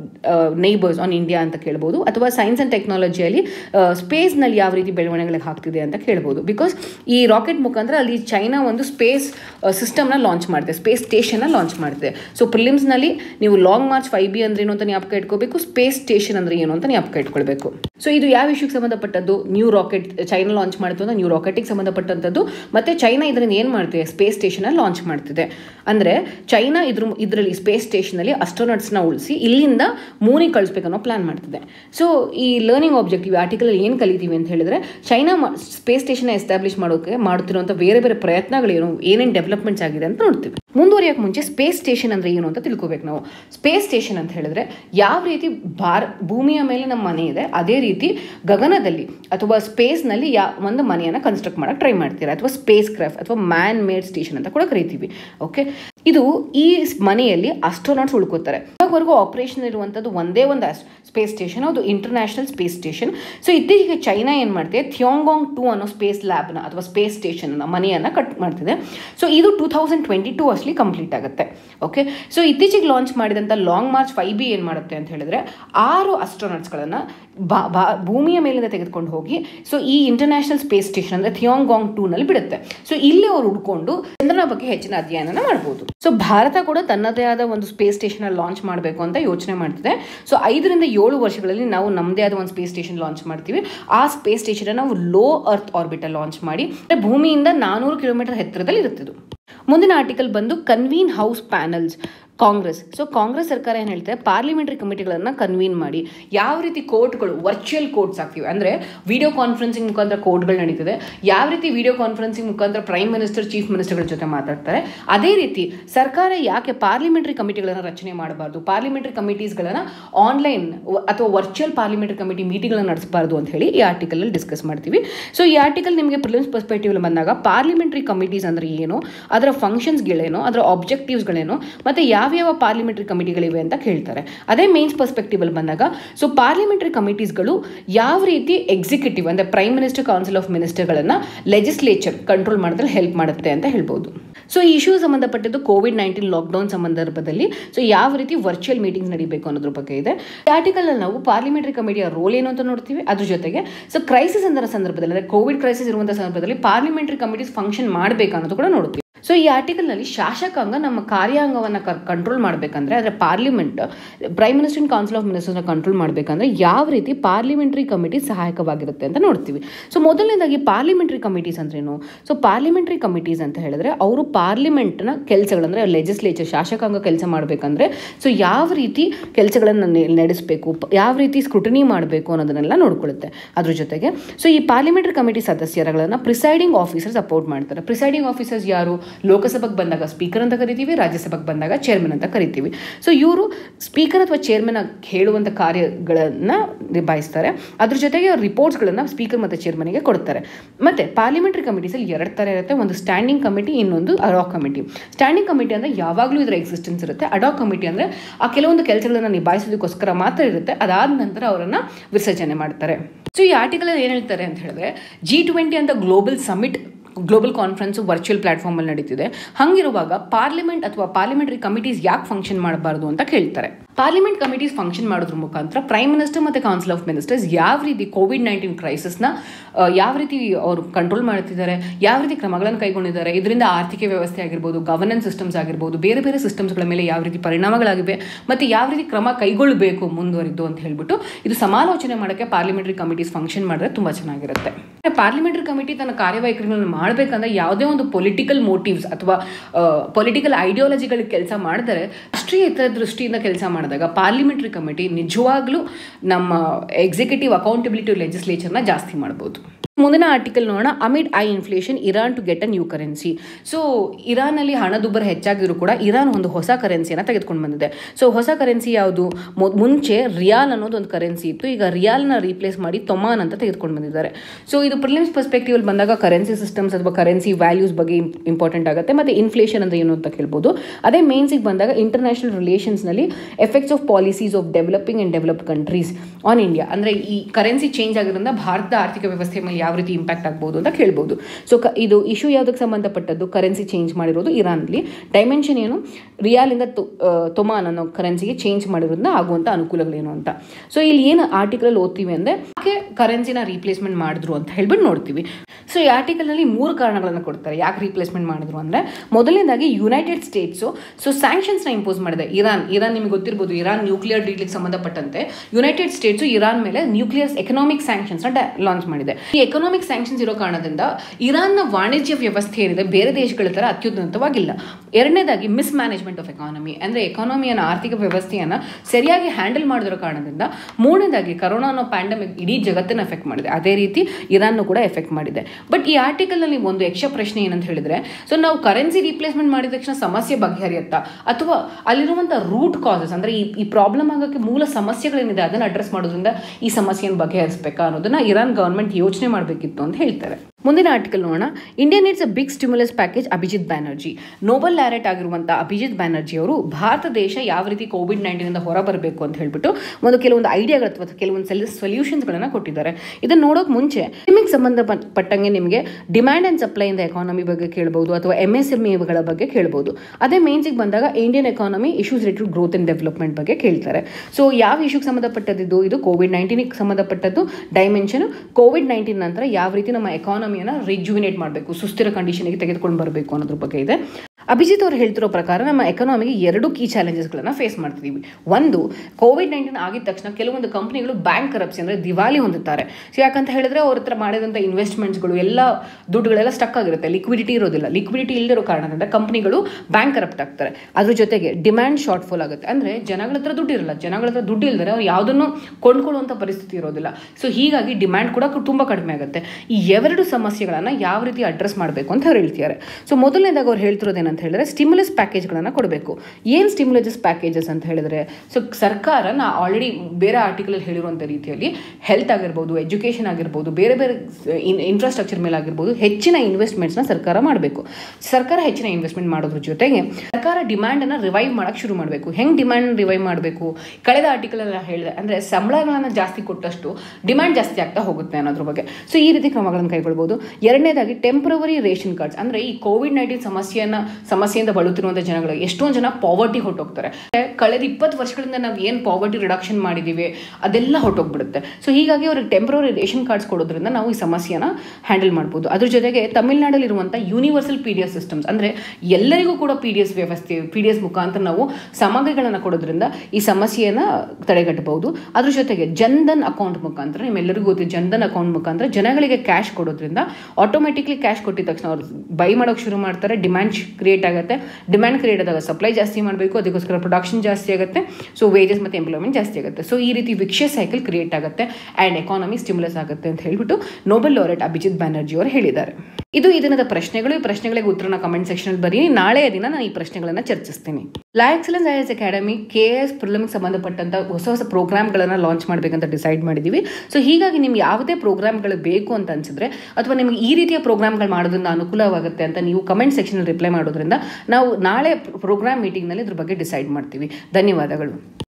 neighbours on India ಅಂತ ಕೇಳ್ಬೋದು ಅಥವಾ ಸೈನ್ಸ್ ಆ್ಯಂಡ್ ಟೆಕ್ನಾಲಜಿಯಲ್ಲಿ ಸ್ಪೇಸ್ನಲ್ಲಿ ಯಾವ ರೀತಿ ಬೆಳವಣಿಗೆಗಳಿಗೆ ಆಗ್ತಿದೆ ಅಂತ ಕೇಳ್ಬೋದು ಬಿಕಾಸ್ ಈ ರಾಕೆಟ್ ಮುಖಾಂತರ ಅಲ್ಲಿ ಚೈನಾ ಒಂದು ಸ್ಪೇಸ್ ಸಿಸ್ಟಮ್ನ ಲಾಂಚ್ ಮಾಡಿದೆ ಸ್ಪೇಸ್ ಸ್ಟೇಷನ್ನ ಲಾಂಚ್ ಮಾಡಿದೆ ಸೊ ಪ್ರಿಲಿಮ್ಸ್ನಲ್ಲಿ ನೀವು ಲಾಂಗ್ ಮಾರ್ಚ್ ಫೈವ್ ಬಿ ಅಂದ್ರೆ ಏನು ಅಂತ ಜ್ಞಾಪಕ ಇಟ್ಕೋಬೇಕು ಸ್ಪೇಸ್ ಸ್ಟೇಷನ್ ಅಂದ್ರೆ ಏನು ಅಂತ ಜ್ಞಾಪಕ ಇಟ್ಕೊಳ್ಬೇಕು ಸೊ ಇದು ಯಾವ ವಿಷಯಕ್ಕೆ ಸಂಬಂಧಪಟ್ಟದ್ದು ನ್ಯೂ ರಾಕೆಟ್ ಚೈನಾ ಲಾಂಚ್ ಮಾಡಿತು ಅಂದ್ರೆ ನ್ಯೂ ರಾಕೆಟಿಗೆ ಸಂಬಂಧಪಟ್ಟಂಥದ್ದು ಮತ್ತೆ ಚೈನಾ ಇದರಿಂದ ಏನು ಮಾಡ್ತಿದೆ ಸ್ಪೇಸ್ ಸ್ಟೇಷನ್ ಲಾಂಚ್ ಮಾಡ್ತಿದೆ ಅಂದರೆ ಚೈನಾ ಇದ್ರ ಇದರಲ್ಲಿ ಸ್ಪೇಸ್ ಸ್ಟೇಷನಲ್ಲಿ ಅಸ್ಟ್ರೋನಟ್ಸ್ನ ಉಳಿಸಿ ಇಲ್ಲಿಂದ ಮೂನಿಗೆ ಕಳಿಸ್ಬೇಕನ್ನೋ ಪ್ಲಾನ್ ಮಾಡ್ತಿದೆ ಸೊ ಈ ಲರ್ನಿಂಗ್ ಆಬ್ಜೆಕ್ಟಿವ್ ಆರ್ಟಿಕಲ್ ಏನು ಕಲಿತೀವಿ ಅಂತ ಹೇಳಿದ್ರೆ ಚೈನಾ ಸ್ಪೇಸ್ ಸ್ಟೇಷನ್ ಎಸ್ಟಾಬ್ಲಿಷ್ ಮಾಡೋಕೆ ಮಾಡುತ್ತಿರುವಂಥ ಬೇರೆ ಬೇರೆ ಪ್ರಯತ್ನಗಳೇನು ಏನೇನು ಡೆವಲಪ್ಮೆಂಟ್ಸ್ ಆಗಿದೆ ಅಂತ ನೋಡ್ತೀವಿ ಮುಂದುವರಿಯೋಕೆ ಮುಂಚೆ ಸ್ಪೇಸ್ ಸ್ಟೇಷನ್ ಅಂದರೆ ಏನು ಅಂತ ತಿಳ್ಕೊಬೇಕು ನಾವು ಸ್ಪೇಸ್ ಸ್ಟೇಷನ್ ಅಂತ ಹೇಳಿದ್ರೆ ಯಾವ ರೀತಿ ಭಾರ ಭೂಮಿಯ ಮೇಲೆ ನಮ್ಮ ಮನೆ ಇದೆ ಅದೇ ರೀತಿ ಗಗನದಲ್ಲಿ ಅಥವಾ ಸ್ಪೇಸ್ನಲ್ಲಿ ಯಾ ಒಂದು ಮನೆಯನ್ನು ಕನ್ಸ್ಟ್ರಕ್ಟ್ ಮಾಡೋಕ್ಕೆ ಟ್ರೈ ಮಾಡ್ತೀರಾ ಅಥವಾ ಸ್ಪೇಸ್ ಕ್ರಾಫ್ಟ್ ಅಥವಾ ಮ್ಯಾನ್ ಮೇಡ್ ಸ್ಟೇಷನ್ ಅಂತ ಕೂಡ ಕರಿತೀವಿ ಓಕೆ ಇದು ಈ ಮನೆಯಲ್ಲಿ ಅಸ್ಟ್ರೋನಾಟ್ಸ್ ಉಳ್ಕೋತಾರೆ ಇವಾಗವರೆಗೂ ಆಪರೇಷನ್ ಇರುವಂಥದ್ದು ಒಂದೇ ಒಂದು ಸ್ಪೇಸ್ ಸ್ಟೇಷನ್ ಅದು ಇಂಟರ್ನ್ಯಾಷನಲ್ ಸ್ಪೇಸ್ ಸ್ಟೇಷನ್ ಸೊ ಇತ್ತೀಚೆಗೆ ಚೈನಾ ಏನು ಮಾಡ್ತಿದೆ ಥಿಯೋಂಗಾಂಗ್ ಟೂ ಅನ್ನೋ ಸ್ಪೇಸ್ ಲ್ಯಾಬ್ನ ಅಥವಾ ಸ್ಪೇಸ್ ಸ್ಟೇಷನ್ನ ಮನೆಯನ್ನು ಕಟ್ ಮಾಡ್ತಿದೆ ಸೊ ಇದು ಟೂ ತೌಸಂಡ್ ಟ್ವೆಂಟಿ ಟೂ ಅಷ್ಟಲಿ ಕಂಪ್ಲೀಟ್ ಆಗುತ್ತೆ ಓಕೆ ಸೊ ಇತ್ತೀಚೆಗೆ ಲಾಂಚ್ ಮಾಡಿದಂಥ ಲಾಂಗ್ ಮಾರ್ಚ್ ಫೈವ್ ಬಿ ಏನು ಮಾಡುತ್ತೆ ಅಂತ ಹೇಳಿದ್ರೆ ಆರು ಅಸ್ಟ್ರೋನಟ್ಸ್ಗಳನ್ನು ಬಾ ಭೂಮಿಯ ಮೇಲಿಂದ ತೆಗೆದುಕೊಂಡು ಹೋಗಿ ಸೊ ಈ ಇಂಟರ್ನ್ಯಾಷನಲ್ ಸ್ಪೇಸ್ ಸ್ಟೇಷನ್ ಅಂದರೆ ಥಿಯೋಂಗಾಂಗ್ ಟೂನಲ್ಲಿ ಬಿಡುತ್ತೆ ಸೊ ಇಲ್ಲಿ ಅವರು ಹುಡ್ಕೊಂಡು ಚಂದ್ರನ ಬಗ್ಗೆ ಹೆಚ್ಚಿನ ಅಧ್ಯಯನ ಮಾಡ್ಬೋದು ಸೊ ಭಾರತ ಕೂಡ ತನ್ನದೇ ಆದ ಒಂದು ಸ್ಪೇಸ್ ಸ್ಟೇಷನ್ ಲಾಂಚ್ ಮಾಡಬೇಕು ಅಂತ ಯೋಚನೆ ಮಾಡ್ತಿದೆ ಸೊ ಐದರಿಂದ ಏಳು ವರ್ಷಗಳಲ್ಲಿ ನಾವು ನಮ್ಮದೇ ಆದ ಒಂದು ಸ್ಪೇಸ್ ಸ್ಟೇಷನ್ ಲಾಂಚ್ ಮಾಡ್ತೀವಿ ಆ ಸ್ಪೇಸ್ ಸ್ಟೇಷನ್ ನಾವು ಲೋ ಅರ್ತ್ ಆರ್ಬಿಟಲ್ ಲಾಂಚ್ ಮಾಡಿ ಭೂಮಿಯಿಂದ ನಾನೂರು ಕಿಲೋಮೀಟರ್ ಎತ್ತರದಲ್ಲಿ ಇರುತ್ತಿದ್ದು ಮುಂದಿನ ಆರ್ಟಿಕಲ್ ಬಂದು convene house panels Congress so Congress ಸರ್ಕಾರ ಏನು ಹೇಳ್ತಾರೆ ಪಾರ್ಲಿಮೆಂಟರಿ ಕಮಿಟಿಗಳನ್ನು ಕನ್ವೀನ್ ಮಾಡಿ ಯಾವ ರೀತಿ ಕೋರ್ಟ್ಗಳು ವರ್ಚುವಲ್ ಕೋರ್ಟ್ಸ್ ಆಗ್ತಿವೆ ಅಂದರೆ ವಿಡಿಯೋ ಕಾನ್ಫರೆನ್ಸಿಂಗ್ ಮುಖಾಂತರ ಕೋರ್ಟ್ಗಳು ನಡೀತಿದೆ ಯಾವ ರೀತಿ ವಿಡಿಯೋ ಕಾನ್ಫರೆನ್ಸಿಂಗ್ ಮುಖಾಂತರ ಪ್ರೈಮ್ ಮಿನಿಸ್ಟರ್ ಚೀಫ್ ಮಿನಿಸ್ಟರ್ಗಳ ಜೊತೆ ಮಾತಾಡ್ತಾರೆ ಅದೇ ರೀತಿ ಸರ್ಕಾರ ಯಾಕೆ ಪಾರ್ಲಿಮೆಂಟರಿ ಕಮಿಟಿಗಳನ್ನು ರಚನೆ ಮಾಡಬಾರ್ದು ಪಾರ್ಲಿಮೆಂಟರಿ ಕಮಿಟೀಸ್ಗಳನ್ನು ಆನ್ಲೈನ್ ಅಥವಾ ವರ್ಚುವಲ್ ಪಾರ್ಲಿಮೆಂಟರಿ ಕಮಿಟಿ ಮೀಟಿಂಗ್ಗಳನ್ನು ನಡೆಸಬಾರ್ದು ಅಂತ ಹೇಳಿ ಈ ಆರ್ಟಿಕಲಲ್ಲಿ ಡಿಸ್ಕಸ್ ಮಾಡ್ತೀವಿ ಸೊ ಈ ಆರ್ಟಿಕಲ್ ನಿಮಗೆ ಪ್ರಿಲಿಮ್ಸ್ ಪರ್ಸ್ಪೆಕ್ಟಿವ್ ಬಂದಾಗ ಪಾರ್ಲಿಮೆಂಟರಿ ಕಮಿಟೀಸ್ ಅಂದರೆ ಏನು ಅದರ ಫಂಕ್ಷನ್ಸ್ಗಳೇನು ಅದರ ಆಬ್ಜೆಕ್ಟಿವ್ಸ್ಗಳೇನು ಮತ್ತು ಯಾವ್ಯಾವ ಪಾರ್ಲಿಮೆಂಟರಿ ಕಮಿಟಿಗಳಿವೆ ಅಂತ ಕೇಳ್ತಾರೆ ಅದೇ ಮೇನ್ಸ್ ಪರ್ಸ್ಪೆಕ್ಟಿವಲ್ಲಿ ಬಂದಾಗ ಸೊ ಪಾರ್ಲಿಮೆಂಟರಿ ಕಮಿಟೀಸ್ಗಳು ಯಾವ ರೀತಿ ಎಕ್ಸಿಕ್ಯೂಟಿವ್ ಅಂದರೆ ಪ್ರೈಮ್ ಮಿನಿಸ್ಟರ್ ಕೌನ್ಸಿಲ್ ಆಫ್ ಮಿನಿಸ್ಟರ್ಗಳನ್ನು ಲೆಜಿಸ್ಲೇಚರ್ ಕಂಟ್ರೋಲ್ ಮಾಡೋದ್ರಲ್ಲಿ ಹೆಲ್ಪ್ ಮಾಡುತ್ತೆ ಅಂತ ಹೇಳ್ಬೋದು ಸೊ ಈ ಇಶ್ಯೂ ಸಂಬಂಧಪಟ್ಟಿದ್ದು ಕೋವಿಡ್ ನೈನ್ಟೀನ್ ಲಾಕ್ಡೌನ್ ಸಂದರ್ಭದಲ್ಲಿ ಸೊ ಯಾವ ರೀತಿ ವರ್ಚುವಲ್ ಮೀಟಿಂಗ್ಸ್ ನಡೀಬೇಕು ಅನ್ನೋದ್ರ ಬಗ್ಗೆ ಇದೆ ಈ ಆರ್ಟಿಕಲಲ್ಲಿ ನಾವು ಪಾರ್ಲಿಮೆಂಟರಿ ಕಮಿಟಿಯ ರೋಲ್ ಏನು ಅಂತ ನೋಡ್ತೀವಿ ಅದ್ರ ಜೊತೆಗೆ ಸೊ ಕ್ರೈಸಿಸ್ ಅಂದರ ಸಂದರ್ಭದಲ್ಲಿ ಅಂದರೆ ಕೋವಿಡ್ ಕ್ರೈಸಿಸ್ ಇರುವಂಥ ಸಂದರ್ಭದಲ್ಲಿ ಪಾರ್ಲಿಮೆಂಟರಿ ಕಮಿಟೀಸ್ ಫಂಕ್ಷನ್ ಮಾಡಬೇಕು ಅನ್ನೋದು ಕೂಡ ನೋಡ್ತೀವಿ ಸೊ ಈ ಆರ್ಟಿಕಲ್ನಲ್ಲಿ ಶಾಸಕಾಂಗ ನಮ್ಮ ಕಾರ್ಯಾಂಗವನ್ನು ಕಂಟ್ರೋಲ್ ಮಾಡಬೇಕಂದ್ರೆ ಅಂದರೆ parliament prime minister council of ಮಿನಿಸ್ಟರ್ನ ಕಂಟ್ರೋಲ್ ಮಾಡಬೇಕಂದ್ರೆ ಯಾವ ರೀತಿ ಪಾರ್ಲಿಮೆಂಟರಿ ಕಮಿಟಿ ಸಹಾಯಕವಾಗಿರುತ್ತೆ ಅಂತ ನೋಡ್ತೀವಿ ಸೊ ಮೊದಲನೇದಾಗಿ ಪಾರ್ಲಿಮೆಂಟರಿ ಕಮಿಟೀಸ್ ಅಂದ್ರೇನು ಸೊ ಪಾರ್ಲಿಮೆಂಟರಿ ಕಮಿಟೀಸ್ ಅಂತ ಹೇಳಿದ್ರೆ ಅವರು ಪಾರ್ಲಿಮೆಂಟ್ನ ಕೆಲಸಗಳಂದ್ರೆ ಲೆಜಿಸ್ಲೇಚರ್ ಶಾಸಕಾಂಗ ಕೆಲಸ ಮಾಡಬೇಕಂದ್ರೆ ಸೊ ಯಾವ ರೀತಿ ಕೆಲಸಗಳನ್ನು ನಡೆಸಬೇಕು ಯಾವ ರೀತಿ ಸ್ಕ್ರೂಟನಿ ಮಾಡಬೇಕು ಅನ್ನೋದನ್ನೆಲ್ಲ ನೋಡ್ಕೊಳ್ಳುತ್ತೆ ಅದ್ರ ಜೊತೆಗೆ ಸೊ ಈ ಪಾರ್ಲಿಮೆಂಟರಿ ಕಮಿಟಿ ಸದಸ್ಯರುಗಳನ್ನು ಪ್ರಿಸೈಡಿಂಗ್ ಆಫೀಸರ್ ಸಪೋರ್ಟ್ ಮಾಡ್ತಾರೆ ಪ್ರಿಸೈಡಿಂಗ್ ಆಫೀಸರ್ಸ್ ಯಾರು ಲೋಕಸಭೆಗೆ ಬಂದಾಗ ಸ್ಪೀಕರ್ ಅಂತ ಕರಿತೀವಿ ರಾಜ್ಯಸಭೆಗೆ ಬಂದಾಗ ಚೇರ್ಮನ್ ಅಂತ ಕರಿತೀವಿ ಸೊ ಇವರು ಸ್ಪೀಕರ್ ಅಥವಾ ಚೇರ್ಮನ್ ಹೇಳುವಂಥ ಕಾರ್ಯಗಳನ್ನು ನಿಭಾಯಿಸ್ತಾರೆ ಅದ್ರ ಜೊತೆಗೆ ಅವ್ರ ರಿಪೋರ್ಟ್ಸ್ಗಳನ್ನು ಸ್ಪೀಕರ್ ಮತ್ತು ಚೇರ್ಮನ್ಗೆ ಕೊಡ್ತಾರೆ ಮತ್ತು ಪಾರ್ಲಿಮೆಂಟ್ರಿ ಕಮಿಟೀಸಲ್ಲಿ ಎರಡು ಥರ ಇರುತ್ತೆ ಒಂದು ಸ್ಟ್ಯಾಂಡಿಂಗ್ ಕಮಿಟಿ ಇನ್ನೊಂದು ಅಡಾಕ್ ಕಮಿಟಿ ಸ್ಟ್ಯಾಂಡಿಂಗ್ ಕಮಿಟಿ ಅಂದರೆ ಯಾವಾಗಲೂ ಇದರ ಎಕ್ಸಿಸ್ಟೆನ್ಸ್ ಇರುತ್ತೆ ಅಡಾಕ್ ಕಮಿಟಿ ಅಂದರೆ ಆ ಕೆಲವೊಂದು ಕೆಲಸಗಳನ್ನು ನಿಭಾಯಿಸೋದಕ್ಕೋಸ್ಕರ ಮಾತ್ರ ಇರುತ್ತೆ ಅದಾದ ನಂತರ ಅವರನ್ನು ವಿಸರ್ಜನೆ ಮಾಡ್ತಾರೆ ಸೊ ಈ ಆರ್ಟಿಕಲ್ ಏನು ಹೇಳ್ತಾರೆ ಅಂತ ಹೇಳಿದ್ರೆ ಜಿ ಟ್ವೆಂಟಿ ಅಂತ global summit global conference virtual ಪ್ಲಾಟ್ಫಾರ್ಮಲ್ಲಿ ನಡೀತಿದೆ ಹಂಗಿರುವಾಗ ಪಾರ್ಲಿಮೆಂಟ್ ಅಥವಾ ಪಾರ್ಲಿಮೆಂಟರಿ ಕಮಿಟೀಸ್ ಯಾಕೆ ಫಂಕ್ಷನ್ ಮಾಡಬಾರ್ದು ಅಂತ ಕೇಳ್ತಾರೆ ಪಾರ್ಲಿಮೆಂಟ್ ಕಮಿಟೀಸ್ ಫಂಕ್ಷನ್ ಮಾಡೋದ್ರ ಮುಖಾಂತರ ಪ್ರೈಮ್ ಮಿನಿಸ್ಟರ್ ಮತ್ತು ಕೌನ್ಸಿಲ್ ಆಫ್ ಮಿನಿಸ್ಟರ್ಸ್ ಯಾವ ರೀತಿ ಕೋವಿಡ್ ನೈನ್ಟೀನ್ ಕ್ರೈಸಿಸ್ನ ಯಾವ ರೀತಿ ಅವರು ಕಂಟ್ರೋಲ್ ಮಾಡ್ತಿದ್ದಾರೆ ಯಾವ ರೀತಿ ಕ್ರಮಗಳನ್ನು ಕೈಗೊಂಡಿದ್ದಾರೆ ಇದರಿಂದ ಆರ್ಥಿಕ ವ್ಯವಸ್ಥೆ ಆಗಿರ್ಬೋದು ಗವರ್ನೆನ್ಸ್ ಸಿಸ್ಟಮ್ಸ್ ಆಗಿರ್ಬೋದು ಬೇರೆ ಬೇರೆ ಸಿಸ್ಟಮ್ಸ್ಗಳ ಮೇಲೆ ಯಾವ ರೀತಿ ಪರಿಣಾಮಗಳಾಗಿವೆ ಮತ್ತು ಯಾವ ರೀತಿ ಕ್ರಮ ಕೈಗೊಳ್ಳಬೇಕು ಮುಂದುವರಿದು ಅಂತ ಹೇಳ್ಬಿಟ್ಟು ಇದು ಸಮಾಲೋಚನೆ ಮಾಡೋಕ್ಕೆ ಪಾರ್ಲಿಮೆಂಟರಿ ಕಮಿಟೀಸ್ ಫಂಕ್ಷನ್ ಮಾಡಿದ್ರೆ ತುಂಬ ಚೆನ್ನಾಗಿರುತ್ತೆ ಪಾರ್ಲಿಮೆಂಟರಿ ಕಮಿಟಿ ತನ್ನ ಕಾರ್ಯವೈಖರಿಗಳನ್ನು ಮಾಡಬೇಕಂದ್ರೆ ಯಾವುದೇ ಒಂದು ಪೊಲಿಟಿಕಲ್ ಮೋಟಿವ್ಸ್ ಅಥವಾ ಪೊಲಿಟಿಕಲ್ ಐಡಿಯಾಲಜಿಗಳಿಗೆ ಕೆಲಸ ಮಾಡಿದರೆ ರಾಷ್ಟ್ರೀಯ ಹಿತ ದೃಷ್ಟಿಯಿಂದ ಕೆಲಸ ಮಾಡಿದಾಗ ಪಾರ್ಲಿಮೆಂಟರಿ ಕಮಿಟಿ ನಿಜವಾಗ್ಲೂ ನಮ್ಮ ಎಕ್ಸಿಕ್ಯೂಟಿವ್ ಅಕೌಂಟಬಿಲಿಟಿ ಲೆಜಿಸ್ಲೇಚರ್ನ ಜಾಸ್ತಿ ಮಾಡ್ಬೋದು ಮುಂದಿನ ಆರ್ಟಿಕಲ್ ನೋಡೋಣ amid high inflation Iran to get a new currency so ಇರಾನಲ್ಲಿ ಹಣದುಬ್ಬರ ಹೆಚ್ಚಾಗಿದ್ರು ಕೂಡ ಇರಾನ್ ಒಂದು ಹೊಸ ಕರೆನ್ಸಿಯನ್ನು ತೆಗೆದುಕೊಂಡು ಬಂದಿದೆ ಸೊ ಹೊಸ ಕರೆನ್ಸಿ ಯಾವುದು ಮುಂಚೆ ರಿಯಾಲ್ ಅನ್ನೋದು ಒಂದು ಕರೆನ್ಸಿ ಇತ್ತು ಈಗ ರಿಯಾಲ್ನ ರೀಪ್ಲೇಸ್ ಮಾಡಿ ತೊಮಾನ್ ಅಂತ ತೆಗೆದುಕೊಂಡು ಬಂದಿದ್ದಾರೆ ಸೊ ಇದು ಪ್ರಿಲಿಮ್ಸ್ ಪರ್ಸ್ಪೆಕ್ಟಿವಲ್ಲಿ ಬಂದಾಗ ಕರೆನ್ಸಿ ಸಿಸ್ಟಮ್ಸ್ ಅಥವಾ ಕರೆನ್ಸಿ ವ್ಯಾಲ್ಯೂಸ್ ಬಗ್ಗೆ ಇಂಪಾರ್ಟೆಂಟ್ ಆಗುತ್ತೆ ಮತ್ತು ಇನ್ಫ್ಲೇಷನ್ ಅಂದರೆ ಏನು ಅಂತ ಕೇಳ್ಬೋದು ಅದೇ ಮೇನ್ಸಿಗೆ ಬಂದಾಗ ಇಂಟರ್ನ್ಯಾಷನಲ್ ರಿಲೇಷನ್ಸ್ನಲ್ಲಿ effects of policies of developing and developed countries on India ಅಂದರೆ ಈ ಕರೆನ್ಸಿ ಚೇಂಜ್ ಆಗಿರೋದ್ರಿಂದ ಭಾರತದ ಆರ್ಥಿಕ ವ್ಯವಸ್ಥೆ ಮೇಲೆ ಯಾವ ರೀತಿ ಇಂಪ್ಯಾಕ್ಟ್ ಆಗ್ಬೋದು ಅಂತ ಕೇಳ್ಬೋದು ಸೊ ಕ ಇದು ಇಶ್ಯೂ ಯಾವುದಕ್ಕೆ ಸಂಬಂಧಪಟ್ಟದ್ದು ಕರೆನ್ಸಿ ಚೇಂಜ್ ಮಾಡಿರೋದು ಇರಾನ್ಲಿ ಡೈಮೆನ್ಷನ್ ಏನು ರಿಯಾಲಿಂದ ತೊಮಾನ್ ಅನ್ನೋ ಕರೆನ್ಸಿಗೆ ಚೇಂಜ್ ಮಾಡಿರೋದ್ರಿಂದ ಆಗುವಂಥ ಅನುಕೂಲಗಳೇನು ಅಂತ ಸೊ ಇಲ್ಲಿ ಏನು ಆರ್ಟಿಕಲ್ ಓದ್ತೀವಿ ಅಂದರೆ ಯಾಕೆ ಕರೆನ್ಸಿನ ರೀಪ್ಲೇಸ್ಮೆಂಟ್ ಮಾಡಿದ್ರು ಅಂತ ಹೇಳ್ಬಿಟ್ಟು ನೋಡ್ತೀವಿ ಸೊ ಈ ಆರ್ಟಿಕಲ್ನಲ್ಲಿ ಮೂರು ಕಾರಣಗಳನ್ನು ಕೊಡ್ತಾರೆ ಯಾಕೆ ರೀಪ್ಲೇಸ್ಮೆಂಟ್ ಮಾಡಿದ್ರು ಅಂದರೆ ಮೊದಲನೇದಾಗಿ ಯುನೈಟೆಡ್ ಸ್ಟೇಟ್ಸು ಸೊ ಸ್ಯಾಂಕ್ಷನ್ಸ್ನ ಇಂಪೋಸ್ ಮಾಡಿದೆ ಇರಾನ್ ಇರಾನ್ ನಿಮಗೆ ಗೊತ್ತಿರ್ಬೋದು ಇರಾನ್ ನ್ಯೂಕ್ಲಿಯರ್ ಡೀಲ್ಗೆ ಸಂಬಂಧಪಟ್ಟಂತೆ ಯುನೈಟೆಡ್ ಸ್ಟೇಟ್ಸು ಇರಾನ್ ಮೇಲೆ ನ್ಯೂಕ್ಲಿಯರ್ ಎಕನಾಮಿಕ್ ಸ್ಯಾಂಕ್ಷನ್ಸ್ನ ಲಾಂಚ್ ಮಾಡಿದೆ ಈ ಎಕನಾಮಿಕ್ ಸ್ಯಾಂಕ್ಷನ್ಸ್ ಇರೋ ಕಾರಣದಿಂದ ಇರಾನ್ನ ವಾಣಿಜ್ಯ ವ್ಯವಸ್ಥೆ ಏನಿದೆ ಬೇರೆ ದೇಶಗಳ ಥರ ಅತ್ಯುನ್ನತವಾಗಿಲ್ಲ ಎರಡನೇದಾಗಿ ಮಿಸ್ ಮ್ಯಾನೇಜ್ಮೆಂಟ್ ಆಫ್ ಎಕಾನಮಿ ಅಂದರೆ ಎಕಾನಮಿಯನ್ನು ಆರ್ಥಿಕ ವ್ಯವಸ್ಥೆಯನ್ನು ಸರಿಯಾಗಿ ಹ್ಯಾಂಡಲ್ ಮಾಡಿರೋ ಕಾರಣದಿಂದ ಮೂರನೇದಾಗಿ ಕರೋನಾ ಅನ್ನೋ ಪ್ಯಾಂಡಮಿಕ್ ಇಡೀ ಜಗತ್ತನ್ನು ಎಫೆಕ್ಟ್ ಮಾಡಿದೆ ಅದೇ ರೀತಿ ಇರಾನ್ನು ಕೂಡ ಎಫೆಕ್ಟ್ ಮಾಡಿದೆ ಬಟ್ ಈ ಆರ್ಟಿಕಲ್ನಲ್ಲಿ ಒಂದು ಯಕ್ಷ ಪ್ರಶ್ನೆ ಏನಂತ ಹೇಳಿದ್ರೆ ಸೊ ನಾವು ಕರೆನ್ಸಿ ರೀಪ್ಲೇಸ್ಮೆಂಟ್ ಮಾಡಿದ ತಕ್ಷಣ ಸಮಸ್ಯೆ ಬಗೆಹರಿಯುತ್ತಾ ಅಥವಾ ಅಲ್ಲಿರುವಂಥ ರೂಟ್ ಕಾಸಸ್ ಅಂದರೆ ಈ ಈ ಪ್ರಾಬ್ಲಮ್ ಆಗೋಕ್ಕೆ ಮೂಲ ಸಮಸ್ಯೆಗಳೇನಿದೆ ಅದನ್ನು ಅಡ್ರೆಸ್ ಮಾಡೋದ್ರಿಂದ ಈ ಸಮಸ್ಯೆಯನ್ನು ಬಗೆಹರಿಸಬೇಕಾ ಅನ್ನೋದನ್ನ ಇರಾನ್ ಗವರ್ಮೆಂಟ್ ಯೋಚನೆ ಮಾಡಬೇಕಿತ್ತು ಅಂತ ಹೇಳ್ತಾರೆ ಮುಂದಿನ ಆರ್ಟಿಕಲ್ ನೋಡೋಣ India needs a big stimulus package Abhijit Banerjee Nobel laureate ಆಗಿರುವಂಥ ಅಭಿಜಿತ್ ಬ್ಯಾನರ್ಜಿ ಅವರು ಭಾರತ ದೇಶ ಯಾವ ರೀತಿ ಕೋವಿಡ್ ನೈನ್ಟೀನಿಂದ ಹೊರಬರಬೇಕು ಅಂತ ಹೇಳ್ಬಿಟ್ಟು ಒಂದು ಕೆಲವೊಂದು ಐಡಿಯಾಗಳು ಅಥವಾ ಕೆಲವೊಂದು ಸೆಲ್ ಸೊಲ್ಯೂಷನ್ಸ್ಗಳನ್ನು ಕೊಟ್ಟಿದ್ದಾರೆ ಇದನ್ನು ನೋಡೋಕೆ ಮುಂಚೆ ನಿಮಗೆ ಸಂಬಂಧಪಟ್ಟಂಗೆ ನಿಮಗೆ ಡಿಮ್ಯಾಂಡ್ ಆ್ಯಂಡ್ ಸಪ್ಲೈ ಇಂದ ಎಕಾನಮಿ ಬಗ್ಗೆ ಕೇಳ್ಬೋದು ಅಥವಾ ಎಮ್ ಎಸ್ ಎಮ್ ಇಗಳ ಬಗ್ಗೆ ಕೇಳ್ಬೋದು ಅದೇ ಮೇನ್ಸಿಗೆ ಬಂದಾಗ Indian economy issues related growth and development ಬಗ್ಗೆ ಕೇಳ್ತಾರೆ ಸೊ ಯಾವ ಇಶ್ಯೂಗೆ ಸಂಬಂಧಪಟ್ಟದ್ದು ಇದು ಕೋವಿಡ್ ನೈನ್ಟೀನಿಗೆ ಸಂಬಂಧಪಟ್ಟದ್ದು ಡೈಮೆನ್ಷನ್ ಕೋವಿಡ್ ನೈನ್ಟೀನ್ ನಂತರ ಯಾವ ರೀತಿ ನಮ್ಮ ಎಕಾನಮಿಯನ್ನು ರಿಜ್ಯುವಿನೇಟ್ ಮಾಡಬೇಕು ಸುಸ್ಥಿರ ಕಂಡೀಷನ್ಗೆ ತೆಗೆದುಕೊಂಡು ಬರಬೇಕು ಅನ್ನೋದ್ರ ಬಗ್ಗೆ ಇದೆ ಅಭಿಜಿತ್ ಅವರು ಹೇಳ್ತಿರೋ ಪ್ರಕಾರ ನಮ್ಮ ಎಕನಾಮಿಗೆ ಎರಡು ಕೀ ಚಾಲೆಂಜಸ್ಗಳನ್ನು ಫೇಸ್ ಮಾಡ್ತಿದ್ದೀವಿ ಒಂದು ಕೋವಿಡ್ ನೈನ್ಟೀನ್ ಆಗಿದ ತಕ್ಷಣ ಕೆಲವೊಂದು ಕಂಪ್ನಿಗಳು ಬ್ಯಾಂಕ್ ಕರಪ್ಸಿ ಅಂದರೆ ದಿವಾಳಿ ಹೊಂದುತ್ತಾರೆ ಸೊ ಯಾಕಂತ ಹೇಳಿದ್ರೆ ಅವ್ರ ಹತ್ರ ಮಾಡಿದಂಥ ಇನ್ವೆಸ್ಟ್ಮೆಂಟ್ಸ್ಗಳು ಎಲ್ಲ ದುಡ್ಡುಗಳೆಲ್ಲ ಸ್ಟಕ್ ಆಗಿರುತ್ತೆ ಲಿಕ್ವಿಡಿಟಿ ಇರೋದಿಲ್ಲ ಲಿಕ್ವಿಡಿಟಿ ಇಲ್ಲದಿರೋ ಕಾರಣದಿಂದ ಕಂಪ್ನಿಗಳು ಬ್ಯಾಂಕ್ ಕರಪ್ಟ್ ಆಗ್ತಾರೆ ಅದ್ರ ಜೊತೆಗೆ ಡಿಮ್ಯಾಂಡ್ ಶಾರ್ಟ್ ಫಾಲ್ ಆಗುತ್ತೆ ಅಂದರೆ ಜನಗಳ ಹತ್ರ ದುಡ್ಡು ಇರಲ್ಲ ಜನಗಳ ಹತ್ರ ದುಡ್ಡು ಇಲ್ಲದ್ರೆ ಅವ್ರು ಯಾವುದನ್ನು ಕೊಂಡ್ಕೊಳ್ಳುವಂಥ ಪರಿಸ್ಥಿತಿ ಇರೋದಿಲ್ಲ ಸೊ ಹೀಗಾಗಿ ಡಿಮ್ಯಾಂಡ್ ಕೂಡ ತುಂಬ ಕಡಿಮೆ ಆಗುತ್ತೆ ಈ ಎರಡು ಸಮಸ್ಯೆಗಳನ್ನು ಯಾವ ರೀತಿ ಅಡ್ರೆಸ್ ಮಾಡಬೇಕು ಅಂತ ಅವ್ರು ಹೇಳ್ತಿದ್ದಾರೆ ಸೊ ಮೊದಲನೇದಾಗ ಅವ್ರು ಹೇಳ್ತಿರೋದೇನಂತ ಅಂತ ಹೇಳಿದ್ರೆ ಸ್ಟಿಮ್ಯುಲಸ್ ಪ್ಯಾಕೇಜ್ಗಳನ್ನು ಕೊಡಬೇಕು ಏನು ಸ್ಟಿಮ್ಯುಲಸ್ ಪ್ಯಾಕೇಜಸ್ ಅಂತ ಹೇಳಿದ್ರೆ ಸೊ ಸರ್ಕಾರ ನಾ ಆಲ್ರೆಡಿ ಬೇರೆ ಆರ್ಟಿಕಲಲ್ಲಿ ಹೇಳಿರುವಂಥ ರೀತಿಯಲ್ಲಿ ಹೆಲ್ತ್ ಆಗಿರ್ಬೋದು ಎಜುಕೇಷನ್ ಆಗಿರ್ಬೋದು ಬೇರೆ ಬೇರೆ ಇನ್ಫ್ರಾಸ್ಟ್ರಕ್ಚರ್ ಮೇಲೆ ಆಗಿರ್ಬೋದು ಹೆಚ್ಚಿನ ಇನ್ವೆಸ್ಟ್ಮೆಂಟ್ಸ್ನ ಸರ್ಕಾರ ಮಾಡಬೇಕು ಸರ್ಕಾರ ಹೆಚ್ಚಿನ ಇನ್ವೆಸ್ಟ್ಮೆಂಟ್ ಮಾಡೋದ್ರ ಜೊತೆಗೆ ಸರ್ಕಾರ ಡಿಮ್ಯಾಂಡನ್ನು ರಿವೈವ್ ಮಾಡೋಕ್ಕೆ ಶುರು ಮಾಡಬೇಕು ಹೆಂಗೆ ಡಿಮ್ಯಾಂಡ್ ರಿವೈವ್ ಮಾಡಬೇಕು ಕಳೆದ ಆರ್ಟಿಕಲ್ ಹೇಳಿದೆ ಅಂದರೆ ಸಂಬಳಗಳನ್ನು ಜಾಸ್ತಿ ಕೊಟ್ಟಷ್ಟು ಡಿಮ್ಯಾಂಡ್ ಜಾಸ್ತಿ ಆಗ್ತಾ ಹೋಗುತ್ತೆ ಅನ್ನೋದ್ರ ಬಗ್ಗೆ ಸೊ ಈ ರೀತಿ ಕ್ರಮಗಳನ್ನು ಕೈಗೊಳ್ಬೋದು ಎರಡನೇದಾಗಿ ಟೆಂಪ್ರವರಿ ರೇಷನ್ ಕಾರ್ಡ್ಸ್ ಅಂದರೆ ಈ ಕೋವಿಡ್ ನೈನ್ಟೀನ್ ಸಮಸ್ಯೆಯನ್ನು ಸಮಸ್ಯೆಯಿಂದ ಬಳಲುತ್ತಿರುವಂಥ ಜನಗಳು ಎಷ್ಟೊಂದು ಜನ ಪಾವರ್ಟಿ ಹೊಟ್ಟೋಗ್ತಾರೆ ಕಳೆದ ಇಪ್ಪತ್ತು ವರ್ಷಗಳಿಂದ ನಾವು ಏನು ಪಾವರ್ಟಿ ರಿಡಕ್ಷನ್ ಮಾಡಿದ್ದೀವಿ ಅದೆಲ್ಲ ಹೊಟ್ಟೋಗ್ಬಿಡುತ್ತೆ ಸೊ ಹೀಗಾಗಿ ಅವ್ರಿಗೆ ಟೆಂಪ್ರವರಿ ರೇಷನ್ ಕಾರ್ಡ್ಸ್ ಕೊಡೋದ್ರಿಂದ ನಾವು ಈ ಸಮಸ್ಯೆನ ಹ್ಯಾಂಡಲ್ ಮಾಡ್ಬೋದು ಅದ್ರ ಜೊತೆಗೆ ತಮಿಳ್ನಾಡಲ್ಲಿರುವಂಥ universal P D S systems ಅಂದರೆ ಎಲ್ಲರಿಗೂ ಕೂಡ ಪಿ ಡಿ ಎಸ್ ವ್ಯವಸ್ಥೆ ಪಿ ಡಿ ಎಸ್ ಮುಖಾಂತರ ನಾವು ಸಾಮಗ್ರಿಗಳನ್ನು ಕೊಡೋದ್ರಿಂದ ಈ ಸಮಸ್ಯೆಯನ್ನು ತಡೆಗಟ್ಟಬಹುದು ಅದ್ರ ಜೊತೆಗೆ ಜನ್ಧನ್ ಅಕೌಂಟ್ ಮುಖಾಂತರ ನಿಮ್ಮೆಲ್ಲರಿಗೂ ಗೊತ್ತಿದೆ ಜನ್ಧನ್ ಅಕೌಂಟ್ ಮುಖಾಂತರ ಜನಗಳಿಗೆ ಕ್ಯಾಶ್ ಕೊಡೋದ್ರಿಂದ ಆಟೋಮೆಟಿಕ್ಲಿ ಕ್ಯಾಶ್ ಕೊಟ್ಟಿದ ತಕ್ಷಣ ಅವ್ರು ಬೈ ಮಾಡೋಕ್ಕೆ ಶುರು ಮಾಡ್ತಾರೆ ಡಿಮ್ಯಾಂಡ್ ಕ್ರಿಯೇಟ್ ಆಗುತ್ತೆ ಡಿಮ್ಯಾಂಡ್ ಕ್ರಿಯೇಟ್ ಆದಾಗ ಸಪ್ಲೈ ಜಾಸ್ತಿ ಮಾಡಬೇಕು ಅದಕ್ಕೋಸ್ಕರ ಪ್ರೊಡಕ್ಷನ್ ಜಾಸ್ತಿ ಆಗುತ್ತೆ ಸೊ ವೇಜಸ್ ಮತ್ತು ಎಂಪ್ಲಾಯ್ಮೆಂಟ್ ಜಾಸ್ತಿ ಆಗುತ್ತೆ ಸೊ ಈ ರೀತಿ ವಿಕ್ಷ ಸೈಕಲ್ ಕ್ರಿಯೇಟ್ ಆಗುತ್ತೆ ಆ್ಯಂಡ್ ಎಕಾನಮಿ ಸ್ಟಿಮ್ಯುಲಸ್ ಆಗುತ್ತೆ ಅಂತ ಹೇಳ್ಬಿಟ್ಟು ನೋಬೆಲ್ ಲಾರೆಟ್ ಅಭಿಜಿತ್ ಬ್ಯಾನರ್ಜಿ ಅವರು ಹೇಳಿದ್ದಾರೆ ಇದು ಈ ದಿನದ ಪ್ರಶ್ನೆಗಳು ಈ ಪ್ರಶ್ನೆಗಳಿಗೆ ಉತ್ತರನ ಕಮೆಂಟ್ ಸೆಕ್ಷನ್ ಬರೀ ನಾಳೆಯ ದಿನ ನಾನು ಈ ಪ್ರಶ್ನೆಗಳನ್ನು ಚರ್ಚಿಸ್ತೀನಿ ಲಾ excellence I S academy K S ಪ್ರಿಲಿಮ್ಗೆ ಸಂಬಂಧಪಟ್ಟಂತ ಹೊಸ ಹೊಸ ಪ್ರೋಗ್ರಾಮ್ಗಳನ್ನು ಲಾಂಚ್ ಮಾಡಬೇಕಂತ ಡಿಸೈಡ್ ಮಾಡಿದ್ದೀವಿ ಸೊ ಹೀಗಾಗಿ ನಿಮ್ಗೆ ಯಾವುದೇ ಪ್ರೋಗ್ರಾಮ್ಗಳು ಬೇಕು ಅಂತ ಅನ್ಸಿದ್ರೆ ಅಥವಾ ನಿಮ್ಗೆ ಈ ರೀತಿಯ ಪ್ರೋಗ್ರಾಮ್ಗಳು ಮಾಡೋದ್ರಿಂದ ಅನುಕೂಲವಾಗುತ್ತೆ ಅಂತ ನೀವು ಕಮೆಂಟ್ ಸೆಕ್ಷನ್ ರಿಪ್ಲೈ ಮಾಡೋದ್ರಿಂದ ನಾವು ನಾಳೆ ಪ್ರೋಗ್ರಾಮ್ ಮೀಟಿಂಗ್ನಲ್ಲಿ ಇದ್ರ ಬಗ್ಗೆ ಡಿಸೈಡ್ ಮಾಡ್ತೀವಿ ಧನ್ಯವಾದಗಳು